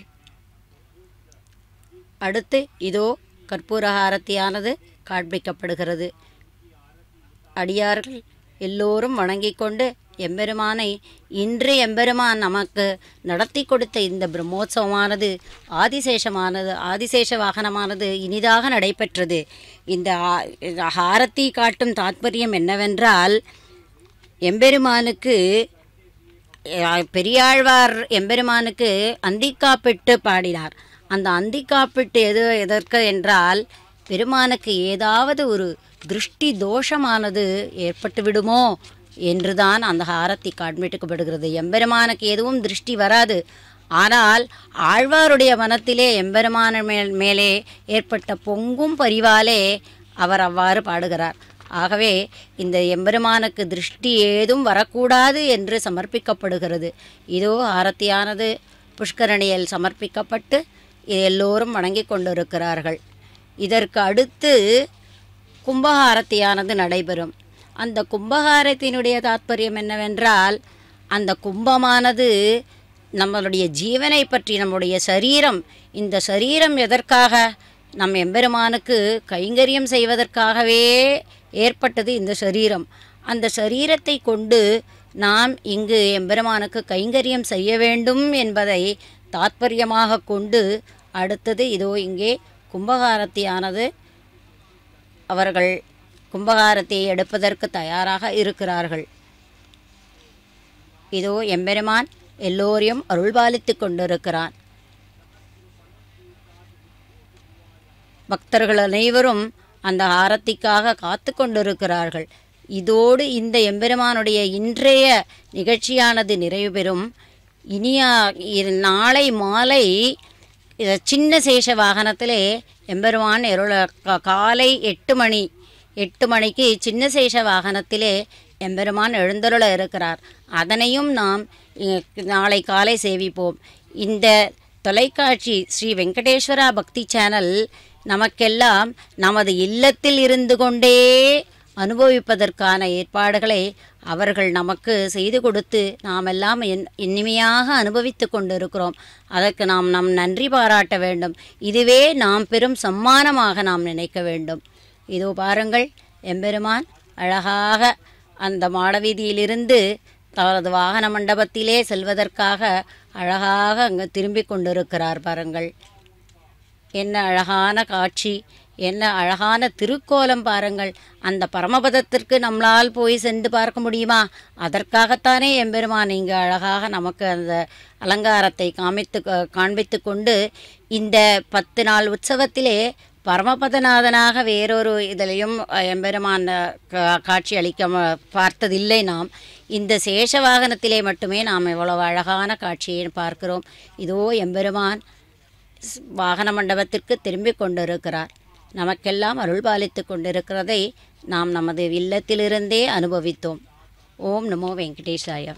அடுத்து இதோ கற்பூர ஆரத்தியானது காண்பிக்கப்படுகிறது அடியார்கள் எல்லோரும் வணங்கிக் கொண்டு எம்பெருமானை இன்று எம்பெருமான் நமக்கு நடத்தி கொடுத்த இந்த பிரம்மோற்சவமானது ஆதிசேஷமானது ஆதிசேஷ வாகனமானது இனிதாக நடைபெற்றது இந்த ஆ- இந்த ஹாரத்தி காட்டும் தாத்பரியம் என்னவென்றால் எம்பெருமானுக்கு அஹ், பெரியாழ்வார் எம்பெருமானுக்கு அந்திக்காப்பிட்டு பாடினார் அந்த அந்திக்காப்பிட்டு எது எதற்கு என்றால் பெருமானுக்கு ஏதாவது ஒரு திருஷ்டி தோஷமானது ஏற்பட்டு விடுமோ என்றுதான் அந்த ஹாரத்தி காண்பிக்கப்படுகிறது எம்பெருமானுக்கு எதுவும் திருஷ்டி வராது ஆனால் ஆழ்வாருடைய மனத்திலே எம்பெருமான மேல் மேலே ஏற்பட்ட பொங்கும் பரிவாலே அவர் அவ்வாறு பாடுகிறார் ஆகவே இந்த எம்பெருமானுக்கு திருஷ்டி ஏதும் வரக்கூடாது என்று சமர்ப்பிக்கப்படுகிறது இதோ ஆரத்தியானது புஷ்கரணியில் சமர்ப்பிக்கப்பட்டு எல்லோரும் வணங்கி கொண்டிருக்கிறார்கள் இதற்கு அடுத்து கும்பஹாரத்தியானது நடைபெறும் அந்த கும்பஹாரத்தினுடைய தாத்பரியம் என்னவென்றால் அந்த கும்பமானது நம்மளுடைய ஜீவனை பற்றி நம்முடைய சரீரம் இந்த சரீரம் எதற்காக நம் எம்பெருமானுக்கு கைங்கரியம் செய்வதற்காகவே ஏற்பட்டது இந்த சரீரம் அந்த சரீரத்தை கொண்டு நாம் இங்கு எம்பெருமானுக்கு கைங்கரியம் செய்ய வேண்டும் என்பதை தாத்பரியமாக கொண்டு அடுத்தது இதோ இங்கே கும்பகாரத்தியானது அவர்கள் கும்பகாரத்தை எடுப்பதற்கு தயாராக இருக்கிறார்கள் இதோ எம்பெருமான் எல்லோரையும் அருள்பாலித்து கொண்டிருக்கிறான் பக்தர்கள் அனைவரும் அந்த ஆரத்திக்காக காத்து கொண்டிருக்கிறார்கள் இதோடு இந்த எம்பெருமானுடைய இன்றைய நிகழ்ச்சியானது நிறைவு பெறும் இனியா இ- நாளை மாலை இத சின்ன சேஷ வாகனத்திலே எம்பெருமான் எருள கா- காலை எட்டு மணி எட்டு மணிக்கு சின்ன சேஷ வாகனத்திலே எம்பெருமான் எழுந்தருள இருக்கிறார் அதனையும் நாம் இ- நாளை காலை சேவிப்போம் இந்த தொலைக்காட்சி ஸ்ரீ வெங்கடேஸ்வரா பக்தி சேனல் நமக்கெல்லாம் நமது இல்லத்தில் இருந்து கொண்டே அனுபவிப்பதற்கான ஏற்பாடுகளை அவர்கள் நமக்கு செய்து கொடுத்து நாம் எல்லாம் என் இனிமையாக அனுபவித்து கொண்டிருக்கிறோம் அதற்கு நாம் நம் நன்றி பாராட்ட வேண்டும் இதுவே நாம் பெறும் சம்மானமாக நாம் நினைக்க வேண்டும் இதோ பாருங்கள் எம்பெருமான் அழகாக அந்த மாடவீதியிலிருந்து தனது வாகன மண்டபத்திலே செல்வதற்காக அழகாக அங்கு திரும்பிக் கொண்டிருக்கிறார் பாருங்கள் என்ன அழகான காட்சி என்ன அழகான திருக்கோலம் பாருங்கள் அந்த பரமபதத்திற்கு நம்மளால் போய் சென்று பார்க்க முடியுமா அதற்காகத்தானே எம்பெருமான் இங்கு அழகாக நமக்கு அந்த அலங்காரத்தை காமித்து காண்பித்து கொண்டு இந்த பத்து நாள் உற்சவத்திலே பரமபதநாதனாக வேறொரு இதிலையும் அஹ், எம்பெருமான் அஹ், கா- காட்சி அளிக்க ம- பார்த்ததில்லை நாம் இந்த சேஷ வாகனத்திலே மட்டுமே நாம் இவ்வளவு அழகான காட்சியை பார்க்கிறோம் இதோ எம்பெருமான் ஸ்- வாகன மண்டபத்திற்கு திரும்பிக் கொண்டிருக்கிறார் நமக்கெல்லாம் அருள் பாலித்து கொண்டிருக்கிறதை நாம் நமது இல்லத்திலிருந்தே அனுபவித்தோம் ஓம் நமோ வெங்கடேஷாய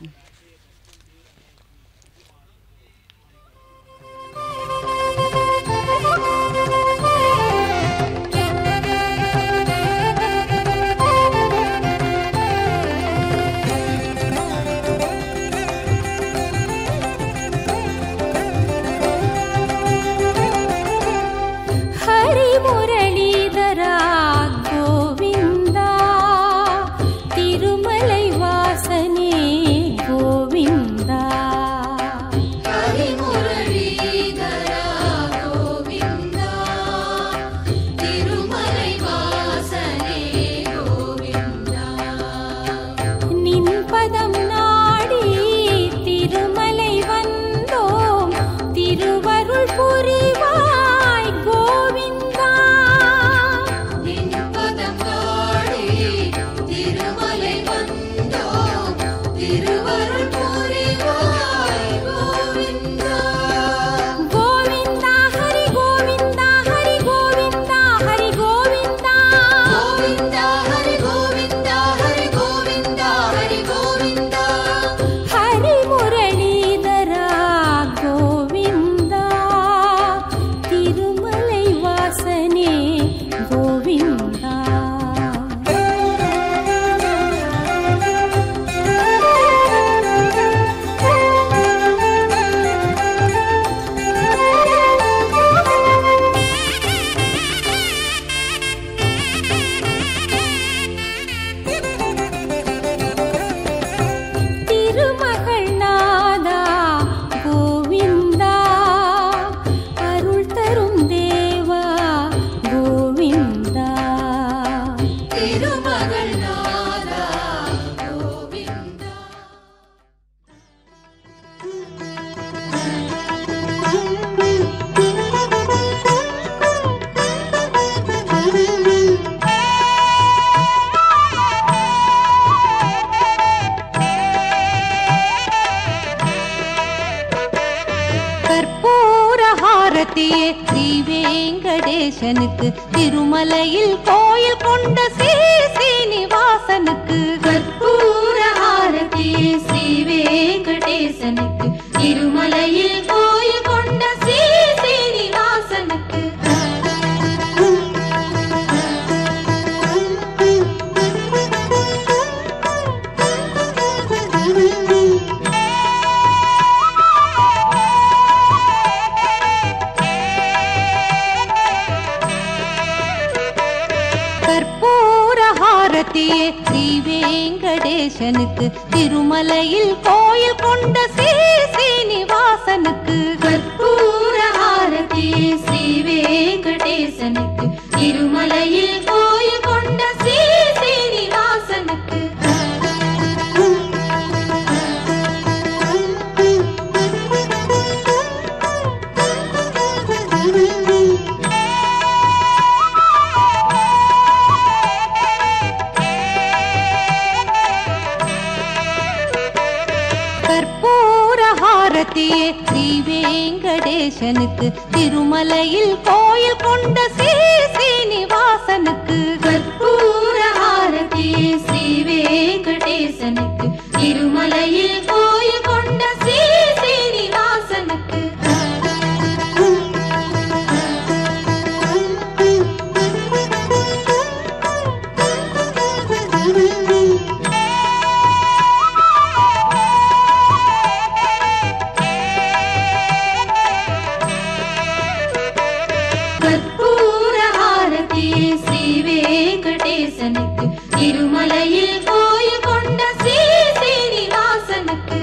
ஹரிமுரளிதரா கோவிந்தா திருமலை வாசனே கோவிந்தா
ஹரிமுரளிதரா கோவிந்தா திருமலை வாசனே கோவிந்தா
நின் பதம் நாடி திருமலை வந்தோம் திருவருள் புரிவாய் கோவிந்தா வெங்கடேசனுக்கு திருமலையில் கோயில் கொண்ட ஸ்ரீ சீனிவாசனுக்கு கற்பூர ஆரதி ஸ்ரீ வெங்கடேசனுக்கு திருமலையில் கோயில் கொண்ட ஸ்ரீ சீனிவாசனுக்கு கற்பூர ஹாரதியே ஸ்ரீ வெங்கடேசனுக்கு திருமலையில் கோயில் கொண்ட ஸ்ரீ சீனிவாசனுக்கு கற்பூர ஹாரதியே ஸ்ரீ வெங்கடேசனுக்கு திருமலையில் கோயில் கொண்ட ஸ்ரீ சீனிவாசனுக்கு கற்பூர ஹாரதியே ஸ்ரீ வெங்கடேசனுக்கு திருமலையில் கோயில் கொண்ட ஸ்ரீ சீனிவாசனுக்கு கற்பூர ஹாரதியே ஸ்ரீ வெங்கடேசனுக்கு திருமலையில் கோயில் கொண்ட ஸ்ரீ சீனிவாசனுக்கு கற்பூர ஹாரதியே ஸ்ரீ வெங்கடேசனுக்கு திருமலையில் கோயில் கொண்ட ஸ்ரீ சீனிவாசனுக்கு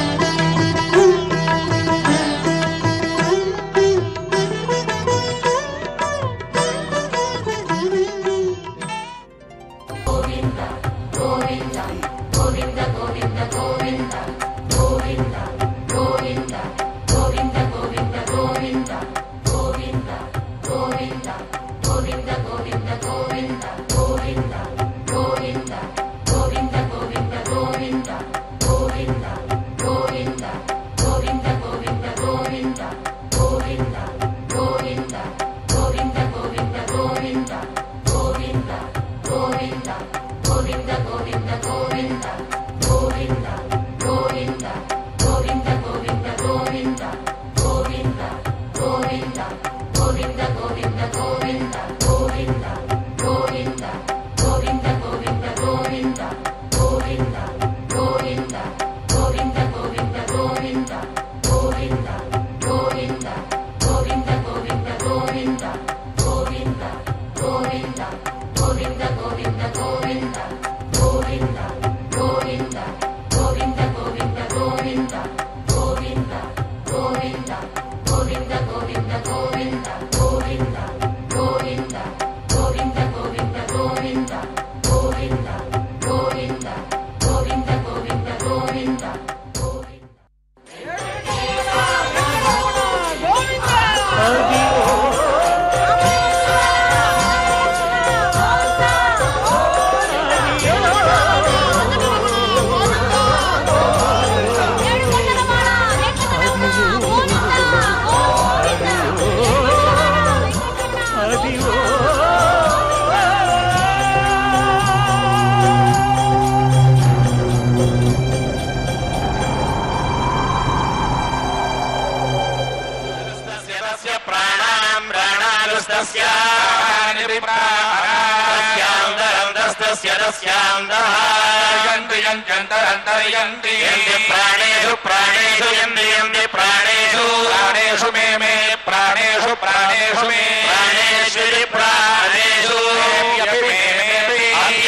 प्राणेषु प्राणेषु यन्ति यन्ति प्राणेषु प्राणेषु मे मे प्राणेषु प्राणेषु मे प्राणेष्वि प्राणेषु मे मे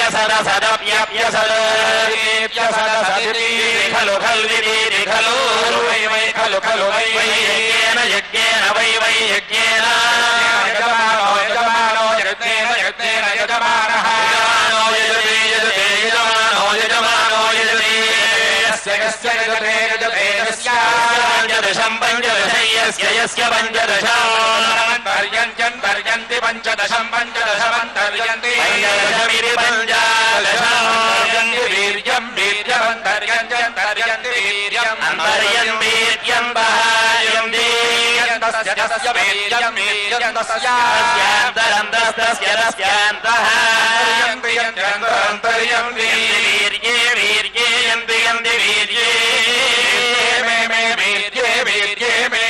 अप्यसदसदप्यप्यसदप्यसदसदिति खलु खल्विति खलु वै वै खलु खलु वै वै यज्ञेन यज्ञेन वै वै यज्ञेन यजमानो यजमानो यज्ञेन यज्ञेन यजमानः यजमानो यजते यजते यजमानो यजमानो यजते यस्य यस्य यजते यजते यस्य पञ्चदशं पञ्चदशै यस्य यस्य पञ्चदशान्तर्यञ्जन् पर्यन्ति पञ्चदशं पञ्चदशमन्तर्यन्ति पञ्चदशमिति पञ्चादशान्तर्यन्ति वीर्यं वीर्यमन्तर्यञ्जन् तर्यन्ति वीर्यम् अन्तर्यन् वीर्यं बहायन्ति तस्य तस्य वीर्यम् वीर्यम् तस्यान्तरन्तस्तस्य तस्यान्तः यन्त्रियन्त्यन्तरन्तर्यम् वीर्ये वीर्ये यन्ति यन्ति वीर्ये मे मे वीर्ये वीर्ये मे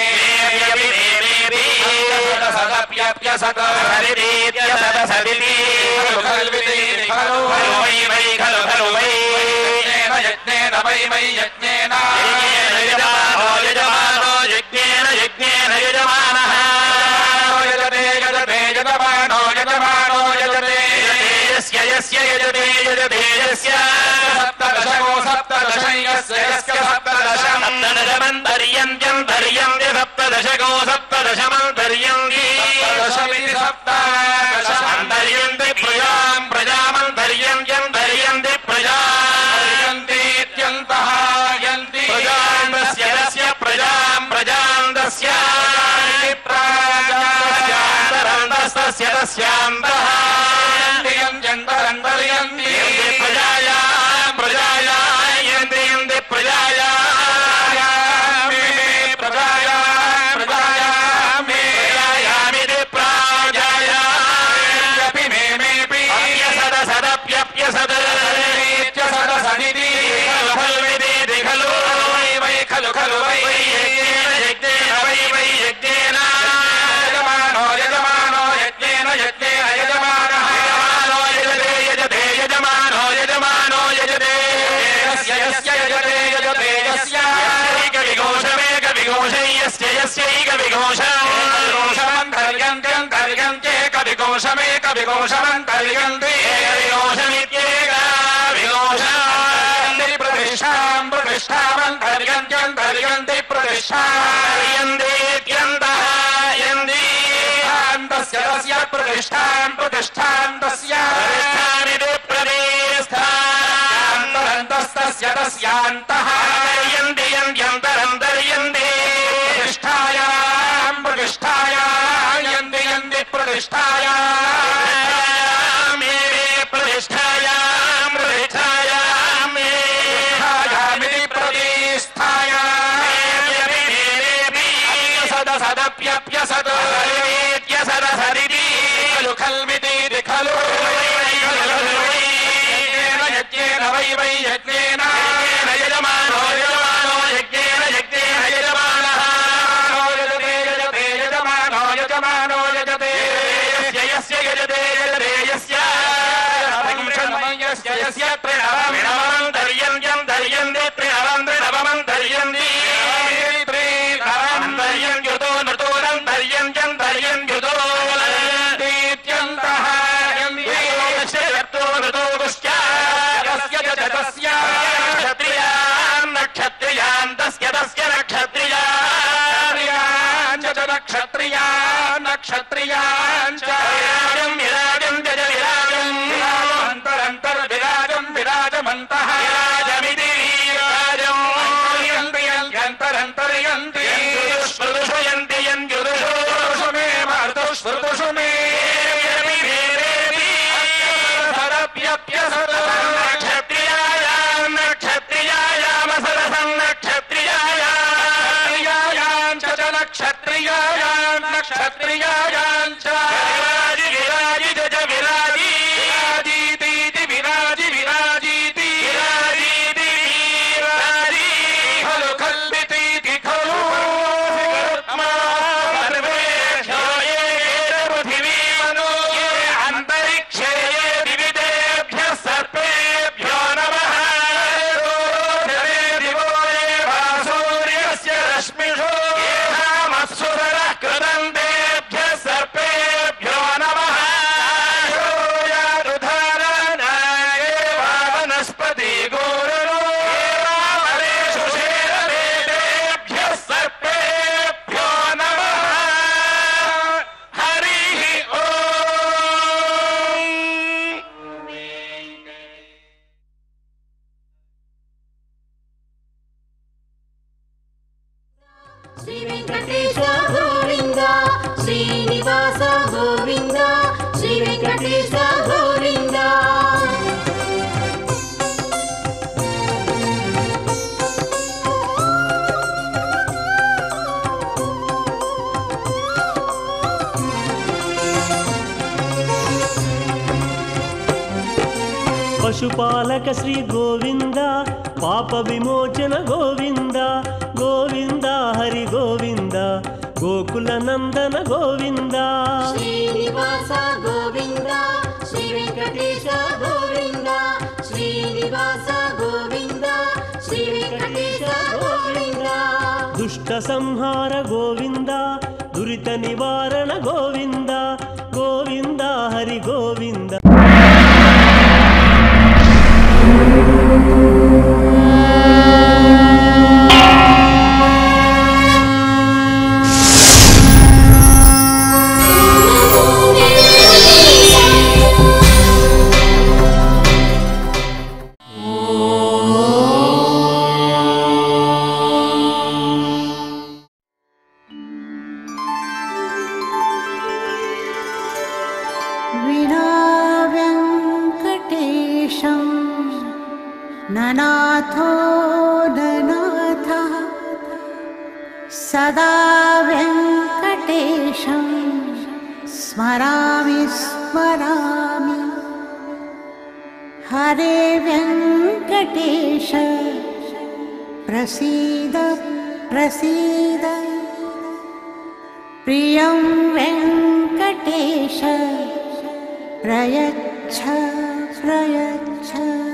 सदप्यप्यसत हरिरीत्य सद सदिति खल्विति खलु वै वै खलु खलु वै यज्ञेन यज्ञेन वै वै यज्ञेन यजमानो यजमानो यज्ञेन यज्ञेन यजमानः यजते यजते यजमानो यजमानो यजते यस्य यस्य यजते यजते यस्य सप्तदशको सप्तदश यस्य यस्य सप्तदशम् सप्तदशमन्तर्यन्त्यम् धर्यन्ति सप्तदशको सप्तदशमन्तर्यन्ति सप्तदशमिति सप्तदशमन्तर्यन्ति प्रजाम् प्रजामन्तर्यन्त्यम् धर्यन्ति प्रजा यन्तीत्यन्तः यन्ति प्रजान्तस्य तस्य प्रजाम् प्रजान्तस्य प्राजान्तस्य तस्यान्तः यन्त्यन्तरन्तर्यन्ति प्रजाया प्रजाया यन्ति यन्ति प्रजाया प्रजाया प्रजाया मे प्रजायामिति प्राजायापि मे मेऽपि सद सदप्यप्यसद सद सदिति खल्विति खलु वै वै खलु खलु वै यज्ञेन यज्ञेन वै वै यज्ञेन यजमानो यजमानो यज्ञेन यज्ञेन यजमानः यजमानो यजते यजते यजमानो यजमानो यजते यस्य यस्य यजते यजते यस्य एकविघोषमेकविघोषै यस्य यस्यैकविघोषमन्तर्यन्त्यन्तर्यन्त्येकविघोषमेकविघोषमन्तर्यन्ते विघोषमित्येकाविघोषान्ति प्रतिष्ठाम् प्रतिष्ठामन्तर्यन्त्यन्तर्यन्ति प्रतिष्ठायन्तीत्यन्तः यन्ति तस्य तस्य प्रतिष्ठाम् प्रतिष्ठाम् तस्य प्रतिष्ठामिति प्रतिष्ठान्तरन्तस्तस्य तस्यान्तः यन्ति यन्त्यन्तरन्तर्यन्ति प्रतिष्ठायाम् प्रतिष्ठाया यन्ति यन्ति प्रतिष्ठायाम् प्रतिष्ठायाम् प्रतिष्ठायाम् प्रतिष्ठायामिति प्रतिष्ठायाम् सद सदप्यप्यसद सद सदिति खलु खल्विति खलु यज्ञेन यज्ञेन वै वै यज्ञेन यजमानो यजमानो यज्ञेन यज्ञेन यजमानः यजते यजते यजमानो यजमानो यजते यस्य यस्य यजते यजते यस्य यस्य यस्य त्रिनवम् धर्यन्त्यम् धर्यन्ते त्रिनवम् त्रिनवमम् धर्यन्ति त्रिनवम् युतो नृतोरम् धर्यन्त्यम् धर्यन्त्युतो तीत्यन्तः नृतोगुश्च यस्य च तस्य क्षत्रियान् नक्षत्रियान् तस्य तस्य नक्षत्रियान् च नक्षत्रियान् नक्षत्रियान् च विराजम् विराजम् जज विराजम् अन्तरन्तर् विराजम् विराजमन्तः विराजमिति विराजम् यन्तरन्तर्यन्ति स्मृतुषु यन्ति यन्त्युदुषु मे मार्तुस्मृतुषु मे नक्षत्रियायाम् नक्षत्रियायामसरसम् नक्षत्रियायाम् च नक्षत्रियायाम् नक्षत्रियायाम् च विराजि विराजि जज विराजि विराजीतीति विराजि विराजीति विराजीति विराजि खलु खल्वितीति खलु सर्वेभ्यो ये पृथिवी मनो ये अन्तरिक्षे ये विविधेभ्यः सर्पेभ्यो नमः दोषरे दिवो ये वासूर्यस्य रश्मिषु येषामत्सुरः कृदन्तेभ्यः सर्पेभ्यो नमः यादुधाराय वनस्पति गोरुणो एवामरेषु शेरवेदेभ्यः सर्पेभ्यो नमः हरिः ओम्
శ్రీ వెంకటేశ గోవింద శ్రీనివాస గోవింద శ్రీ వెంకటేశ గోవింద
పశుపాలక శ్రీ గోవింద పాప విమోచన గోవింద గోవింద హరి గోవింద గోకుల నందన గోవింద
శ్రీనివాస గోవింద శ్రీ వెంకటేశ గోవింద శ్రీనివాస గోవింద శ్రీ వెంకటేశ గోవింద
దుష్ట సంహార గోవింద దురిత నివారణ గోవింద గోవింద హరి గోవింద
विना व्यङ्कटेशं ननाथो ननाथः सदा व्यङ्कटेशं स्मरामि स्मरामि हरे व्यङ्कटेश प्रसीद प्रसीद प्रियं वेङ्कटेश प्रयच्छ प्रयच्छ